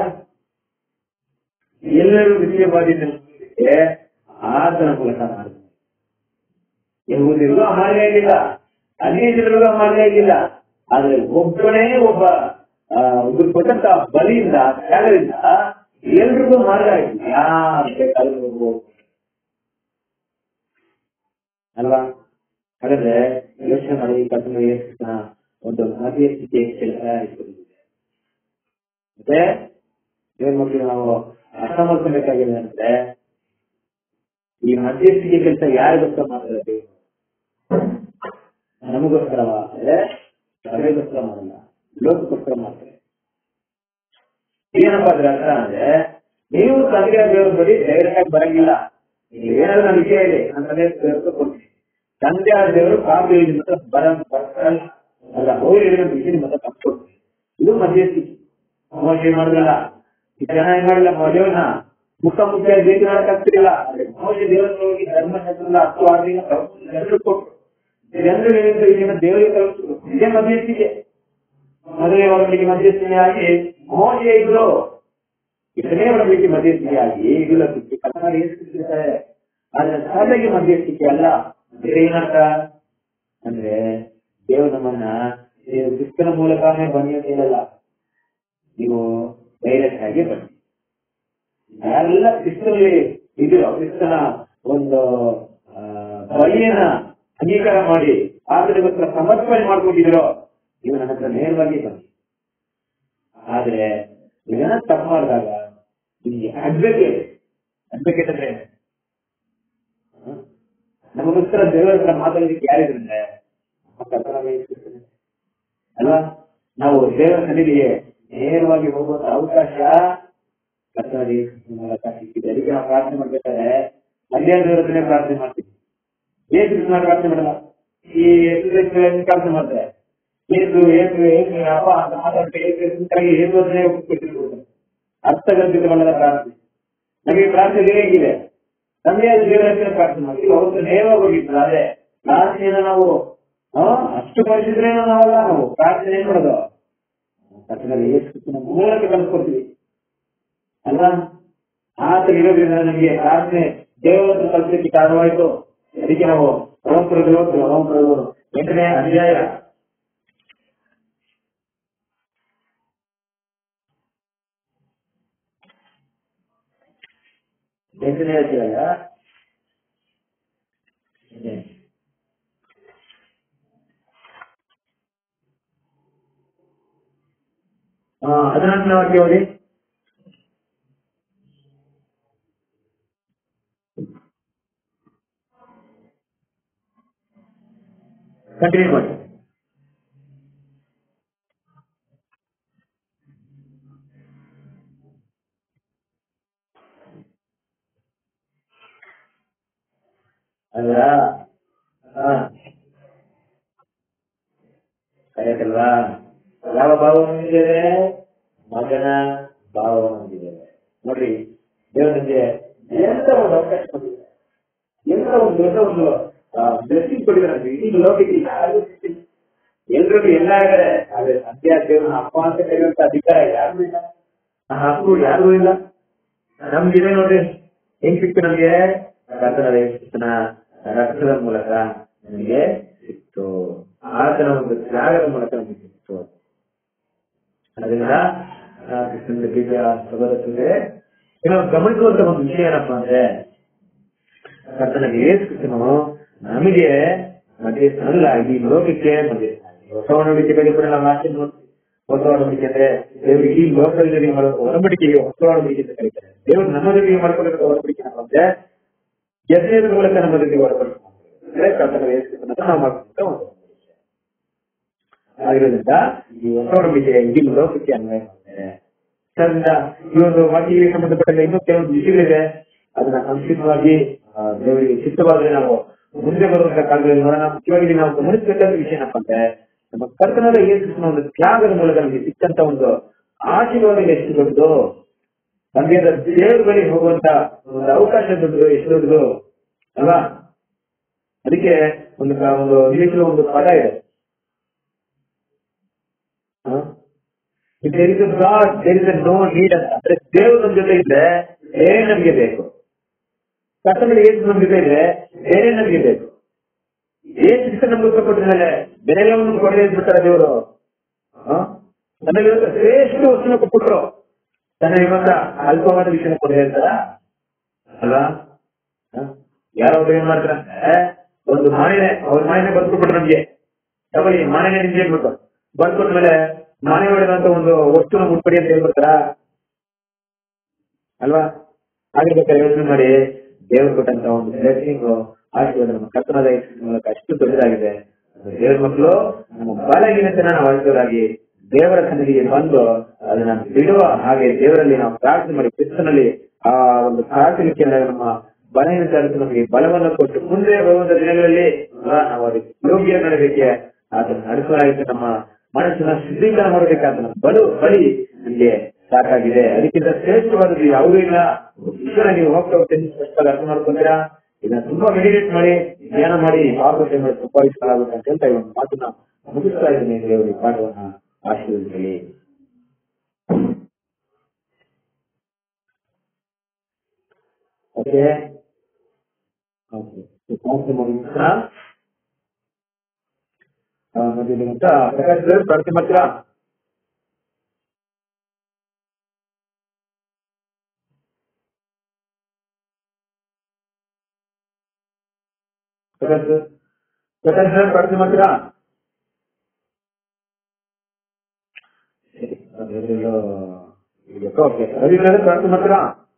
ಎಲ್ಲರೂ ವಿಷಯವಾದಿದ್ದೆ ಆತನ ಮೂಲಕ ಮಾಡಿದ್ರು ಎಂಬುದಿಗೂ ಅಮಾನ್ಯ ಆಗಿಲ್ಲ ಅನ್ಯ ಜನರಿಗೂ ಅಮಾನ್ಯ ಆಗಿಲ್ಲ ಆದ್ರೆ ಒಬ್ಬನೇ ಒಬ್ಬ ಆ, ಒಬ್ರು ಕೊಟ್ಟಂತ ಬಲಿಯಿಂದ ತ್ಯಾಗದಿಂದ ಎಲ್ರಿಗೂ ಮಾರ್ಗ ಆಯ್ತು ಯಾರು ಬೇಕಾದ್ರೂ ಹೋಗ್ಬೋದು ಅಲ್ವಾ ಹಾಗಾದ್ರೆ ಯೋಚನೆ ಮಾಡಿ ಕರ್ತನ ಯೇಸುವಿನ ಒಂದು ಮಧ್ಯಸ್ಥಿತಿ ಕೆಲಸ ಇಟ್ಕೊಂಡಿದೆ ಮತ್ತೆ ಏನ್ ಮಕ್ಕಳು ನಾವು ಅರ್ಥ ಮಾಡ್ಕೊಬೇಕಾಗಿದೆ ಅಂದ್ರೆ ಈ ಮಧ್ಯಸ್ಥಿಕೆ ಕೆಲಸ ಯಾರಿಗೋಸ್ಕರ ಮಾಡ್ತಾರೆ ದೇವ್ರು? ನಮಗೋಸ್ಕರವ ಅಂದ್ರೆ ಸಭೆಗೋಸ್ಕರ ಮಾಡಲ್ಲ ಲೋಕಕ್ಕೋಸ್ಕರ ಮಾಡ್ತಾರೆ ಏನಪ್ಪಾ ಅದ್ರ ಅರ್ಥ ಅಂದ್ರೆ ನೀವು ತಂದೆ ದೇವ್ರ ಬಳಿ ಡೈರೆಕ್ಟ್ ಆಗಿ ಬರಂಗಿಲ್ಲ ಏನಾದ್ರು ನನ್ನ ವಿಷಯ ಇದೆ ನನ್ನ ತಂದೆ ದೇವ್ರಿಗೆ ಕೊಡ್ತೀನಿ ತಂದೆ ಆದ ದೇವರು ಕಾಪಿ ಮತ್ತೆ ಬರ ಬರ್ತಾರಲ್ಲ ಅಲ್ಲ ಹೋಗಿ ಹೇಳಿದ ವಿಷಯ ಮತ್ತೆ ತಪ್ಪಿಕೊಡ್ತೀನಿ ಇದು ಮಧ್ಯಸ್ಥಿತಿ ಮೋಸ ಮಾಡಿದ್ರಲ್ಲ ಈ ಜನ ಏನ್ ಮಾಡಿಲ್ಲ ದೇವ್ರನ್ನ ಮುಖ ಮುಖ್ಯ ಭೇಟಿ ಮಾಡಕ್ ಆಗ್ತಿರಲಿಲ್ಲ ಮೋಸ ದೇವರನ್ನ ಹೋಗಿ ಧರ್ಮಶಾಸ್ತ್ರದ ಹತ್ತು ಆದಿನ ಜನರು ಕೊಟ್ಟರು ಜನರು ಹೇಳಿದ್ರು ಇದನ್ನ ದೇವರಿಗೆ ತಲುಪಿಸಿದ್ರು ಇದೇ ಮಧ್ಯಸ್ಥಿಕೆ ಮದುವೆ ಒಳಗಡೆ ಮಧ್ಯಸ್ಥಿಕೆಯಾಗಿ ಮೋಸ ಇದ್ರು ಇದನ್ನೇ ಒಳಗಡೆ ಮಧ್ಯಸ್ಥಿಕೆಯಾಗಿ ಇಲ್ಲ ಕನ್ನಡ ಏರ್ಸಿರ್ತಾರೆ ಆದ್ರೆ ಸಹಜವಾಗಿ ಮಧ್ಯಸ್ಥಿಕೆ ಅಲ್ಲ ಬೇರೆ ಏನಂತ ಅಂದ್ರೆ ದೇವರು ನಮ್ಮನ್ನ ನೀವು ಕ್ರಿಸ್ತನ ಮೂಲಕನೇ ಬನ್ನಿ ಅಂತ ಹೇಳಲ್ಲ ನೀವು ಡೈರೆಕ್ಟ್ ಆಗಿ ಬನ್ನಿ ಯಾರೆಲ್ಲ ಕ್ರಿಸ್ತನಲ್ಲಿ ಇದೆಯೋ ಕ್ರಿಸ್ತನ ಒಂದು ಆ, ಬಲಿಯನ್ನ ಅಂಗೀಕಾರ ಮಾಡಿ ಆತನಿಗೋಸ್ಕರ ಸಮರ್ಪಣೆ ಮಾಡ್ಕೊಂಡಿದ್ದೀರೋ ನೀವು ನನ್ನ ಹತ್ರ ನೇರವಾಗಿ ಬನ್ನಿ ಆದ್ರೆ ನೀವೇನ ತಪ್ಪು ಮಾಡಿದಾಗ ನಿಮಗೆ ಅಡ್ವೊಕೇಟ್ ಅಡ್ವೊಕೇಟ್ ಅಂದ್ರೆ ಏನು? ಹ? ನಮಗೋಸ್ಕರ ದೇವರ ಹತ್ರ ಮಾತಾಡೋದಕ್ಕೆ ಯಾರಿದ್ರೆ ಕರ್ತನಾದ ಯೇಸು ಕ್ರಿಸ್ತನೇ. ಅಲ್ವಾ ನಾವು ದೇವರ ಸನ್ನಿಧಿಗೆ ನೇರವಾಗಿ ಹೋಗುವಂತ ಅವಕಾಶ ಕರ್ತನಾದ ಯೇಸು ಕ್ರಿಸ್ತನ ಮೂಲಕ ಸಿಕ್ಕಿದೆ ಅದಕ್ಕೆ ನಾವು ಪ್ರಾರ್ಥನೆ ಮಾಡ್ಬೇಕಾದ್ರೆ ಅಲ್ಲೇ ದೇವರ ಹತ್ರನೇ ಪ್ರಾರ್ಥನೆ ಮಾಡ್ತೀವಿ ಏಸು ಕೃಷ್ಣ ಪ್ರಾರ್ಥನೆ ಮಾಡಲ್ಲ ಈ ಯೇಸು ಕ್ರಿಸ್ತನ ಪ್ರಾರ್ಥನೆ ಮಾಡ್ತಾರೆ ಏಸು ಏಸು ಏಸು ಅಪ್ಪ ಅಂತ ಮಾತಾಡ್ತಾರೆ ಏಸು ಏಸು ಏಸು ಅದನ್ನೇ ಒಪ್ಪಿಕೊಟ್ಟಿರ್ಬೋದು ಅರ್ಥಗರ್ಭಿತವಲ್ಲದ ಪ್ರಾರ್ಥನೆ ನಮಗೆ ಪ್ರಾರ್ಥನೆ ಹೇಗಿದೆ ನಮಗೆ ಅದು ದೇವರ ಹತ್ರ ಪ್ರಾರ್ಥನೆ ಮಾಡ್ತೀವಿ ಅವತ್ತು ನೇರವಾಗಿ ಹೋಗಿದ್ರು ಆದ್ರೆ ಪ್ರಾರ್ಥನೆಯನ್ನ ನಾವು ಆ, ಅಷ್ಟು ಪರಿಶುದ್ಧನೇ ನಾವಲ್ಲ ನಾವು ಪ್ರಾರ್ಥನೆ ಏನ್ ಮಾಡೋದು ಕರ್ತನಲ್ಲಿ ಯೇಸು ಕ್ರಿಸ್ತನ ಮೂಲಕ ಕಲ್ಸ್ಕೊಡ್ತೀವಿ ಅಲ್ವಾ ಆತ ಇರೋದ್ರಿಂದ ನಮಗೆ ಪ್ರಾರ್ಥನೆ ದೇವರ ಹತ್ರ ಕಲ್ಸಲಿಕ್ಕೆ ಕಾರಣವಾಯ್ತು ಅದಕ್ಕೆ ನಾವು ರೋಮಪುರದ ಓದ್ತೀವಿ ರೋಮಪುರದ ಎಂಟನೇ ಅಧ್ಯಾಯ ಎಂಟನೇ ಅಧ್ಯಾಯ ಇದೆ. ಆ, ಹದಿನಾಲ್ಕನೇ ವಾಕ್ಯ ಓದಿ ಕಂಟಿನ್ಯೂ ಮಾಡಿ ಅಲ್ವಾ ಹಾ ಕರೆಯಲ್ವಾ ಯಾವ ಭಾವ ಹೊಂದಿದ್ದೇವೆ ಮಗನ ಭಾವ ಹೊಂದಿದ್ದೇವೆ ನೋಡ್ರಿ ದೇವರು ನಮಗೆ ಎಂತ ಒಂದು ಅವಕಾಶ ಕೊಟ್ಟಿದ್ದಾರೆ ಎಂತ ಒಂದು ದೊಡ್ಡ ಒಂದು ಬ್ಲೆಸ್ಸಿಂಗ್ ಕೊಟ್ಟಿದ್ದಾರೆ ನಮ್ಗೆ. ಇಡೀ ಲೋಕಕ್ಕೆ ಯಾರಿಗೂ ಸಿಕ್ಕಿಲ್ಲ. ಎಲ್ರಿಗೂ ಎಲ್ಲ ಕಡೆ ಆದ್ರೆ ಸದ್ಯ ದೇವರನ್ನ ಅಪ್ಪ ಅಂತ ಕರೆಯುವಂತ ಅಧಿಕಾರ ಯಾರಿಗೂ ಇಲ್ಲ ಆ ಹಕ್ಕು ಯಾರಿಗೂ ಇಲ್ಲ ನಮ್ಗಿದೆ ನೋಡ್ರಿ ಹೆಂಗ್ ಸಿಕ್ತು ನಮ್ಗೆ ಕರ್ತನ ಕ್ರಿಸ್ತನ ರಕ್ತದ ಮೂಲಕ ನಮಗೆ ಸಿಕ್ತು ಆತನ ಒಂದು ತ್ಯಾಗದ ಮೂಲಕ ನಮಗೆ ಸಿಕ್ತು ಅದರಿಂದ ಆ ಕ್ರಿಸ್ತನ ಬೀಜ ಸಹೋದರರಿಗೆ ನಾವು ಗಮನಿಸುವಂತ ಒಂದು ವಿಷಯ ಏನಪ್ಪಾ ಅಂದ್ರೆ ಕರ್ತನ ಯೇಸು ಕ್ರಿಸ್ತನು ನಮಗೆ ಮಧ್ಯಸ್ಥನಲ್ಲ ಈ ಲೋಕಕ್ಕೆ ಮಧ್ಯಸ್ಥ ಹೊಸ ಒಡಂಬಡಿಕೆ ಬಗ್ಗೆ ಕೂಡ ನಾವು ಆಚೆ ನೋಡ್ತೀವಿ ಹೊಸ ಒಡಂಬಡಿಕೆ ಅಂದ್ರೆ ದೇವರಿಗೆ ಈ ಲೋಕದಲ್ಲಿ ನೀವು ಮಾಡೋ ಒಡಂಬಡಿಕೆಗೆ ಹೊಸ ಒಡಂಬಡಿಕೆ ಅಂತ ಕರೀತಾರೆ ದೇವರು ನಮ್ಮ ಜೊತೆಗೆ ಮಾಡ್ಕೊಂಡಿರೋ ಒಡಂಬಡಿಕೆ ಏನಪ್ಪ ಅಂದ್ರೆ ಎದೆಯದ ಮೂಲಕ ನಮ್ಮ ಜೊತೆಗೆ ಒಡಂಬಡಿಕೆ ಅಂದ್ರೆ ಕರ್ತನ ಯೇಸು ಕ್ರಿಸ್ತನನ್ನ ನಾವು ಮಾಡ್ಕೊಂತ ಒಂದು ಒಡಂಬಡಿಕೆ. ಆಗಿರೋದ್ರಿಂದ ಈ ಹೊಸ ಒಡಂಬಡಿಕೆ ಇಡೀ ಲೋಕಕ್ಕೆ ಅನ್ವಯ ಮಾಡ್ತಾರೆ ಅದರಿಂದ ಈ ಒಂದು ವಾಕ್ಯಗಳಿಗೆ ಸಂಬಂಧಪಟ್ಟ ಇನ್ನೂ ಕೆಲವೊಂದು ವಿಷಯಗಳಿದೆ ಅದನ್ನ ಸಂಕ್ಷಿಪ್ತವಾಗಿ ಆ, ದೇವರಿಗೆ ಚಿತ್ತವಾದ್ರೆ ನಾವು ಮುಂದೆ ಬರುವಂತ ಕಾಲದಲ್ಲಿ ನೋಡೋಣ ಮುಖ್ಯವಾಗಿ ನಾವು ಗಮನಿಸಬೇಕಾದ ವಿಷಯ ಏನಪ್ಪ ಅಂದ್ರೆ ನಮ್ಮ ಕರ್ತನಾದ ಯೇಸು ಕ್ರಿಸ್ತನ ಒಂದು ತ್ಯಾಗದ ಮೂಲಕ ನಮಗೆ ಸಿಕ್ಕಂತ ಒಂದು ಆಶೀರ್ವಾದ ಎಷ್ಟು ದೊಡ್ಡದು ನಮಗೆ ಅದು ದೇವ್ರ ಬಳಿ ಹೋಗುವಂತ ಒಂದು ಅವಕಾಶ ದೊಡ್ಡದು ಎಷ್ಟು ದೊಡ್ಡದು ಅಲ್ವಾ ಅದಕ್ಕೆ ಒಂದು ಕ- ಒಂದು ಇಂಗ್ಲಿಷ್ ಒಂದು ಪದ ಇದೆ there is God there is no need ಅಂತ ಅಂದ್ರೆ ದೇವರು ನಮ್ಮ ಜೊತೆ ಇದ್ರೆ ಬೇರೆ ನಮ್ಗೆ ಬೇಕು ಕರ್ತನಿಗೆ ಏಸು ನಮ್ಮ ಜೊತೆ ಇದೆ ಬೇರೆ ನಮ್ಗೆ ಬೇಕು ಏಸು ಕ್ರಿಸ್ತ ನಮ್ಗೆ ಉತ್ತರ ಕೊಟ್ಟ ಮೇಲೆ ಬೇರೆಲ್ಲವನ್ನು ಕೊಡದೆ ಇದ್ಬಿಟ್ಟಾರ ದೇವರು ನಮಗೆ ಶ್ರೇಷ್ಠ ವಸ್ತುನ ಕೊಟ್ಬಿಟ್ರು ತನ್ನ ಇವಾಗ ಅಲ್ಪವಾದ ವಿಷಯ ಕೊಡದೆ ಇರ್ತಾರ ಅಲ್ವಾ ಹ? ಯಾರೋ ಒಬ್ರು ಏನ್ ಮಾಡ್ತಾರಂದ್ರೆ ಒಂದು ಮನೆನೇ ಅವ್ರ ಮನೆನೇ ಬರ್ಕೊಟ್ಬಿಟ್ರು ನಮ್ಗೆ ತಗೊಳ್ಳಿ ಮನೆನೇ ನಿಮ್ಗೆ ಹೇಳ್ಬಿಟ್ಟು ಬರ್ಕೊಟ್ಮೇಲೆ ಮನೆ ಒಳಗಂತ ಒಂದು ವಸ್ತುನ ಮುಟ್ಪಡಿ ಅಂತ ಹೇಳ್ಬಿಡ್ತಾರ ಅಲ್ವಾ ಆಗಿರ್ಬೇಕಾದ್ರೆ ಯೋಚನೆ ಮಾಡಿ ದೇವರು ಕೊಟ್ಟಂತ ಒಂದು ಬ್ಲೆಸ್ಸಿಂಗ್ ಆಶೀರ್ವಾದ ನಮ್ಮ ಕರ್ತನಾದ ಯೇಸುವಿನ ಮೂಲಕ ಅಷ್ಟು ದೊಡ್ಡದಾಗಿದೆ ಅದು ದೇವರ ಮಕ್ಕಳು ನಮ್ಮ ಬಲಹೀನತೆನ ನಾವು ಅಳಿಸೋದಾಗಿ ದೇವರ ಸನ್ನಿಧಿಗೆ ಬಂದು ಅದನ್ನ ಬಿಡುವ ಹಾಗೆ ದೇವರಲ್ಲಿ ನಾವು ಪ್ರಾರ್ಥನೆ ಮಾಡಿ ಕ್ರಿಸ್ತನಲ್ಲಿ ಆ ಒಂದು ಪ್ರಾರ್ಥನೆ ಕೇಳಿದಾಗ ನಮ್ಮ ಬಲಹೀನತೆ ಅರಿತು ನಮಗೆ ಬಲವನ್ನು ಕೊಟ್ಟು ಮುಂದೆ ಬರುವಂತ ದಿನಗಳಲ್ಲಿ ಅಲ್ವಾ, ನಾವು ಅದಕ್ಕೆ ಯೋಗ್ಯ ನಡೆದಕ್ಕೆ ಅದನ್ನು ನಡೆಸಲಾಗುತ್ತೆ ನಮ್ಮ ಮನಸ್ಸನ್ನ ಶುದ್ಧೀಕರಣ ಮಾಡಬೇಕಾದ ನಮ್ಮ ಬಲು ಬಲಿ ನಮಗೆ ಸಾಕಾಗಿದೆ ಅದಕ್ಕಿಂತ ಶ್ರೇಷ್ಠವಾದದ್ದು ಯಾವುದೂ ಇಲ್ಲ ಈಶ್ವರ ನೀವು ಹೋಗ್ತಾ ಹೋಗ್ತೇನೆ ಸ್ಪಷ್ಟವಾಗಿ ಅರ್ಥ ಮಾಡ್ಕೊಂತೀರಾ ಇದನ್ನ ತುಂಬಾ ಮೆಡಿಟೇಟ್ ಮಾಡಿ ಧ್ಯಾನ ಮಾಡಿ ಭಾಗವತ ಮಾಡಿ ತುಂಬಾ ಇಷ್ಟ ಆಗುತ್ತೆ ಅಂತ ಹೇಳ್ತಾ ಈ ಒಂದು ಮಾತನ್ನ ಮುಗಿಸ್ತಾ ಇದ್ದೀನಿ ದೇವರಿಗೆ ಪಾಠವನ್ನ ಆಶೀರ್ವದಿಸಲಿ ಓಕೆ ಓಕೆ ಪ್ರಾರ್ಥನೆ ಮಾಡಿ ಮತ್ತೆ ನಿಮ್ಮಂತ ಪ್ರಕಾಶ್ ಸರ್ ಪ್ರಾರ್ಥನೆ ಮಾಡ್ತೀರಾ ಪ್ರಕಾಶ್ ಸರ್ ಪ್ರಕಾಶ್ ಸರ್ ಪ್ರಾರ್ಥನೆ ಮಾಡ್ತೀರಾ ಸರಿ ಅದೇನೆಲ್ಲೋ ಈಗ ಓಕೆ ರವಿ ಸರ್ ಪ್ರಾರ್ಥನೆ ಮಾಡ್ತೀರಾ